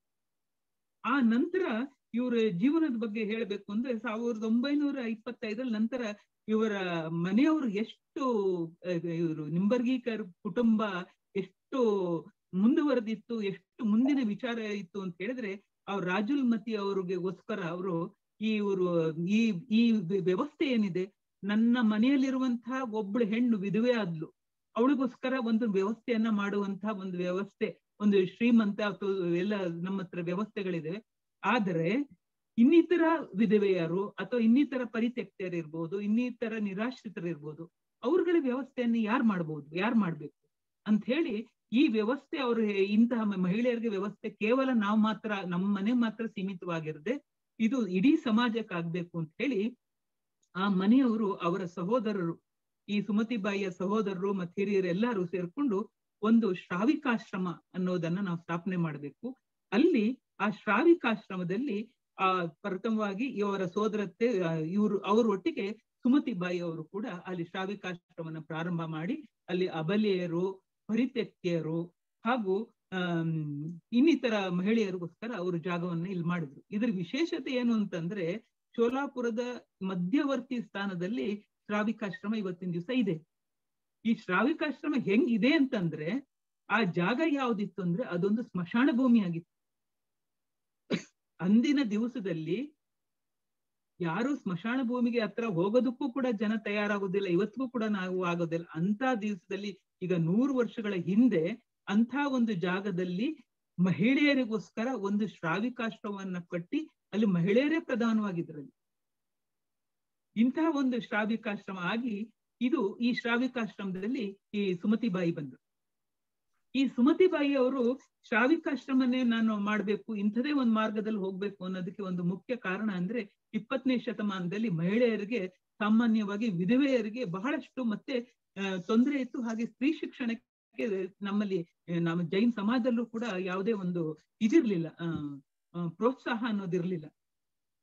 Speaker 3: ಆ ನಂತರ ಇವರ ಜೀವನದ ಬಗ್ಗೆ ಹೇಳಬೇಕು ಅಂದ್ರೆ ಸಾವಿರದ ಒಂಬೈನೂರ ಇಪ್ಪತ್ತೈದರ ನಂತರ ಇವರ ಮನೆಯವರು ಎಷ್ಟು ಇವರು ನಿಂಬರ್ಗೀಕರ್ ಕುಟುಂಬ ಎಷ್ಟು ಮುಂದುವರೆದಿತ್ತು ಎಷ್ಟು ಮುಂದಿನ ವಿಚಾರ ಇತ್ತು ಅಂತ ಹೇಳಿದ್ರೆ ಅವ್ರ ರಾಜುಲ್ ಮತಿ ಅವ್ರಿಗೆಗೋಸ್ಕರ ಅವರು ಈ ಇವರು ಈ ಈ ವ್ಯವಸ್ಥೆ ಏನಿದೆ ನನ್ನ ಮನೆಯಲ್ಲಿರುವಂತಹ ಒಬ್ಬಳು ಹೆಣ್ಣು ವಿಧವೆ ಆದ್ಲು ಅವಳಿಗೋಸ್ಕರ ಒಂದು ವ್ಯವಸ್ಥೆಯನ್ನ ಮಾಡುವಂತಹ ಒಂದು ವ್ಯವಸ್ಥೆ ಒಂದು ಶ್ರೀಮಂತ ಅಥವಾ ಎಲ್ಲ ನಮ್ಮ ಹತ್ರ ವ್ಯವಸ್ಥೆಗಳಿದೆ ಆದರೆ ಇನ್ನಿತರ ವಿಧವೆಯರು ಅಥವಾ ಇನ್ನಿತರ ಪರಿತ್ಯಕ್ತರು ಇರ್ಬೋದು ಇನ್ನಿತರ ನಿರಾಶ್ರಿತರಿರ್ಬೋದು ಅವ್ರಗಳ ವ್ಯವಸ್ಥೆಯನ್ನು ಯಾರು ಮಾಡ್ಬೋದು ಯಾರು ಮಾಡ್ಬೇಕು ಅಂತ ಹೇಳಿ ಈ ವ್ಯವಸ್ಥೆ ಅವರು ಇಂತಹ ಮಹಿಳೆಯರಿಗೆ ವ್ಯವಸ್ಥೆ ಕೇವಲ ನಾವು ಮಾತ್ರ ನಮ್ಮ ಮನೆ ಮಾತ್ರ ಸೀಮಿತವಾಗಿರದೆ ಇದು ಇಡೀ ಸಮಾಜಕ್ಕೆ ಆಗ್ಬೇಕು ಅಂತ ಹೇಳಿ ಆ ಮನೆಯವರು ಅವರ ಸಹೋದರರು ಈ ಸುಮತಿಬಾಯಿಯ ಸಹೋದರರು ಮತ್ತು ಹಿರಿಯರು ಎಲ್ಲರೂ ಸೇರ್ಕೊಂಡು ಒಂದು ಶ್ರಾವಿಕಾಶ್ರಮ ಅನ್ನೋದನ್ನ ನಾವು ಸ್ಥಾಪನೆ ಮಾಡಬೇಕು ಅಲ್ಲಿ ಆ ಶ್ರಾವಿಕಾಶ್ರಮದಲ್ಲಿ ಆ ಪ್ರಥಮವಾಗಿ ಇವರ ಸೋದರತ್ತೆ ಇವರು ಅವ್ರ ಒಟ್ಟಿಗೆ ಸುಮತಿಬಾಯಿ ಅವರು ಕೂಡ ಅಲ್ಲಿ ಶ್ರಾವಿಕಾಶ್ರಮನ ಪ್ರಾರಂಭ ಮಾಡಿ ಅಲ್ಲಿ ಅಬಲೆಯರು ಪರಿತ್ಯಕ್ತಿಯರು ಹಾಗೂ ಅಹ್ ಇನ್ನಿತರ ಮಹಿಳೆಯರಿಗೋಸ್ಕರ ಅವರು ಜಾಗವನ್ನ ಇಲ್ಲಿ ಮಾಡಿದ್ರು ಇದ್ರ ವಿಶೇಷತೆ ಏನು ಅಂತಂದ್ರೆ ಶೋಲಾಪುರದ ಮಧ್ಯವರ್ತಿ ಸ್ಥಾನದಲ್ಲಿ ಶ್ರಾವಿಕಾಶ್ರಮ ಇವತ್ತಿನ ದಿವಸ ಇದೆ ಈ ಶ್ರಾವಿಕಾಶ್ರಮ ಹೆಂಗಿದೆ ಅಂತಂದ್ರೆ ಆ ಜಾಗ ಯಾವ್ದಿತ್ತು ಅಂದ್ರೆ ಅದೊಂದು ಸ್ಮಶಾನ ಭೂಮಿ ಆಗಿತ್ತು ಅಂದಿನ ದಿವಸದಲ್ಲಿ ಯಾರು ಸ್ಮಶಾನ ಭೂಮಿಗೆ ಹತ್ರ ಹೋಗೋದಕ್ಕೂ ಕೂಡ ಜನ ತಯಾರಾಗೋದಿಲ್ಲ ಇವತ್ತಿಗೂ ಕೂಡ ನಾವು ಆಗೋದಿಲ್ಲ ಅಂತ ದಿವಸದಲ್ಲಿ ಈಗ ನೂರು ವರ್ಷಗಳ ಹಿಂದೆ ಅಂತ ಒಂದು ಜಾಗದಲ್ಲಿ ಮಹಿಳೆಯರಿಗೋಸ್ಕರ ಒಂದು ಶ್ರಾವಿಕಾಶ್ರಮವನ್ನ ಕಟ್ಟಿ ಅಲ್ಲಿ ಮಹಿಳೆಯರೇ ಪ್ರಧಾನವಾಗಿದ್ರಲ್ಲಿ ಇಂತಹ ಒಂದು ಶ್ರಾವಿಕಾಶ್ರಮ ಆಗಿ ಇದು ಈ ಶ್ರಾವಿಕಾಶ್ರಮದಲ್ಲಿ ಈ ಸುಮತಿಬಾಯಿ ಬಂದ್ರು ಈ ಸುಮತಿಬಾಯಿ ಅವರು ಶ್ರಾವಿಕಾಶ್ರಮನೇ ನಾನು ಮಾಡ್ಬೇಕು ಇಂಥದೇ ಒಂದು ಮಾರ್ಗದಲ್ಲಿ ಹೋಗ್ಬೇಕು ಅನ್ನೋದಕ್ಕೆ ಒಂದು ಮುಖ್ಯ ಕಾರಣ ಅಂದ್ರೆ ಇಪ್ಪತ್ತನೇ ಶತಮಾನದಲ್ಲಿ ಮಹಿಳೆಯರಿಗೆ ಸಾಮಾನ್ಯವಾಗಿ ವಿಧವೆಯರಿಗೆ ಬಹಳಷ್ಟು ಮತ್ತೆ ತೊಂದರೆ ಇತ್ತು ಹಾಗೆ ಸ್ತ್ರೀ ಶಿಕ್ಷಣಕ್ಕೆ ನಮ್ಮಲ್ಲಿ ನಮ್ಮ ಜೈನ್ ಸಮಾಜದಲ್ಲೂ ಕೂಡ ಯಾವುದೇ ಒಂದು ಇದಿರ್ಲಿಲ್ಲ ಪ್ರೋತ್ಸಾಹ ಅನ್ನೋದಿರ್ಲಿಲ್ಲ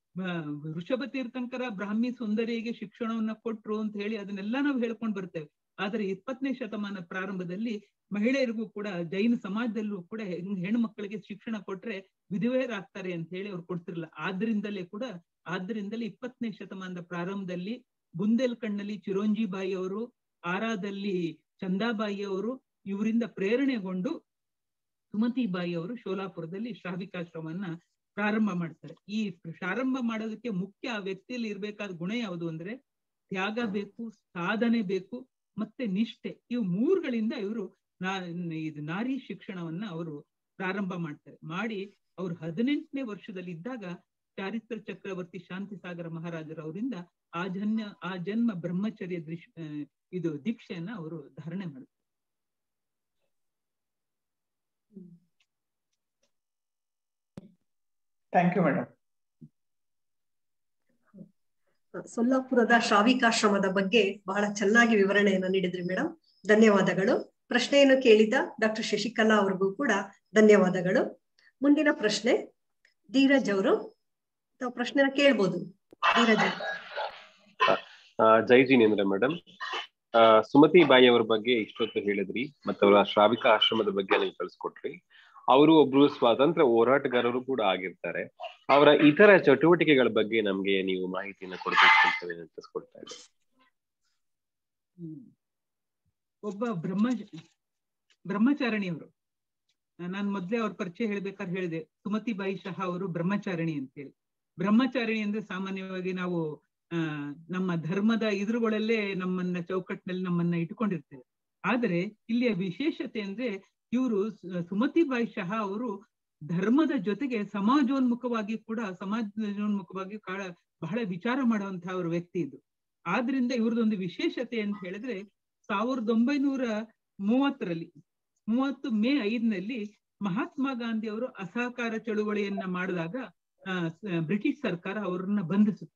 Speaker 3: ಋಷಭ ತೀರ್ಥಂಕರ ಬ್ರಾಹ್ಮಿ ಸುಂದರಿಗೆ ಶಿಕ್ಷಣವನ್ನ ಕೊಟ್ರು ಅಂತ ಹೇಳಿ ಅದನ್ನೆಲ್ಲ ನಾವು ಹೇಳ್ಕೊಂಡ್ ಬರ್ತೇವೆ ಆದರೆ ಇಪ್ಪತ್ತನೇ ಶತಮಾನ ಪ್ರಾರಂಭದಲ್ಲಿ ಮಹಿಳೆಯರಿಗೂ ಕೂಡ ಜೈನ ಸಮಾಜದಲ್ಲೂ ಕೂಡ ಹೆಣ್- ಹೆಣ್ಣು ಮಕ್ಕಳಿಗೆ ಶಿಕ್ಷಣ ಕೊಟ್ರೆ ವಿಧವೆಯರಾಗ್ತಾರೆ ಅಂತ ಹೇಳಿ ಅವ್ರು ಕೊಡ್ತಿರ್ಲಿಲ್ಲ ಆದ್ರಿಂದಲೇ ಕೂಡ ಆದ್ರಿಂದಲೇ ಇಪ್ಪತ್ತನೇ ಶತಮಾನದ ಪ್ರಾರಂಭದಲ್ಲಿ ಬುಂದೇಲ್ಖಂಡ್ನಲ್ಲಿ ಚಿರೋಂಜಿ ಬಾಯಿ ಅವರು ಆರಾದಲ್ಲಿ ಚಂದಾಬಾಯಿ ಅವರು ಇವರಿಂದ ಪ್ರೇರಣೆಗೊಂಡು ಸುಮತಿ ಬಾಯಿ ಅವರು ಶೋಲಾಪುರದಲ್ಲಿ ಶ್ರಾವಿಕಾಶ್ರಮವನ್ನ ಪ್ರಾರಂಭ ಮಾಡ್ತಾರೆ ಈ ಪ್ರಾರಂಭ ಮಾಡೋದಕ್ಕೆ ಮುಖ್ಯ ಆ ವ್ಯಕ್ತಿಯಲ್ಲಿ ಇರ್ಬೇಕಾದ ಗುಣ ಯಾವುದು ಅಂದ್ರೆ ತ್ಯಾಗ ಬೇಕು ಸಾಧನೆ ಬೇಕು ಮತ್ತೆ ನಿಷ್ಠೆ ಇವು ಮೂರುಗಳಿಂದ ಇವರು ನಾ ಇದು ನಾರಿ ಶಿಕ್ಷಣವನ್ನ ಅವರು ಪ್ರಾರಂಭ ಮಾಡ್ತಾರೆ ಮಾಡಿ ಅವ್ರು ಹದಿನೆಂಟನೇ ವರ್ಷದಲ್ಲಿ ಇದ್ದಾಗ ಚಾರಿತ್ರ ಚಕ್ರವರ್ತಿ ಶಾಂತಿಸಾಗರ ಮಹಾರಾಜರು ಅವರಿಂದ ಆ ಜನ್ಮ ಆ ಜನ್ಮ ಬ್ರಹ್ಮಚರ್ಯ ದೃಶ್ ಆ, ಇದು ದೀಕ್ಷೆಯನ್ನ ಅವರು ಧಾರಣೆ ಮಾಡ್ತಾರೆ
Speaker 6: ಥ್ಯಾಂಕ್ ಯು ಮೇಡಮ್
Speaker 1: ಸೊಲ್ಲಾಪುರದ ಶ್ರಾವಿಕಾಶ್ರಮದ ಬಗ್ಗೆ ಬಹಳ ಚೆನ್ನಾಗಿ ವಿವರಣೆಯನ್ನು ನೀಡಿದ್ರಿ ಮೇಡಮ್ ಧನ್ಯವಾದಗಳು ಪ್ರಶ್ನೆಯನ್ನು ಕೇಳಿದ ಡಾಕ್ಟರ್ ಶಶಿಕಲಾ ಅವ್ರಿಗೂ ಕೂಡ ಧನ್ಯವಾದಗಳು ಮುಂದಿನ ಪ್ರಶ್ನೆ ಧೀರಜ್ ಅವರು ತಾವು ಪ್ರಶ್ನೆನ ಕೇಳ್ಬೋದು ಧೀರಜ್ ಅವ್ರು.
Speaker 2: ಆ, ಜೈ ಜಿನೇಂದ್ರ ಮೇಡಮ್ ಸುಮತಿ ಬಾಯಿ ಅವರ ಬಗ್ಗೆ ಇಷ್ಟೊತ್ತು ಹೇಳಿದ್ರಿ ಮತ್ತು ಅವರ ಶ್ರಾವಿಕ ಆಶ್ರಮದ ಬಗ್ಗೆ ನೀವು ಕಳಿಸ್ಕೊಟ್ರಿ ಅವರು ಒಬ್ರು ಸ್ವಾತಂತ್ರ್ಯ ಹೋರಾಟಗಾರರು ಕೂಡ ಆಗಿರ್ತಾರೆ ಅವರ ಇತರ ಚಟುವಟಿಕೆಗಳ ಬಗ್ಗೆ ನಮ್ಗೆ ನೀವು ಮಾಹಿತಿಯನ್ನ ಕೊಡ್ಬೇಕು ಅಂತ ನೆನಪಿಸ್ಕೊಡ್ತಾ ಇದ್ದೆ
Speaker 3: ಹ್ಮ್. ಒಬ್ಬ ಬ್ರಹ್ಮ ಬ್ರಹ್ಮಚಾರಿಣಿಯವರು ನಾನು ಮೊದ್ಲೇ ಅವ್ರ ಪರಿಚಯ ಹೇಳ್ಬೇಕಾದ್ರೆ ಹೇಳಿದೆ ಸುಮತಿ ಬಾಯಿ ಶಹಾ ಅವರು ಬ್ರಹ್ಮಚಾರಿಣಿ ಅಂತೇಳಿ ಬ್ರಹ್ಮಚಾರಿಣಿ ಅಂದ್ರೆ ಸಾಮಾನ್ಯವಾಗಿ ನಾವು ಆ ನಮ್ಮ ಧರ್ಮದ ಇದ್ರುಗಳಲ್ಲೇ ನಮ್ಮನ್ನ ಚೌಕಟ್ಟಿನಲ್ಲಿ ನಮ್ಮನ್ನ ಇಟ್ಕೊಂಡಿರ್ತೇವೆ ಆದರೆ ಇಲ್ಲಿಯ ವಿಶೇಷತೆ ಅಂದ್ರೆ ಇವರು ಸುಮತಿ ಬಾಯಿ ಶಹಾ ಅವರು ಧರ್ಮದ ಜೊತೆಗೆ ಸಮಾಜೋನ್ಮುಖವಾಗಿ ಕೂಡ ಸಮಾಜೋನ್ಮುಖವಾಗಿ ಕಾಳ ಬಹಳ ವಿಚಾರ ಮಾಡುವಂತಹ ಅವ್ರ ವ್ಯಕ್ತಿ ಇದು ಆದ್ರಿಂದ ಇವ್ರದೊಂದು ವಿಶೇಷತೆ ಅಂತ ಹೇಳಿದ್ರೆ ಸಾವಿರದ ಒಂಬೈನೂರ ಮೂವತ್ತರಲ್ಲಿ ಮೂವತ್ತು ಮೇ ಐದನಲ್ಲಿ ಮಹಾತ್ಮ ಗಾಂಧಿ ಅವರು ಅಸಹಕಾರ ಚಳುವಳಿಯನ್ನ ಮಾಡಿದಾಗ ಆ, ಸ- ಬ್ರಿಟಿಷ್ ಸರ್ಕಾರ ಅವರನ್ನ ಬಂಧಿಸಿತು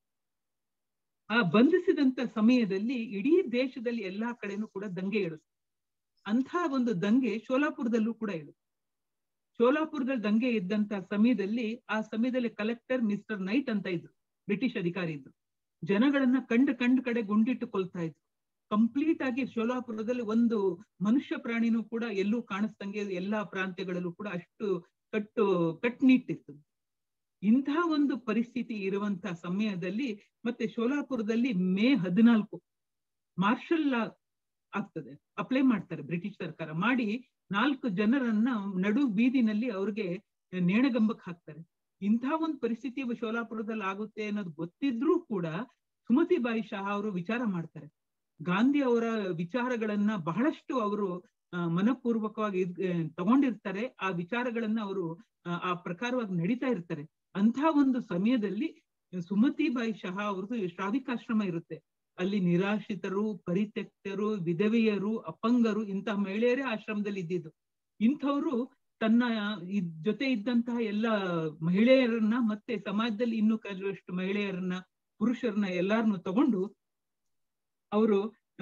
Speaker 3: ಆ ಬಂಧಿಸಿದಂತ ಸಮಯದಲ್ಲಿ ಇಡೀ ದೇಶದಲ್ಲಿ ಎಲ್ಲಾ ಕಡೆನೂ ಕೂಡ ದಂಗೆ ಇಡುತ್ತೆ ಅಂಥ ಒಂದು ದಂಗೆ ಶೋಲಾಪುರದಲ್ಲೂ ಕೂಡ ಇಡುತ್ತೆ ಶೋಲಾಪುರದಲ್ಲಿ ದಂಗೆ ಇದ್ದಂತ ಸಮಯದಲ್ಲಿ ಆ ಸಮಯದಲ್ಲಿ ಕಲೆಕ್ಟರ್ ಮಿಸ್ಟರ್ ನೈಟ್ ಅಂತ ಇದ್ರು ಬ್ರಿಟಿಷ್ ಅಧಿಕಾರಿ ಇದ್ರು ಜನಗಳನ್ನ ಕಂಡು ಕಂಡು ಕಡೆ ಗುಂಡಿಟ್ಟು ಕೊಲ್ತಾ ಇದ್ರು ಕಂಪ್ಲೀಟ್ ಆಗಿ ಶೋಲಾಪುರದಲ್ಲಿ ಒಂದು ಮನುಷ್ಯ ಪ್ರಾಣಿನೂ ಕೂಡ ಎಲ್ಲೂ ಕಾಣಿಸ್ದಂಗೆ ಎಲ್ಲಾ ಪ್ರಾಂತ್ಯಗಳಲ್ಲೂ ಕೂಡ ಅಷ್ಟು ಕಟ್ಟು ಕಟ್ನಿಟ್ಟಿತ್ತು ಇಂತಹ ಒಂದು ಪರಿಸ್ಥಿತಿ ಇರುವಂತ ಸಮಯದಲ್ಲಿ ಮತ್ತೆ ಶೋಲಾಪುರದಲ್ಲಿ ಮೇ ಹದಿನಾಲ್ಕು ಮಾರ್ಷಲ್ ಲಾ ಆಗ್ತದೆ ಅಪ್ಲೈ ಮಾಡ್ತಾರೆ ಬ್ರಿಟಿಷ್ ಸರ್ಕಾರ ಮಾಡಿ ನಾಲ್ಕು ಜನರನ್ನ ನಡು ಬೀದಿನಲ್ಲಿ ಅವ್ರಿಗೆ ನೇಣಗಂಬಕ್ ಹಾಕ್ತಾರೆ ಇಂತಹ ಒಂದು ಪರಿಸ್ಥಿತಿ ಶೋಲಾಪುರದಲ್ಲಿ ಆಗುತ್ತೆ ಅನ್ನೋದು ಗೊತ್ತಿದ್ರೂ ಕೂಡ ಸುಮತಿ ಬಾಯಿ ಶಹಾ ಅವರು ವಿಚಾರ ಮಾಡ್ತಾರೆ ಗಾಂಧಿ ಅವರ ವಿಚಾರಗಳನ್ನ ಬಹಳಷ್ಟು ಅವರು ಆ, ಮನಪೂರ್ವಕವಾಗಿ ಇದ್- ಆ, ತಗೊಂಡಿರ್ತಾರೆ ಆ ವಿಚಾರಗಳನ್ನ ಅವರು ಆ, ಆ ಪ್ರಕಾರವಾಗಿ ನಡೀತಾ ಇರ್ತಾರೆ ಅಂಥ ಒಂದು ಸಮಯದಲ್ಲಿ ಸುಮತಿ ಬಾಯಿ ಶಹಾ ಅವ್ರದ್ದು ಶ್ರಾವಿಕಾಶ್ರಮ ಇರುತ್ತೆ ಅಲ್ಲಿ ನಿರಾಶ್ರಿತರು ಪರಿತ್ಯಕ್ತರು ವಿಧವೆಯರು ಅಪಂಗರು ಇಂತಹ ಮಹಿಳೆಯರೇ ಆಶ್ರಮದಲ್ಲಿ ಇದ್ದಿದ್ದು ಇಂಥವ್ರು ತನ್ನ ಇದ್- ಜೊತೆ ಇದ್ದಂತಹ ಎಲ್ಲ ಮಹಿಳೆಯರನ್ನ ಮತ್ತೆ ಸಮಾಜದಲ್ಲಿ ಇನ್ನೂ ಕೆಲವಷ್ಟು ಮಹಿಳೆಯರನ್ನ ಪುರುಷರನ್ನ ಎಲ್ಲಾರನ್ನು ತಗೊಂಡು ಅವರು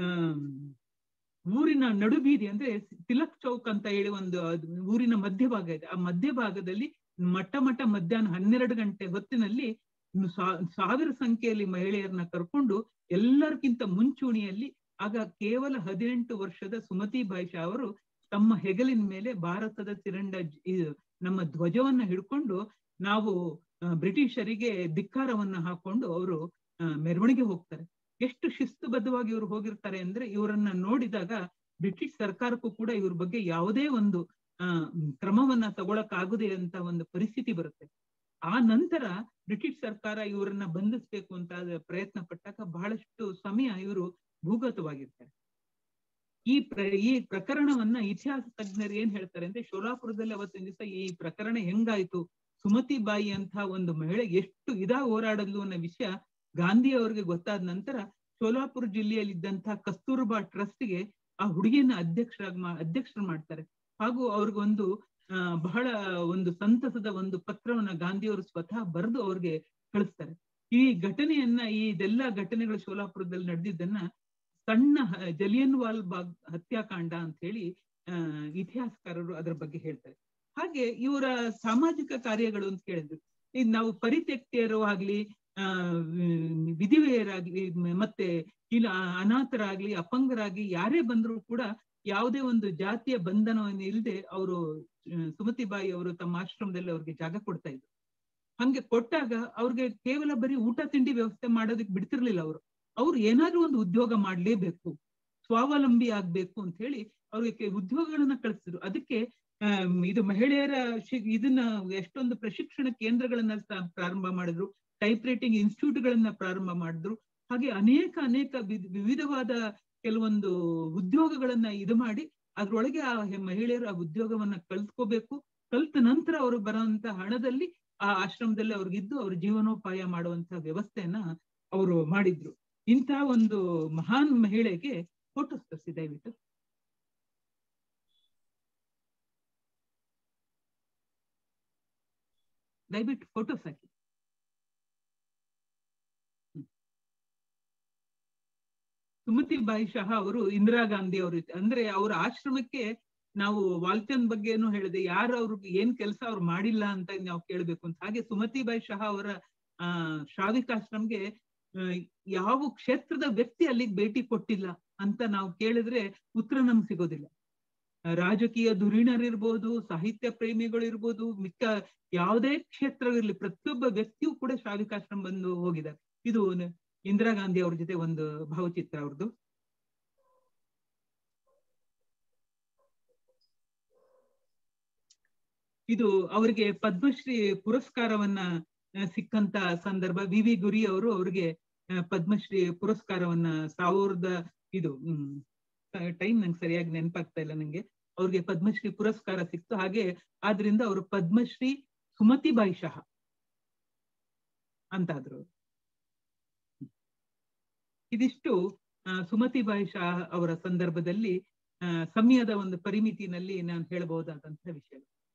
Speaker 3: ಊರಿನ ನಡುಬೀದಿ ಅಂದ್ರೆ ತಿಲಕ್ ಚೌಕ್ ಅಂತ ಹೇಳಿ ಒಂದು ಅದು ಊರಿನ ಮಧ್ಯಭಾಗ ಇದೆ ಆ ಮಧ್ಯಭಾಗದಲ್ಲಿ ಮಟ್ಟ ಮಟ್ಟ ಮಧ್ಯಾಹ್ನ ಹನ್ನೆರಡು ಗಂಟೆ ಹೊತ್ತಿನಲ್ಲಿ ಇನ್ನು ಸಾ- ಸಾವಿರ ಸಂಖ್ಯೆಯಲ್ಲಿ ಮಹಿಳೆಯರನ್ನ ಕರ್ಕೊಂಡು ಎಲ್ಲರಿಗಿಂತ ಮುಂಚೂಣಿಯಲ್ಲಿ ಆಗ ಕೇವಲ ಹದಿನೆಂಟು ವರ್ಷದ ಸುಮತಿ ಬಾಯಿಷಾ ಅವರು ತಮ್ಮ ಹೆಗಲಿನ ಮೇಲೆ ಭಾರತದ ತಿರಂಡ ಜ್- ಇದು ನಮ್ಮ ಧ್ವಜವನ್ನ ಹಿಡ್ಕೊಂಡು ನಾವು ಆ, ಬ್ರಿಟಿಷರಿಗೆ ಧಿಕ್ಕಾರವನ್ನ ಹಾಕೊಂಡು ಅವರು ಮೆರವಣಿಗೆ ಹೋಗ್ತಾರೆ ಎಷ್ಟು ಶಿಸ್ತುಬದ್ಧವಾಗಿ ಇವರು ಹೋಗಿರ್ತಾರೆ ಅಂದ್ರೆ ಇವರನ್ನ ನೋಡಿದಾಗ ಬ್ರಿಟಿಷ್ ಸರ್ಕಾರಕ್ಕೂ ಕೂಡ ಇವ್ರ ಬಗ್ಗೆ ಯಾವುದೇ ಒಂದು ಆ ಕ್ರಮವನ್ನ ತಗೊಳಕ್ಕಾಗದೆ ಅಂತ ಒಂದು ಪರಿಸ್ಥಿತಿ ಬರುತ್ತೆ ಆ ನಂತರ ಬ್ರಿಟಿಷ್ ಸರ್ಕಾರ ಇವರನ್ನ ಬಂಧಿಸ್ಬೇಕು ಅಂತ ಪ್ರಯತ್ನ ಪಟ್ಟಾಗ ಬಹಳಷ್ಟು ಸಮಯ ಇವರು ಭೂಗತವಾಗಿರ್ತಾರೆ ಈ ಪ್ರ ಈ ಪ್ರಕರಣವನ್ನ ಇತಿಹಾಸ ತಜ್ಞರು ಏನ್ ಹೇಳ್ತಾರೆ ಅಂದ್ರೆ ಶೋಲಾಪುರದಲ್ಲಿ ಅವತ್ತಿನ ದಿವಸ ಈ ಪ್ರಕರಣ ಹೆಂಗಾಯ್ತು ಸುಮತಿ ಬಾಯಿ ಅಂತ ಒಂದು ಮಹಿಳೆ ಎಷ್ಟು ಇದಾಗ ಹೋರಾಡಲು ಅನ್ನೋ ವಿಷಯ ಗಾಂಧಿ ಅವರಿಗೆ ಗೊತ್ತಾದ ನಂತರ ಸೋಲಾಪುರ ಜಿಲ್ಲೆಯಲ್ಲಿ ಇದ್ದಂತಹ ಕಸ್ತೂರ್ಬಾ ಟ್ರಸ್ಟ್ಗೆ ಆ ಹುಡುಗಿಯನ್ನ ಅಧ್ಯಕ್ಷರಾಗಿ ಮಾ ಅಧ್ಯಕ್ಷರು ಮಾಡ್ತಾರೆ ಹಾಗೂ ಅವ್ರಿಗೊಂದು ಆ, ಬಹಳ ಒಂದು ಸಂತಸದ ಒಂದು ಪತ್ರವನ್ನ ಗಾಂಧಿಯವರು ಸ್ವತಃ ಬರೆದು ಅವ್ರಿಗೆ ಕಳಿಸ್ತಾರೆ ಈ ಘಟನೆಯನ್ನ ಈ ಇದೆಲ್ಲ ಘಟನೆಗಳು ಶೋಲಾಪುರದಲ್ಲಿ ನಡೆದಿದ್ದನ್ನ ಸಣ್ಣ ಹ- ಜಲಿಯನ್ ವಾಲ್ ಬಾಗ್ ಹತ್ಯಾಕಾಂಡ ಅಂತ ಹೇಳಿ ಆ ಇತಿಹಾಸಕಾರರು ಅದರ ಬಗ್ಗೆ ಹೇಳ್ತಾರೆ ಹಾಗೆ ಇವರ ಸಾಮಾಜಿಕ ಕಾರ್ಯಗಳು ಅಂತ ಕೇಳಿದ್ರು ಈಗ ನಾವು ಪರಿತ್ಯಕ್ತಿಯರು ಆಗ್ಲಿ ಆ ವಿಧಿವೆಯರಾಗ್ಲಿ ಮತ್ತೆ ಇಲ್ಲ ಅನಾಥರಾಗ್ಲಿ ಅಪಂಗರಾಗ್ಲಿ ಯಾರೇ ಬಂದರೂ ಕೂಡ ಯಾವುದೇ ಒಂದು ಜಾತಿಯ ಬಂಧನವನ್ನು ಇಲ್ಲದೆ ಅವರು ಸುಮತಿಬಾಯಿ ಅವರು ತಮ್ಮ ಆಶ್ರಮದಲ್ಲಿ ಅವ್ರಿಗೆ ಜಾಗ ಕೊಡ್ತಾ ಇದ್ರು ಹಂಗೆ ಕೊಟ್ಟಾಗ ಅವ್ರಿಗೆ ಕೇವಲ ಬರೀ ಊಟ ತಿಂಡಿ ವ್ಯವಸ್ಥೆ ಮಾಡೋದಕ್ಕೆ ಬಿಡ್ತಿರ್ಲಿಲ್ಲ ಅವರು ಅವ್ರು ಏನಾದ್ರೂ ಒಂದು ಉದ್ಯೋಗ ಮಾಡ್ಲೇಬೇಕು ಸ್ವಾವಲಂಬಿ ಆಗ್ಬೇಕು ಅಂತ ಹೇಳಿ ಅವ್ರಿಗೆ ಉದ್ಯೋಗಗಳನ್ನ ಕಳಿಸಿದ್ರು ಅದಕ್ಕೆ ಇದು ಮಹಿಳೆಯರ ಇದನ್ನ ಎಷ್ಟೊಂದು ಪ್ರಶಿಕ್ಷಣ ಕೇಂದ್ರಗಳನ್ನ ಪ್ರಾರಂಭ ಮಾಡಿದ್ರು ಟೈಪ್ ರೈಟಿಂಗ್ ಇನ್ಸ್ಟಿಟ್ಯೂಟ್ ಗಳನ್ನ ಪ್ರಾರಂಭ ಮಾಡಿದ್ರು ಹಾಗೆ ಅನೇಕ ಅನೇಕ ವಿವಿಧವಾದ ಕೆಲವೊಂದು ಉದ್ಯೋಗಗಳನ್ನ ಇದು ಮಾಡಿ ಅದ್ರೊಳಗೆ ಆ ಮಹಿಳೆಯರು ಆ ಉದ್ಯೋಗವನ್ನ ಕಲ್ತ್ಕೋಬೇಕು ಕಲ್ತ ನಂತರ ಅವರು ಬರುವಂತ ಹಣದಲ್ಲಿ ಆ ಆಶ್ರಮದಲ್ಲಿ ಅವ್ರಿಗಿದ್ದು ಅವ್ರ ಜೀವನೋಪಾಯ ಮಾಡುವಂತ ವ್ಯವಸ್ಥೆಯನ್ನ ಅವರು ಮಾಡಿದ್ರು ಇಂಥ ಒಂದು ಮಹಾನ್ ಮಹಿಳೆಗೆ ಫೋಟೋಸ್ ತರಿಸಿ ದಯವಿಟ್ಟು ದಯವಿಟ್ಟು ಫೋಟೋಸ್ ಹಾಕಿ ಸುಮತಿ ಬಾಯಿ ಶಹಾ ಅವರು ಇಂದಿರಾ ಗಾಂಧಿ ಅವರು ಅಂದ್ರೆ ಅವರ ಆಶ್ರಮಕ್ಕೆ ನಾವು ವಾಲ್ಚಂದ್ ಬಗ್ಗೆನೂ ಹೇಳಿದೆ ಯಾರು ಅವ್ರಿಗೆ ಏನ್ ಕೆಲಸ ಅವ್ರು ಮಾಡಿಲ್ಲ ಅಂತ ನಾವು ಕೇಳ್ಬೇಕು ಅಂತ ಹಾಗೆ ಸುಮತಿ ಬಾಯಿ ಶಹಾ ಅವರ ಆ ಶ್ರಾವಿಕಾಶ್ರಮ್ಗೆ ಯಾವ ಕ್ಷೇತ್ರದ ವ್ಯಕ್ತಿ ಅಲ್ಲಿಗೆ ಭೇಟಿ ಕೊಟ್ಟಿಲ್ಲ ಅಂತ ನಾವು ಕೇಳಿದ್ರೆ ಉತ್ತರ ನಮ್ಗೆ ಸಿಗೋದಿಲ್ಲ ರಾಜಕೀಯ ಧುರೀಣರಿರ್ಬೋದು ಸಾಹಿತ್ಯ ಪ್ರೇಮಿಗಳಿರ್ಬೋದು ಮಿಕ್ಕ ಯಾವುದೇ ಕ್ಷೇತ್ರವಿರ್ಲಿ ಪ್ರತಿಯೊಬ್ಬ ವ್ಯಕ್ತಿಯೂ ಕೂಡ ಶ್ರಾವಿಕಾಶ್ರಮ ಬಂದು ಹೋಗಿದ್ದಾರೆ ಇದು ಇಂದಿರಾ ಗಾಂಧಿ ಅವ್ರ ಜೊತೆ ಒಂದು ಭಾವಚಿತ್ರ ಅವ್ರದ್ದು ಇದು ಅವರಿಗೆ ಪದ್ಮಶ್ರೀ ಪುರಸ್ಕಾರವನ್ನ ಸಿಕ್ಕಂತ ಸಂದರ್ಭ ವಿ ವಿ ಗುರಿ ಅವರು ಅವ್ರಿಗೆ ಪದ್ಮಶ್ರೀ ಪುರಸ್ಕಾರವನ್ನ ಸಾವಿರದ ಇದು ಹ್ಮ್ ಟೈಮ್ ನಂಗೆ ಸರಿಯಾಗಿ ನೆನಪಾಗ್ತಾ ಇಲ್ಲ ನಂಗೆ ಅವ್ರಿಗೆ ಪದ್ಮಶ್ರೀ ಪುರಸ್ಕಾರ ಸಿಕ್ತು ಹಾಗೆ ಆದ್ರಿಂದ ಅವರು ಪದ್ಮಶ್ರೀ ಸುಮತಿಬಾಯಿ ಶಹಾ ಅಂತಾದ್ರು ಇದಿಷ್ಟು ಸುಮತಿಬಾಯಿ ಶಾ ಅವರ ಸಂದರ್ಭದಲ್ಲಿ ಸಮಯದ ಒಂದು ಪರಿಮಿತಿನಲ್ಲಿ ನಾನು ಹೇಳಬಹುದಾದಂತಹ ವಿಷಯ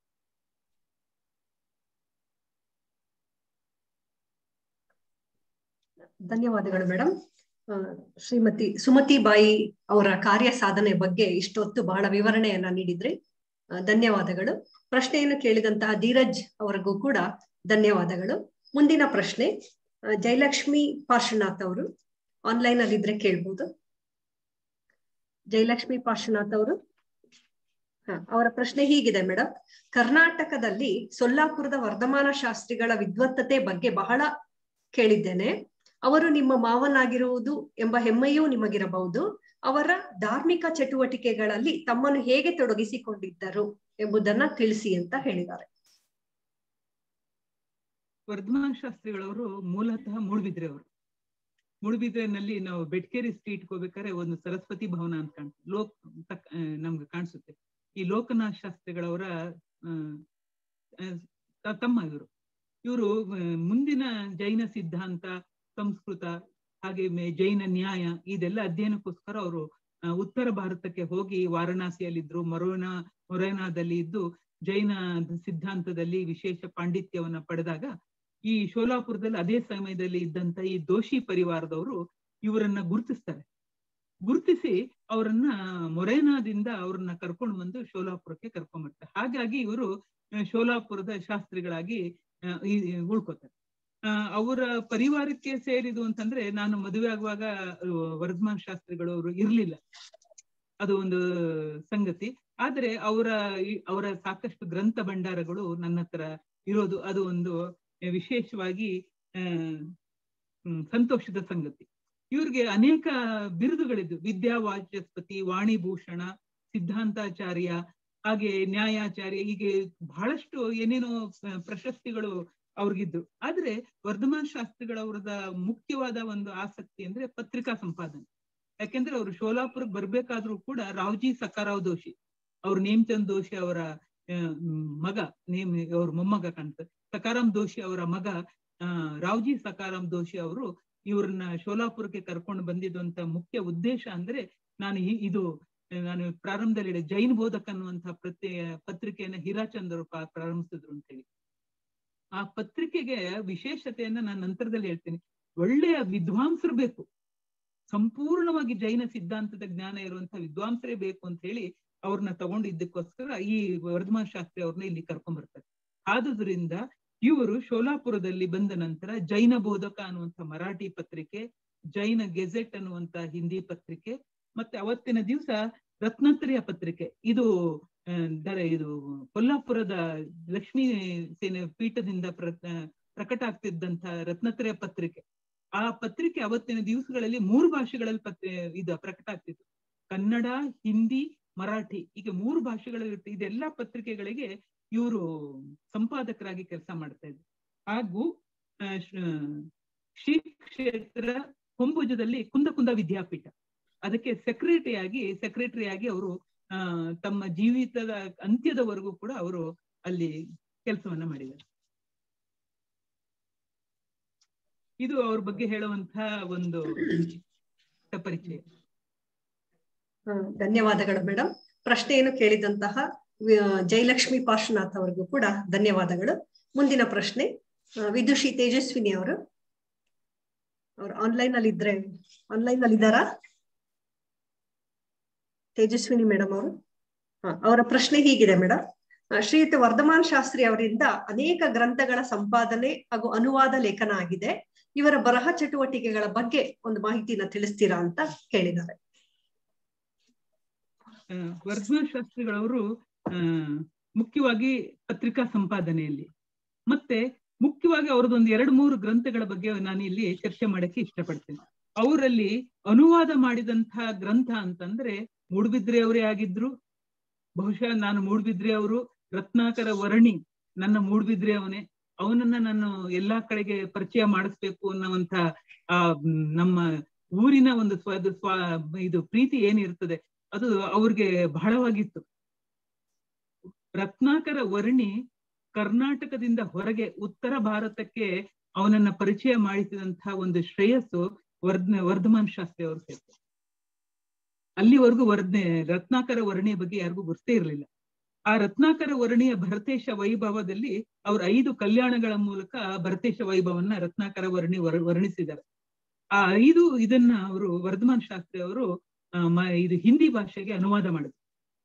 Speaker 1: ಧನ್ಯವಾದಗಳು ಮೇಡಮ್ ಶ್ರೀಮತಿ ಸುಮತಿ ಬಾಯಿ ಅವರ ಕಾರ್ಯ ಸಾಧನೆ ಬಗ್ಗೆ ಇಷ್ಟೊತ್ತು ಬಹಳ ವಿವರಣೆಯನ್ನ ನೀಡಿದ್ರಿ ಧನ್ಯವಾದಗಳು ಪ್ರಶ್ನೆಯನ್ನು ಕೇಳಿದಂತಹ ಧೀರಜ್ ಅವರಿಗೂ ಕೂಡ ಧನ್ಯವಾದಗಳು ಮುಂದಿನ ಪ್ರಶ್ನೆ ಜಯಲಕ್ಷ್ಮಿ ಪಾರ್ಶ್ವನಾಥ್ ಅವರು ಆನ್ಲೈನ್ ಅಲ್ಲಿ ಇದ್ರೆ ಕೇಳ್ಬೋದು ಜಯಲಕ್ಷ್ಮಿ ಪಾರ್ಶ್ವನಾಥ್ ಅವರು ಹ ಅವರ ಪ್ರಶ್ನೆ ಹೀಗಿದೆ ಮೇಡಮ್ ಕರ್ನಾಟಕದಲ್ಲಿ ಸೊಲ್ಲಾಪುರದ ವರ್ಧಮಾನ ಶಾಸ್ತ್ರಿಗಳ ವಿದ್ವತ್ತತೆ ಬಗ್ಗೆ ಬಹಳ ಕೇಳಿದ್ದೇನೆ ಅವರು ನಿಮ್ಮ ಮಾವನಾಗಿರುವುದು ಎಂಬ ಹೆಮ್ಮೆಯೂ ನಿಮಗಿರಬಹುದು ಅವರ ಧಾರ್ಮಿಕ ಚಟುವಟಿಕೆಗಳಲ್ಲಿ ತಮ್ಮನ್ನು ಹೇಗೆ ತೊಡಗಿಸಿಕೊಂಡಿದ್ದರು ಎಂಬುದನ್ನ ತಿಳಿಸಿ ಅಂತ ಹೇಳಿದ್ದಾರೆ
Speaker 3: ವರ್ಧಮಾನ ಶಾಸ್ತ್ರಿಗಳವರು ಮೂಲತಃ ಮೂಳ್ಬಿದ್ರೆ ಅವರು ಮೂಳ್ಬಿದ್ರೆನಲ್ಲಿ ನಾವು ಬೆಟ್ಕೇರಿ ಸ್ಟ್ರೀಟ್ ಹೋಗ್ಬೇಕಾದ್ರೆ ಒಂದು ಸರಸ್ವತಿ ಭವನ ಅಂತ ಕಾಣ್ತದೆ ಲೋಕ್ ತಕ್ ನಮ್ಗೆ ಕಾಣಿಸುತ್ತೆ ಈ ಲೋಕನಾಥ್ ಶಾಸ್ತ್ರಿಗಳವರ ತಮ್ಮ ಇವರು ಇವರು ಮುಂದಿನ ಜೈನ ಸಿದ್ಧಾಂತ ಸಂಸ್ಕೃತ ಹಾಗೆ ಜೈನ ನ್ಯಾಯ ಇದೆಲ್ಲ ಅಧ್ಯಯನಕ್ಕೋಸ್ಕರ ಅವರು ಉತ್ತರ ಭಾರತಕ್ಕೆ ಹೋಗಿ ವಾರಣಾಸಿಯಲ್ಲಿದ್ರು ಮೊರೋನಾ ಮೊರೇನಾದಲ್ಲಿ ಇದ್ದು ಜೈನ ಸಿದ್ಧಾಂತದಲ್ಲಿ ವಿಶೇಷ ಪಾಂಡಿತ್ಯವನ್ನ ಪಡೆದಾಗ ಈ ಶೋಲಾಪುರದಲ್ಲಿ ಅದೇ ಸಮಯದಲ್ಲಿ ಇದ್ದಂತ ಈ ದೋಷಿ ಪರಿವಾರದವರು ಇವರನ್ನ ಗುರುತಿಸ್ತಾರೆ ಗುರುತಿಸಿ ಅವರನ್ನ ಮೊರೇನಾದಿಂದ ಅವ್ರನ್ನ ಕರ್ಕೊಂಡು ಬಂದು ಶೋಲಾಪುರಕ್ಕೆ ಕರ್ಕೊಂಡ್ ಬರ್ತಾರೆ ಹಾಗಾಗಿ ಇವರು ಶೋಲಾಪುರದ ಶಾಸ್ತ್ರಿಗಳಾಗಿ ಉಳ್ಕೋತಾರೆ ಅವರ ಪರಿವಾರಕ್ಕೆ ಸೇರಿದು ಅಂತಂದ್ರೆ ನಾನು ಮದುವೆ ಆಗುವಾಗ ವರ್ಧಮಾನ್ ಶಾಸ್ತ್ರಿಗಳು ಅವರು ಇರ್ಲಿಲ್ಲ ಅದು ಒಂದು ಸಂಗತಿ ಆದ್ರೆ ಅವರ ಅವರ ಸಾಕಷ್ಟು ಗ್ರಂಥ ಭಂಡಾರಗಳು ನನ್ನ ಹತ್ರ ಇರೋದು ಅದು ಒಂದು ವಿಶೇಷವಾಗಿ ಸಂತೋಷದ ಸಂಗತಿ ಇವ್ರಿಗೆ ಅನೇಕ ಬಿರುದುಗಳಿದ್ದು ವಿದ್ಯಾ ವಾಚಸ್ಪತಿ ವಾಣಿಭೂಷಣ ಸಿದ್ಧಾಂತಾಚಾರ್ಯ ಹಾಗೆ ನ್ಯಾಯಾಚಾರ್ಯ ಹೀಗೆ ಬಹಳಷ್ಟು ಏನೇನೋ ಪ್ರಶಸ್ತಿಗಳು ಅವ್ರಿಗಿದ್ದು ಆದ್ರೆ ವರ್ಧಮಾನ್ ಶಾಸ್ತ್ರಿಗಳವ್ರದ ಮುಖ್ಯವಾದ ಒಂದು ಆಸಕ್ತಿ ಅಂದ್ರೆ ಪತ್ರಿಕಾ ಸಂಪಾದನೆ ಯಾಕೆಂದ್ರೆ ಅವರು ಶೋಲಾಪುರಕ್ಕೆ ಬರ್ಬೇಕಾದ್ರೂ ಕೂಡ ರಾವ್ಜಿ ಸಕಾರಾವ್ ದೋಷಿ ಅವ್ರ ನೇಮಚಂದ್ ದೋಷಿ ಅವರ ಮಗ ನೇಮ್ ಅವ್ರ ಮೊಮ್ಮಗ ಕಾಣ್ತದೆ ಸಕಾರಾಮ್ ದೋಷಿ ಅವರ ಮಗ ಆ ರಾವ್ಜಿ ಸಕಾರಾಮ್ ದೋಷಿ ಅವರು ಇವ್ರನ್ನ ಶೋಲಾಪುರಕ್ಕೆ ಕರ್ಕೊಂಡು ಬಂದಿದ್ದಂತ ಮುಖ್ಯ ಉದ್ದೇಶ ಅಂದ್ರೆ ನಾನು ಇದು ನಾನು ಪ್ರಾರಂಭದಲ್ಲಿ ಹೇಳಿದೆ ಜೈನ್ ಬೋಧಕ್ ಅನ್ನುವಂತಹ ಪ್ರತಿ ಪತ್ರಿಕೆಯನ್ನ ಹೀರಾಚಂದ್ ಅವರು ಪ್ರಾರಂಭಿಸಿದ್ರು ಅಂತ ಹೇಳಿ ಆ ಪತ್ರಿಕೆಗೆ ವಿಶೇಷತೆಯನ್ನ ನಾನು ನಂತರದಲ್ಲಿ ಹೇಳ್ತೀನಿ ಒಳ್ಳೆಯ ವಿದ್ವಾಂಸರು ಬೇಕು ಸಂಪೂರ್ಣವಾಗಿ ಜೈನ ಸಿದ್ಧಾಂತದ ಜ್ಞಾನ ಇರುವಂತಹ ವಿದ್ವಾಂಸರೇ ಬೇಕು ಅಂತ ಹೇಳಿ ಅವ್ರನ್ನ ತಗೊಂಡಿದ್ದಕ್ಕೋಸ್ಕರ ಈ ವರ್ಧಮಾನ್ ಶಾಸ್ತ್ರಿ ಅವ್ರನ್ನ ಇಲ್ಲಿ ಕರ್ಕೊಂಡ್ ಬರ್ತಾರೆ ಆದುದರಿಂದ ಇವರು ಶೋಲಾಪುರದಲ್ಲಿ ಬಂದ ನಂತರ ಜೈನ ಬೋಧಕ ಅನ್ನುವಂಥ ಮರಾಠಿ ಪತ್ರಿಕೆ ಜೈನ ಗೆಜೆಟ್ ಅನ್ನುವಂತ ಹಿಂದಿ ಪತ್ರಿಕೆ ಮತ್ತೆ ಅವತ್ತಿನ ದಿವಸ ರತ್ನತ್ರಯ ಪತ್ರಿಕೆ ಇದು ಆ, ದರ- ಇದು ಕೊಲ್ಲಾಪುರದ ಲಕ್ಷ್ಮೀ ಸೇನೆ ಪೀಠದಿಂದ ಪ್ರ ಪ್ರಕಟ ಆಗ್ತಿದ್ದಂತ ರತ್ನತ್ರಯ ಪತ್ರಿಕೆ ಆ ಪತ್ರಿಕೆ ಅವತ್ತಿನ ದಿವಸಗಳಲ್ಲಿ ಮೂರು ಭಾಷೆಗಳಲ್ಲಿ ಪತ್ರಿ ಇದು ಪ್ರಕಟ ಆಗ್ತಿತ್ತು ಕನ್ನಡ ಹಿಂದಿ ಮರಾಠಿ ಈಗ ಮೂರು ಭಾಷೆಗಳಲ್ಲಿ ಇದೆಲ್ಲಾ ಪತ್ರಿಕೆಗಳಿಗೆ ಇವರು ಸಂಪಾದಕರಾಗಿ ಕೆಲಸ ಮಾಡ್ತಾ ಇದ್ರು ಹಾಗೂ ಆ, ಶ್ರ- ಶ್ರೀ ಕ್ಷೇತ್ರ ಹೊಂಬುಜದಲ್ಲಿ ಕುಂದ ಕುಂದ ವಿದ್ಯಾಪೀಠ ಅದಕ್ಕೆ ಸೆಕ್ರೆಟರಿ ಆಗಿ ಸೆಕ್ರೆಟರಿ ಆಗಿ ಅವರು ಆ ತಮ್ಮ ಜೀವಿತದ ಅಂತ್ಯದವರೆಗೂ ಕೂಡ ಅವರು ಅಲ್ಲಿ ಕೆಲಸವನ್ನ ಮಾಡಿದ್ದಾರೆ ಇದು ಅವ್ರ ಬಗ್ಗೆ ಹೇಳುವಂತಹ ಒಂದು ಪರಿಚಯ
Speaker 1: ಹ, ಧನ್ಯವಾದಗಳು ಮೇಡಮ್ ಪ್ರಶ್ನೆಯನ್ನು ಕೇಳಿದಂತಹ ವಿ- ಜಯಲಕ್ಷ್ಮಿ ಪಾರ್ಶ್ವನಾಥ್ ಅವರಿಗೂ ಕೂಡ ಧನ್ಯವಾದಗಳು ಮುಂದಿನ ಪ್ರಶ್ನೆ ಆ, ವಿದುಷಿ ತೇಜಸ್ವಿನಿ ಅವರು ಅವ್ರು ಆನ್ಲೈನ್ ಅಲ್ಲಿ ಇದ್ರೆ ಆನ್ಲೈನ್ ಅಲ್ಲಿ ಇದ್ದಾರಾ ತೇಜಸ್ವಿನಿ ಮೇಡಮ್ ಅವರು ಹ, ಅವರ ಪ್ರಶ್ನೆ ಹೀಗಿದೆ ಮೇಡಮ್ ಶ್ರೀಯುತ ವರ್ಧಮಾನ್ ಶಾಸ್ತ್ರಿ ಅವರಿಂದ ಅನೇಕ ಗ್ರಂಥಗಳ ಸಂಪಾದನೆ ಹಾಗೂ ಅನುವಾದ ಲೇಖನ ಆಗಿದೆ ಇವರ ಬರಹ ಚಟುವಟಿಕೆಗಳ ಬಗ್ಗೆ ಒಂದು ಮಾಹಿತಿನ ತಿಳಿಸ್ತೀರಾ ಅಂತ ಕೇಳಿದ್ದಾರೆ
Speaker 3: ಆ, ವರ್ಧಮಾನ ಶಾಸ್ತ್ರಿಗಳವರು ಆ ಮುಖ್ಯವಾಗಿ ಪತ್ರಿಕಾ ಸಂಪಾದನೆಯಲ್ಲಿ ಮತ್ತೆ ಮುಖ್ಯವಾಗಿ ಅವ್ರದ್ದೊಂದು ಎರಡು ಮೂರು ಗ್ರಂಥಗಳ ಬಗ್ಗೆ ನಾನು ಇಲ್ಲಿ ಚರ್ಚೆ ಮಾಡಕ್ಕೆ ಇಷ್ಟಪಡ್ತೇನೆ ಅವರಲ್ಲಿ ಅನುವಾದ ಮಾಡಿದಂತಹ ಗ್ರಂಥ ಅಂತಂದ್ರೆ ಮೂಡುಬಿದ್ರೆ ಅವರೇ ಆಗಿದ್ರು ಬಹುಶಃ ನಾನು ಮೂಡುಬಿದ್ರೆ ಅವರು ರತ್ನಾಕರ ವರ್ಣಿ ನನ್ನ ಮೂಡುಬಿದ್ರೆ ಅವನೇ ಅವನನ್ನ ನಾನು ಎಲ್ಲಾ ಕಡೆಗೆ ಪರಿಚಯ ಮಾಡಿಸ್ಬೇಕು ಅನ್ನುವಂತ ಆ ಮ್, ನಮ್ಮ ಊರಿನ ಒಂದು ಸ್ವ ಸ್ವ ಇದು ಪ್ರೀತಿ ಏನಿರ್ತದೆ ಅದು ಅವ್ರಿಗೆ ಬಹಳವಾಗಿತ್ತು ರತ್ನಾಕರ ವರ್ಣಿ ಕರ್ನಾಟಕದಿಂದ ಹೊರಗೆ ಉತ್ತರ ಭಾರತಕ್ಕೆ ಅವನನ್ನ ಪರಿಚಯ ಮಾಡಿಸಿದಂತಹ ಒಂದು ಶ್ರೇಯಸ್ಸು ವರ್ಧ ವರ್ಧಮಾನ್ ಶಾಸ್ತ್ರಿ ಅವರು ಸೇರ್ತಾರೆ ಅಲ್ಲಿವರೆಗೂ ವರ್ಧನೆ ರತ್ನಾಕರ ವರ್ಣಿಯ ಬಗ್ಗೆ ಯಾರಿಗೂ ಗೊತ್ತೇ ಇರಲಿಲ್ಲ ಆ ರತ್ನಾಕರ ವರ್ಣಿಯ ಭರತೇಶ ವೈಭವದಲ್ಲಿ ಅವ್ರ ಐದು ಕಲ್ಯಾಣಗಳ ಮೂಲಕ ಭರತೇಶ ವೈಭವನ್ನ ರತ್ನಾಕರ ವರ್ಣಿ ವರ್ ವರ್ಣಿಸಿದ್ದಾರೆ ಆ ಐದು ಇದನ್ನ ಅವರು ವರ್ಧಮಾನ್ ಶಾಸ್ತ್ರಿ ಅವರು ಆ, ಮ- ಇದು ಹಿಂದಿ ಭಾಷೆಗೆ ಅನುವಾದ ಮಾಡಿದ್ರು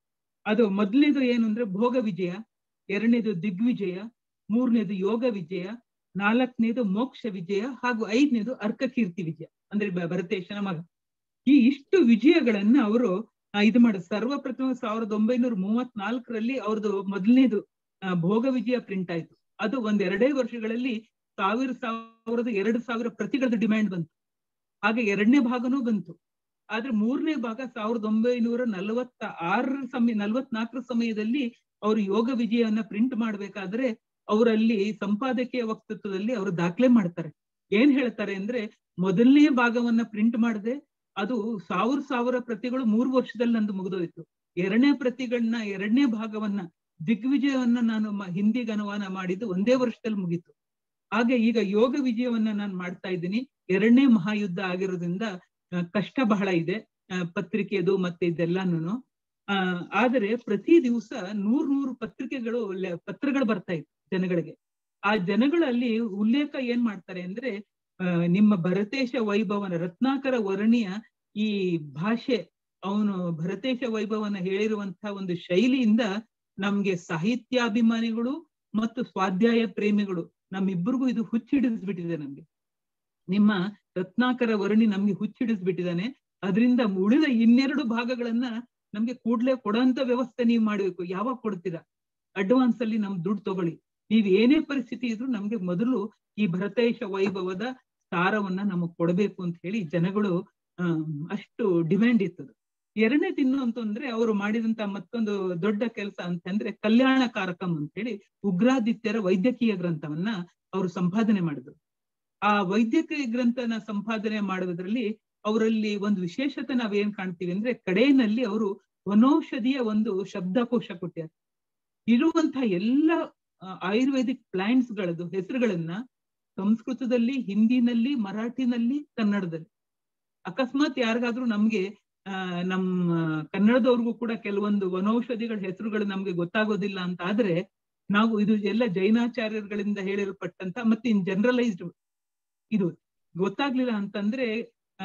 Speaker 3: ಅದು ಮೊದಲನೇದು ಏನು ಅಂದ್ರೆ ಭೋಗ ವಿಜಯ ಎರಡನೇದು ದಿಗ್ವಿಜಯ ಮೂರನೇದು ಯೋಗ ವಿಜಯ ನಾಲ್ಕನೇದು ಮೋಕ್ಷ ವಿಜಯ ಹಾಗೂ ಐದನೇದು ಅರ್ಕಕೀರ್ತಿ ವಿಜಯ ಅಂದ್ರೆ ಬ- ಭರತೇಶನ ಮಗ ಈ ಇಷ್ಟು ವಿಜಯಗಳನ್ನ ಅವರು ಇದು ಮಾಡಿದ್ರು ಸರ್ವಪ್ರಥಮ ಸಾವಿರದ ಒಂಬೈನೂರ ಮೂವತ್ನಾಲ್ಕರಲ್ಲಿ ಅವ್ರದ್ದು ಮೊದಲನೇದು ಆ, ಭೋಗ ವಿಜಯ ಪ್ರಿಂಟ್ ಆಯ್ತು ಅದು ಒಂದ್ ಎರಡೇ ವರ್ಷಗಳಲ್ಲಿ ಸಾವಿರ ಸಾವಿರದ ಎರಡು ಸಾವಿರ ಪ್ರತಿಗಳದ್ದು ಡಿಮ್ಯಾಂಡ್ ಬಂತು ಹಾಗೆ ಎರಡನೇ ಭಾಗನೂ ಬಂತು ಆದ್ರೆ ಮೂರನೇ ಭಾಗ ಸಾವಿರದ ಒಂಬೈನೂರ ನಲವತ್ತ ಆರರ ಸಮಯ ನಲವತ್ನಾಲ್ಕರ ಸಮಯದಲ್ಲಿ ಅವರು ಯೋಗ ವಿಜಯವನ್ನ ಪ್ರಿಂಟ್ ಮಾಡ್ಬೇಕಾದ್ರೆ ಅವರಲ್ಲಿ ಸಂಪಾದಕೀಯ ವಕ್ತೃತ್ವದಲ್ಲಿ ಅವರು ದಾಖಲೆ ಮಾಡ್ತಾರೆ ಏನ್ ಹೇಳ್ತಾರೆ ಅಂದ್ರೆ ಮೊದಲನೇ ಭಾಗವನ್ನ ಪ್ರಿಂಟ್ ಮಾಡದೆ ಅದು ಸಾವಿರ ಸಾವಿರ ಪ್ರತಿಗಳು ಮೂರು ವರ್ಷದಲ್ಲಿ ನಂದು ಮುಗಿದೋಯ್ತು ಎರಡನೇ ಪ್ರತಿಗಳನ್ನ ಎರಡನೇ ಭಾಗವನ್ನ ದಿಗ್ವಿಜಯವನ್ನ ನಾನು ಮ- ಹಿಂದಿಗೆ ಅನುವಾದ ಮಾಡಿದ್ದು ಒಂದೇ ವರ್ಷದಲ್ಲಿ ಮುಗೀತು ಹಾಗೆ ಈಗ ಯೋಗ ವಿಜಯವನ್ನ ನಾನು ಮಾಡ್ತಾ ಇದ್ದೀನಿ ಎರಡನೇ ಮಹಾಯುದ್ಧ ಆಗಿರೋದ್ರಿಂದ ಆ, ಕಷ್ಟ ಬಹಳ ಇದೆ ಆ, ಪತ್ರಿಕೆದು ಮತ್ತೆ ಇದೆಲ್ಲಾನು ಆ ಆದರೆ ಪ್ರತಿ ದಿವಸ ನೂರ್ ನೂರು ಪತ್ರಿಕೆಗಳು ಲೆ- ಪತ್ರಗಳು ಬರ್ತಾ ಇತ್ತು ಜನಗಳಿಗೆ ಆ ಜನಗಳಲ್ಲಿ ಉಲ್ಲೇಖ ಏನ್ ಮಾಡ್ತಾರೆ ಅಂದ್ರೆ ಆ, ನಿಮ್ಮ ಭರತೇಶ ವೈಭವನ ರತ್ನಾಕರ ವರ್ಣಿಯ ಈ ಭಾಷೆ ಅವನು ಭರತೇಶ ವೈಭವನ ಹೇಳಿರುವಂತಹ ಒಂದು ಶೈಲಿಯಿಂದ ನಮ್ಗೆ ಸಾಹಿತ್ಯಾಭಿಮಾನಿಗಳು ಮತ್ತು ಸ್ವಾಧ್ಯಾಯ ಪ್ರೇಮಿಗಳು ನಮ್ಮಿಬ್ಬರಿಗೂ ಇದು ಹುಚ್ಚಿಡಿಸ್ಬಿಟ್ಟಿದೆ ನಮ್ಗೆ ನಿಮ್ಮ ರತ್ನಾಕರ ವರ್ಣಿ ನಮ್ಗೆ ಹುಚ್ಚಿಡಿಸ್ಬಿಟ್ಟಿದ್ದಾನೆ ಅದರಿಂದ ಉಳಿದ ಇನ್ನೆರಡು ಭಾಗಗಳನ್ನ ನಮ್ಗೆ ಕೂಡ್ಲೆ ಕೊಡೋಂತ ವ್ಯವಸ್ಥೆ ನೀವು ಮಾಡ್ಬೇಕು ಯಾವಾಗ ಕೊಡ್ತೀರಾ ಅಡ್ವಾನ್ಸ್ ಅಲ್ಲಿ ನಮ್ ದುಡ್ಡು ತಗೊಳ್ಳಿ ನೀವ್ ಏನೇ ಪರಿಸ್ಥಿತಿ ಇದ್ರು ನಮ್ಗೆ ಮೊದಲು ಈ ಭರತೇಶ ವೈಭವದ ಸಾರವನ್ನ ನಮಗ್ ಕೊಡಬೇಕು ಅಂತ ಹೇಳಿ ಜನಗಳು ಆ ಅಷ್ಟು ಡಿಮ್ಯಾಂಡ್ ಇತ್ತದು ಎರಡನೇ ತಿನ್ನು ಅಂತಂದ್ರೆ ಅವರು ಮಾಡಿದಂತ ಮತ್ತೊಂದು ದೊಡ್ಡ ಕೆಲಸ ಅಂತಂದ್ರೆ ಕಲ್ಯಾಣ ಕಾರಕಂ ಅಂತ ಹೇಳಿ ಉಗ್ರಾದಿತ್ಯರ ವೈದ್ಯಕೀಯ ಗ್ರಂಥವನ್ನ ಅವರು ಸಂಪಾದನೆ ಮಾಡಿದ್ರು ಆ ವೈದ್ಯಕೀಯ ಗ್ರಂಥನ ಸಂಪಾದನೆ ಮಾಡುವುದರಲ್ಲಿ ಅವರಲ್ಲಿ ಒಂದು ವಿಶೇಷತೆ ನಾವೇನ್ ಕಾಣ್ತೀವಿ ಅಂದ್ರೆ ಕಡೆಯಲ್ಲಿ ಅವರು ವನೌಷಧಿಯ ಒಂದು ಶಬ್ದಕೋಶ ಕೊಟ್ಟಾರೆ ಇರುವಂತಹ ಎಲ್ಲ ಆ, ಆಯುರ್ವೇದಿಕ್ ಪ್ಲಾಂಟ್ಸ್ ಗಳದ್ದು ಹೆಸರುಗಳನ್ನ ಸಂಸ್ಕೃತದಲ್ಲಿ ಹಿಂದಿನಲ್ಲಿ ಮರಾಠಿನಲ್ಲಿ ಕನ್ನಡದಲ್ಲಿ ಅಕಸ್ಮಾತ್ ಯಾರಿಗಾದ್ರೂ ನಮ್ಗೆ ಆ ನಮ್ಮ ಕನ್ನಡದವ್ರಿಗೂ ಕೂಡ ಕೆಲವೊಂದು ವನೌಷಧಿಗಳ ಹೆಸರುಗಳು ನಮ್ಗೆ ಗೊತ್ತಾಗೋದಿಲ್ಲ ಅಂತ ಆದ್ರೆ ನಾವು ಇದು ಎಲ್ಲ ಜೈನಾಚಾರ್ಯರುಗಳಿಂದ ಹೇಳಿರಲ್ಪಟ್ಟಂತ ಮತ್ತೆ ಇನ್ ಜನರಲೈಸ್ಡ್ ಇದು ಗೊತ್ತಾಗ್ಲಿಲ್ಲ ಅಂತಂದ್ರೆ ಆ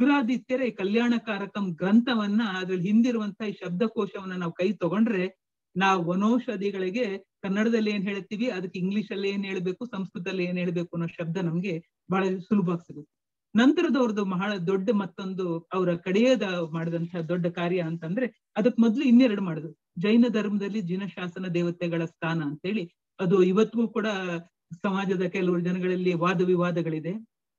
Speaker 3: ಉಗ್ರಾದಿತ್ಯರ ಈ ಕಲ್ಯಾಣಕಾರಕಂ ಗ್ರಂಥವನ್ನ ಅದ್ರಲ್ಲಿ ಹಿಂದಿರುವಂತಹ ಈ ಶಬ್ದಕೋಶವನ್ನ ನಾವು ಕೈ ತಗೊಂಡ್ರೆ ನಾವು ವನೌಷಧಿಗಳಿಗೆ ಕನ್ನಡದಲ್ಲಿ ಏನ್ ಹೇಳ್ತೀವಿ ಅದಕ್ಕೆ ಇಂಗ್ಲಿಷ್ ಅಲ್ಲಿ ಏನ್ ಹೇಳ್ಬೇಕು ಸಂಸ್ಕೃತದಲ್ಲಿ ಏನ್ ಹೇಳ್ಬೇಕು ಅನ್ನೋ ಶಬ್ದ ನಮ್ಗೆ ಬಹಳ ಸುಲಭವಾಗಿ ಸಿಗುತ್ತೆ ನಂತರದವ್ರದ್ದು ಬಹಳ ದೊಡ್ಡ ಮತ್ತೊಂದು ಅವರ ಕಡೆಯದ ಮಾಡಿದಂತಹ ದೊಡ್ಡ ಕಾರ್ಯ ಅಂತಂದ್ರೆ ಅದಕ್ ಮೊದ್ಲು ಇನ್ನೆರಡು ಮಾಡಿದ್ರು ಜೈನ ಧರ್ಮದಲ್ಲಿ ಜಿನಶಾಸನ ದೇವತೆಗಳ ಸ್ಥಾನ ಅಂತೇಳಿ ಅದು ಇವತ್ತಿಗೂ ಕೂಡ ಸಮಾಜದ ಕೆಲವು ಜನಗಳಲ್ಲಿ ವಾದ ವಿವಾದಗಳಿದೆ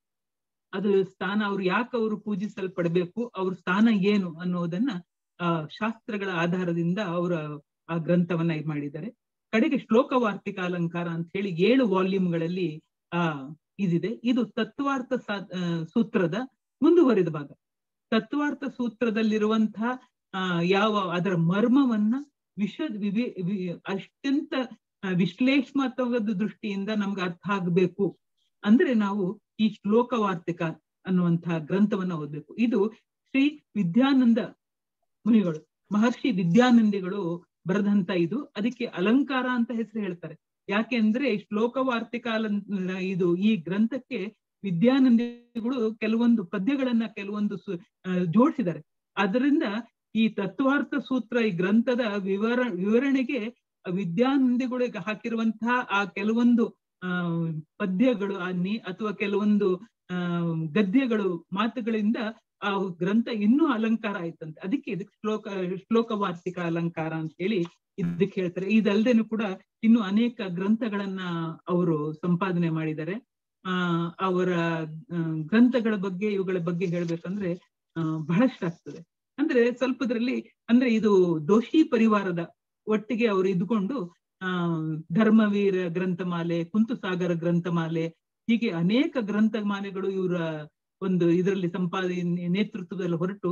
Speaker 3: ಅದು ಸ್ಥಾನ ಅವ್ರು ಯಾಕೆ ಅವರು ಪೂಜಿಸಲ್ಪಡ್ಬೇಕು ಅವ್ರ ಸ್ಥಾನ ಏನು ಅನ್ನೋದನ್ನ ಆ ಶಾಸ್ತ್ರಗಳ ಆಧಾರದಿಂದ ಅವರ ಆ ಗ್ರಂಥವನ್ನ ಇದು ಮಾಡಿದ್ದಾರೆ ಕಡೆಗೆ ಶ್ಲೋಕ ವಾರ್ತಿಕ ಅಲಂಕಾರ ಅಂತ ಹೇಳಿ ಏಳು ವಾಲ್ಯೂಮ್ಗಳಲ್ಲಿ ಆ ಇದಿದೆ ಇದು ತತ್ವಾರ್ಥ ಸೂತ್ರದ ಮುಂದುವರಿದ ಭಾಗ ತತ್ವಾರ್ಥ ಸೂತ್ರದಲ್ಲಿರುವಂತಹ ಆ ಯಾವ ಅದರ ಮರ್ಮವನ್ನ ವಿಷ ವಿವಿ ಅತ್ಯಂತ ವಿಶ್ಲೇಷಾತ್ಮಕದ ದೃಷ್ಟಿಯಿಂದ ನಮ್ಗೆ ಅರ್ಥ ಆಗ್ಬೇಕು ಅಂದ್ರೆ ನಾವು ಈ ಶ್ಲೋಕ ವಾರ್ತಿಕ ಅನ್ನುವಂತಹ ಗ್ರಂಥವನ್ನ ಓದ್ಬೇಕು ಇದು ಶ್ರೀ ವಿದ್ಯಾನಂದ ಮುನಿಗಳು ಮಹರ್ಷಿ ವಿದ್ಯಾನಂದಿಗಳು ಬರೆದಂತ ಇದು ಅದಕ್ಕೆ ಅಲಂಕಾರ ಅಂತ ಹೆಸರು ಹೇಳ್ತಾರೆ ಯಾಕೆ ಅಂದ್ರೆ ಶ್ಲೋಕ ವಾರ್ತಿಕ ಇದು ಈ ಗ್ರಂಥಕ್ಕೆ ವಿದ್ಯಾನಂದಿಗಳು ಕೆಲವೊಂದು ಪದ್ಯಗಳನ್ನ ಕೆಲವೊಂದು ಜೋಡಿಸಿದ್ದಾರೆ ಅದರಿಂದ ಈ ತತ್ವಾರ್ಥ ಸೂತ್ರ ಈ ಗ್ರಂಥದ ವಿವರ ವಿವರಣೆಗೆ ವಿದ್ಯಾನಂದಿಗಳಿಗೆ ಹಾಕಿರುವಂತಹ ಆ ಕೆಲವೊಂದು ಆ ಪದ್ಯಗಳು ಅನ್ನಿ ಅಥವಾ ಕೆಲವೊಂದು ಆ ಗದ್ಯಗಳು ಮಾತುಗಳಿಂದ ಆ ಗ್ರಂಥ ಇನ್ನೂ ಅಲಂಕಾರ ಆಯ್ತಂತೆ ಅದಕ್ಕೆ ಇದಕ್ಕೆ ಶ್ಲೋಕ ಶ್ಲೋಕ ವಾರ್ತಿಕ ಅಲಂಕಾರ ಅಂತ ಹೇಳಿ ಇದಕ್ಕೆ ಹೇಳ್ತಾರೆ ಇದಲ್ದೇನು ಕೂಡ ಇನ್ನು ಅನೇಕ ಗ್ರಂಥಗಳನ್ನ ಅವರು ಸಂಪಾದನೆ ಮಾಡಿದ್ದಾರೆ ಆ ಅವರ ಗ್ರಂಥಗಳ ಬಗ್ಗೆ ಇವುಗಳ ಬಗ್ಗೆ ಹೇಳ್ಬೇಕಂದ್ರೆ ಆ ಬಹಳಷ್ಟಾಗ್ತದೆ ಅಂದ್ರೆ ಸ್ವಲ್ಪದ್ರಲ್ಲಿ ಅಂದ್ರೆ ಇದು ದೋಷಿ ಪರಿವಾರದ ಒಟ್ಟಿಗೆ ಅವರು ಇದ್ಕೊಂಡು ಆ ಧರ್ಮವೀರ ಗ್ರಂಥಮಾಲೆ ಕುಂತುಸಾಗರ ಗ್ರಂಥಮಾಲೆ ಹೀಗೆ ಅನೇಕ ಗ್ರಂಥಮಾಲೆಗಳು ಇವರ ಒಂದು ಇದರಲ್ಲಿ ಸಂಪಾದನೆ ನೇತೃತ್ವದಲ್ಲಿ ಹೊರಟು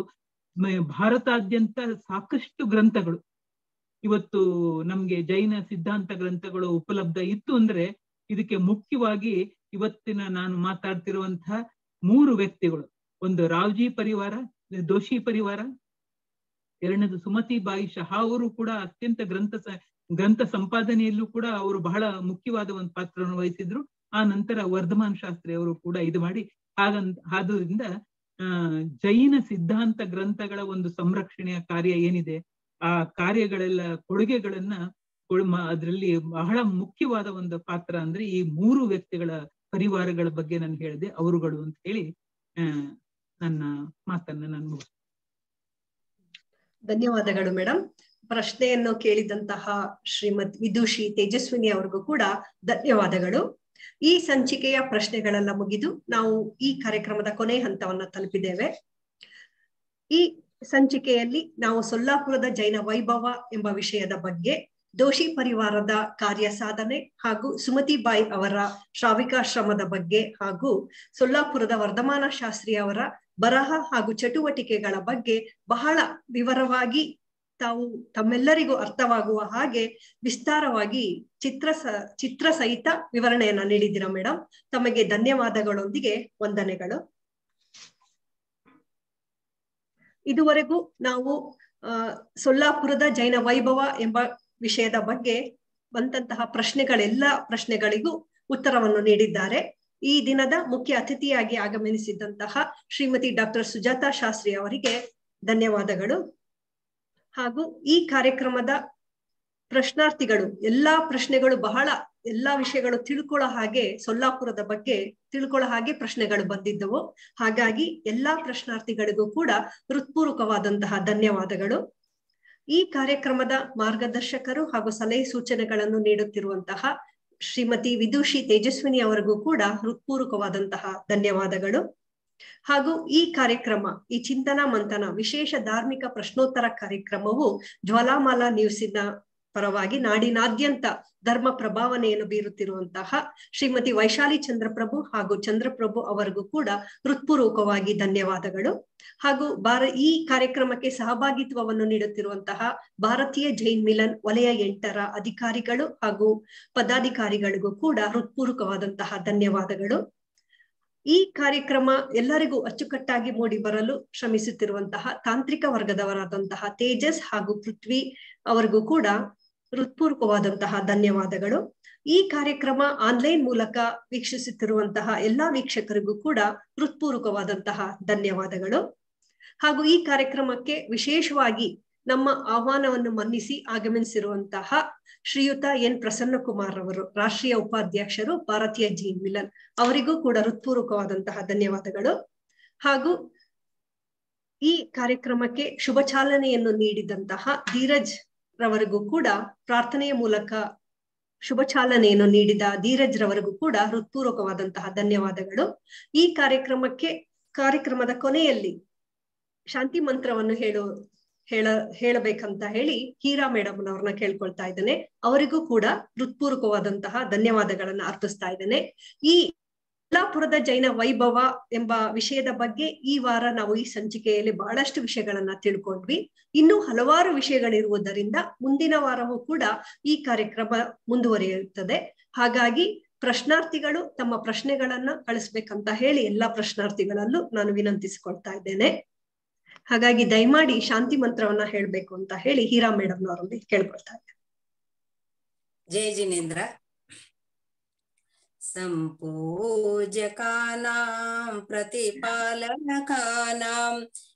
Speaker 3: ಭಾರತಾದ್ಯಂತ ಸಾಕಷ್ಟು ಗ್ರಂಥಗಳು ಇವತ್ತು ನಮ್ಗೆ ಜೈನ ಸಿದ್ಧಾಂತ ಗ್ರಂಥಗಳು ಉಪಲಬ್ಧ ಇತ್ತು ಅಂದ್ರೆ ಇದಕ್ಕೆ ಮುಖ್ಯವಾಗಿ ಇವತ್ತಿನ ನಾನು ಮಾತಾಡ್ತಿರುವಂತಹ ಮೂರು ವ್ಯಕ್ತಿಗಳು ಒಂದು ರಾವ್ಜಿ ಪರಿವಾರ ದೋಷಿ ಪರಿವಾರ ಎರಡನೇದು ಸುಮತಿ ಬಾಯಿ ಶಹಾ ಅವರು ಕೂಡ ಅತ್ಯಂತ ಗ್ರಂಥ ಗ್ರಂಥ ಸಂಪಾದನೆಯಲ್ಲೂ ಕೂಡ ಅವರು ಬಹಳ ಮುಖ್ಯವಾದ ಒಂದು ಪಾತ್ರವನ್ನು ವಹಿಸಿದ್ರು ಆ ನಂತರ ವರ್ಧಮಾನ್ ಶಾಸ್ತ್ರಿ ಅವರು ಕೂಡ ಇದು ಮಾಡಿ ಹಾಗಂತ ಆದ್ರಿಂದ ಆ ಜೈನ ಸಿದ್ಧಾಂತ ಗ್ರಂಥಗಳ ಒಂದು ಸಂರಕ್ಷಣೆಯ ಕಾರ್ಯ ಏನಿದೆ ಆ ಕಾರ್ಯಗಳೆಲ್ಲ ಕೊಡುಗೆಗಳನ್ನ ಅದರಲ್ಲಿ ಬಹಳ ಮುಖ್ಯವಾದ ಒಂದು ಪಾತ್ರ ಅಂದ್ರೆ ಈ ಮೂರು ವ್ಯಕ್ತಿಗಳ ಪರಿವಾರಗಳ ಬಗ್ಗೆ ನಾನು ಹೇಳಿದೆ ಅವರುಗಳು ಅಂತ ಹೇಳಿ ಆ ನನ್ನ ಮಾತನ್ನ ನಾನು
Speaker 1: ಧನ್ಯವಾದಗಳು ಮೇಡಮ್ ಪ್ರಶ್ನೆಯನ್ನು ಕೇಳಿದಂತಹ ಶ್ರೀಮತ್ ವಿದುಷಿ ತೇಜಸ್ವಿನಿ ಅವ್ರಿಗೂ ಕೂಡ ಧನ್ಯವಾದಗಳು ಈ ಸಂಚಿಕೆಯ ಪ್ರಶ್ನೆಗಳೆಲ್ಲ ಮುಗಿದು ನಾವು ಈ ಕಾರ್ಯಕ್ರಮದ ಕೊನೆ ಹಂತವನ್ನ ತಲುಪಿದ್ದೇವೆ ಈ ಸಂಚಿಕೆಯಲ್ಲಿ ನಾವು ಸೊಲ್ಲಾಪುರದ ಜೈನ ವೈಭವ ಎಂಬ ವಿಷಯದ ಬಗ್ಗೆ ದೋಷಿ ಪರಿವಾರದ ಕಾರ್ಯ ಸಾಧನೆ ಹಾಗೂ ಸುಮತಿಬಾಯಿ ಅವರ ಶ್ರಾವಿಕಾಶ್ರಮದ ಬಗ್ಗೆ ಹಾಗೂ ಸೊಲ್ಲಾಪುರದ ವರ್ಧಮಾನ ಶಾಸ್ತ್ರಿ ಅವರ ಬರಹ ಹಾಗೂ ಚಟುವಟಿಕೆಗಳ ಬಗ್ಗೆ ಬಹಳ ವಿವರವಾಗಿ ತಾವು ತಮ್ಮೆಲ್ಲರಿಗೂ ಅರ್ಥವಾಗುವ ಹಾಗೆ ವಿಸ್ತಾರವಾಗಿ ಚಿತ್ರ ಚಿತ್ರ ಸಹಿತ ವಿವರಣೆಯನ್ನ ನೀಡಿದ್ದೀರಾ ಮೇಡಮ್ ತಮಗೆ ಧನ್ಯವಾದಗಳೊಂದಿಗೆ ವಂದನೆಗಳು ಇದುವರೆಗೂ ನಾವು ಅಹ್ ಸೊಲ್ಲಾಪುರದ ಜೈನ ವೈಭವ ಎಂಬ ವಿಷಯದ ಬಗ್ಗೆ ಬಂದಂತಹ ಪ್ರಶ್ನೆಗಳೆಲ್ಲ ಪ್ರಶ್ನೆಗಳಿಗೂ ಉತ್ತರವನ್ನು ನೀಡಿದ್ದಾರೆ ಈ ದಿನದ ಮುಖ್ಯ ಅತಿಥಿಯಾಗಿ ಆಗಮನಿಸಿದಂತಹ ಶ್ರೀಮತಿ ಡಾಕ್ಟರ್ ಸುಜಾತಾ ಶಾಸ್ತ್ರಿ ಅವರಿಗೆ ಧನ್ಯವಾದಗಳು ಹಾಗೂ ಈ ಕಾರ್ಯಕ್ರಮದ ಪ್ರಶ್ನಾರ್ಥಿಗಳು ಎಲ್ಲಾ ಪ್ರಶ್ನೆಗಳು ಬಹಳ ಎಲ್ಲಾ ವಿಷಯಗಳು ತಿಳ್ಕೊಳ್ಳೋ ಹಾಗೆ ಸೊಲ್ಲಾಪುರದ ಬಗ್ಗೆ ತಿಳ್ಕೊಳ್ಳೋ ಹಾಗೆ ಪ್ರಶ್ನೆಗಳು ಬಂದಿದ್ದವು ಹಾಗಾಗಿ ಎಲ್ಲಾ ಪ್ರಶ್ನಾರ್ಥಿಗಳಿಗೂ ಕೂಡ ಹೃತ್ಪೂರ್ವಕವಾದಂತಹ ಧನ್ಯವಾದಗಳು ಈ ಕಾರ್ಯಕ್ರಮದ ಮಾರ್ಗದರ್ಶಕರು ಹಾಗೂ ಸಲಹೆ ಸೂಚನೆಗಳನ್ನು ನೀಡುತ್ತಿರುವಂತಹ ಶ್ರೀಮತಿ ವಿದುಷಿ ತೇಜಸ್ವಿನಿ ಅವರಿಗೂ ಕೂಡ ಹೃತ್ಪೂರ್ವಕವಾದಂತಹ ಧನ್ಯವಾದಗಳು ಹಾಗೂ ಈ ಕಾರ್ಯಕ್ರಮ ಈ ಚಿಂತನಾ ಮಂಥನ ವಿಶೇಷ ಧಾರ್ಮಿಕ ಪ್ರಶ್ನೋತ್ತರ ಕಾರ್ಯಕ್ರಮವು ಜ್ವಾಲಾಮಾಲಾ ನ್ಯೂಸಿನ ಪರವಾಗಿ ನಾಡಿನಾದ್ಯಂತ ಧರ್ಮ ಪ್ರಭಾವನೆಯನ್ನು ಬೀರುತ್ತಿರುವಂತಹ ಶ್ರೀಮತಿ ವೈಶಾಲಿ ಚಂದ್ರಪ್ರಭು ಹಾಗೂ ಚಂದ್ರಪ್ರಭು ಅವರಿಗೂ ಕೂಡ ಹೃತ್ಪೂರ್ವಕವಾಗಿ ಧನ್ಯವಾದಗಳು ಹಾಗೂ ಭಾರ ಈ ಕಾರ್ಯಕ್ರಮಕ್ಕೆ ಸಹಭಾಗಿತ್ವವನ್ನು ನೀಡುತ್ತಿರುವಂತಹ ಭಾರತೀಯ ಜೈನ್ ಮಿಲನ್ ವಲಯ ಎಂಟರ ಅಧಿಕಾರಿಗಳು ಹಾಗೂ ಪದಾಧಿಕಾರಿಗಳಿಗೂ ಕೂಡ ಹೃತ್ಪೂರ್ವಕವಾದಂತಹ ಧನ್ಯವಾದಗಳು ಈ ಕಾರ್ಯಕ್ರಮ ಎಲ್ಲರಿಗೂ ಅಚ್ಚುಕಟ್ಟಾಗಿ ಮೂಡಿ ಬರಲು ಶ್ರಮಿಸುತ್ತಿರುವಂತಹ ತಾಂತ್ರಿಕ ವರ್ಗದವರಾದಂತಹ ತೇಜಸ್ ಹಾಗೂ ಪೃಥ್ವಿ ಅವರಿಗೂ ಕೂಡ ಹೃತ್ಪೂರ್ವಕವಾದಂತಹ ಧನ್ಯವಾದಗಳು ಈ ಕಾರ್ಯಕ್ರಮ ಆನ್ಲೈನ್ ಮೂಲಕ ವೀಕ್ಷಿಸುತ್ತಿರುವಂತಹ ಎಲ್ಲಾ ವೀಕ್ಷಕರಿಗೂ ಕೂಡ ಹೃತ್ಪೂರ್ವಕವಾದಂತಹ ಧನ್ಯವಾದಗಳು ಹಾಗೂ ಈ ಕಾರ್ಯಕ್ರಮಕ್ಕೆ ವಿಶೇಷವಾಗಿ ನಮ್ಮ ಆಹ್ವಾನವನ್ನು ಮನ್ನಿಸಿ ಆಗಮಿಸಿರುವಂತಹ ಶ್ರೀಯುತ ಎನ್ ಪ್ರಸನ್ನ ಕುಮಾರ್ ಅವರು ರಾಷ್ಟ್ರೀಯ ಉಪಾಧ್ಯಕ್ಷರು ಭಾರತೀಯ ಜೀನ್ ಮಿಲನ್ ಅವರಿಗೂ ಕೂಡ ಹೃತ್ಪೂರ್ವಕವಾದಂತಹ ಧನ್ಯವಾದಗಳು ಹಾಗೂ ಈ ಕಾರ್ಯಕ್ರಮಕ್ಕೆ ಶುಭ ಚಾಲನೆಯನ್ನು ನೀಡಿದಂತಹ ಧೀರಜ್ ರವರಿಗೂ ಕೂಡ ಪ್ರಾರ್ಥನೆಯ ಮೂಲಕ ಶುಭ ಚಾಲನೆಯನ್ನು ನೀಡಿದ ಧೀರಜ್ ರವರಿಗೂ ಕೂಡ ಹೃತ್ಪೂರ್ವಕವಾದಂತಹ ಧನ್ಯವಾದಗಳು ಈ ಕಾರ್ಯಕ್ರಮಕ್ಕೆ ಕಾರ್ಯಕ್ರಮದ ಕೊನೆಯಲ್ಲಿ ಶಾಂತಿ ಮಂತ್ರವನ್ನು ಹೇಳೋ ಹೇಳ ಹೇಳಬೇಕಂತ ಹೇಳಿ ಹೀರಾ ಮೇಡಮ್ ಅವ್ರನ್ನ ಕೇಳ್ಕೊಳ್ತಾ ಇದ್ದೇನೆ ಅವರಿಗೂ ಕೂಡ ಹೃತ್ಪೂರ್ವಕವಾದಂತಹ ಧನ್ಯವಾದಗಳನ್ನ ಅರ್ಪಿಸ್ತಾ ಇದ್ದೇನೆ ಈ ಯಲ್ಲಾಪುರದ ಜೈನ ವೈಭವ ಎಂಬ ವಿಷಯದ ಬಗ್ಗೆ ಈ ವಾರ ನಾವು ಈ ಸಂಚಿಕೆಯಲ್ಲಿ ಬಹಳಷ್ಟು ವಿಷಯಗಳನ್ನ ತಿಳ್ಕೊಂಡ್ವಿ ಇನ್ನು ಹಲವಾರು ವಿಷಯಗಳಿರುವುದರಿಂದ ಮುಂದಿನ ವಾರವೂ ಕೂಡ ಈ ಕಾರ್ಯಕ್ರಮ ಮುಂದುವರಿಯುತ್ತದೆ ಹಾಗಾಗಿ ಪ್ರಶ್ನಾರ್ಥಿಗಳು ತಮ್ಮ ಪ್ರಶ್ನೆಗಳನ್ನ ಕಳಿಸ್ಬೇಕಂತ ಹೇಳಿ ಎಲ್ಲಾ ಪ್ರಶ್ನಾರ್ಥಿಗಳಲ್ಲೂ ನಾನು ವಿನಂತಿಸಿಕೊಳ್ತಾ ಇದ್ದೇನೆ ಹಾಗಾಗಿ ದಯಮಾಡಿ ಶಾಂತಿ ಮಂತ್ರವನ್ನ ಹೇಳ್ಬೇಕು ಅಂತ ಹೇಳಿ ಹೀರಾ ಮೇಡಮ್ ಅವರಲ್ಲಿ ಕೇಳ್ಕೊಳ್ತಾ ಇದ್ದೇನೆ
Speaker 5: ಜಯ ಜಿನೇಂದ್ರ सम्पूजकानां प्रतिपालनकानां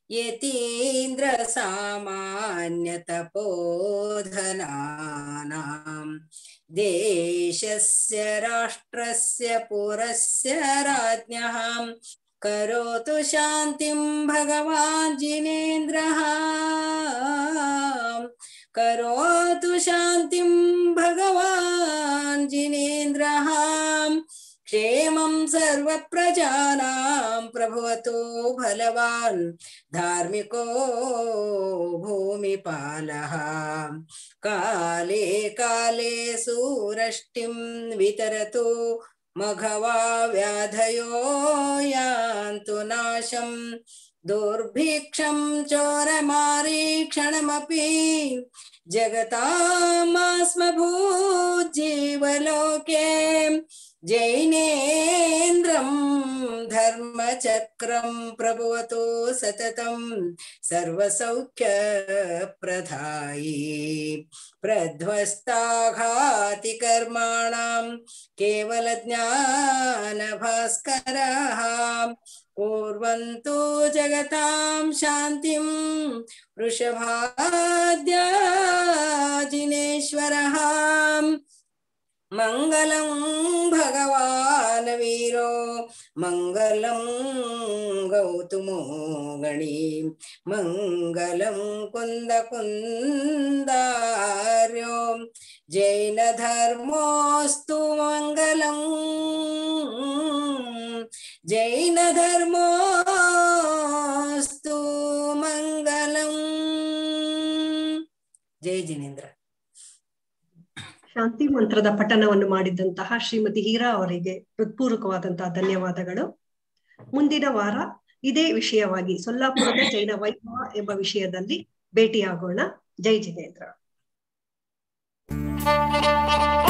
Speaker 5: यतीन्द्रसामान्यतपोधनानां देशस्य राष्ट्रस्य पुरस्य राज्ञः करोतु शान्तिं भगवान् जिनेन्द्रः करोतु शान्तिं भगवान् जिनेन्द्रः क्षेमं सर्वप्रजानां प्रभवतो बलवान् धार्मिको भूमिपालः काले काले सुरष्टिं वितरतु मघवा व्याधयो यान्तु नाशं दुर्भिक्षं चोरमारीक्षणमपि जगतामास्मभूज्जीवलोके जैनेन्द्रं धर्मचक्रं प्रभवतो सततं सर्वसौख्यप्रधायी प्रध्वस्ताघातिकर्माणां केवलज्ञानभास्करः कुर्वन्तु जगतां शान्तिं वृषभाद्याजिनेश्वरः मङ्गलं भगवान् वीरो मङ्गलं गौतमो गणी मङ्गलं कुन्दकुन्दार्यो जैनधर्मोऽस्तु मङ्गलम् जैनधर्मोऽस्तु मङ्गलम् जय जिनेन्द्र
Speaker 1: ಶಾಂತಿ ಮಂತ್ರದ ಪಠಣವನ್ನು ಮಾಡಿದಂತಹ ಶ್ರೀಮತಿ ಹೀರಾ ಅವರಿಗೆ ಹೃತ್ಪೂರ್ವಕವಾದಂತಹ ಧನ್ಯವಾದಗಳು ಮುಂದಿನ ವಾರ ಇದೇ ವಿಷಯವಾಗಿ ಸೊಲ್ಲಾಪುರದ ಜೈನ ವೈಭವ ಎಂಬ ವಿಷಯದಲ್ಲಿ ಭೇಟಿಯಾಗೋಣ ಜೈ ಜಿನೇಂದ್ರ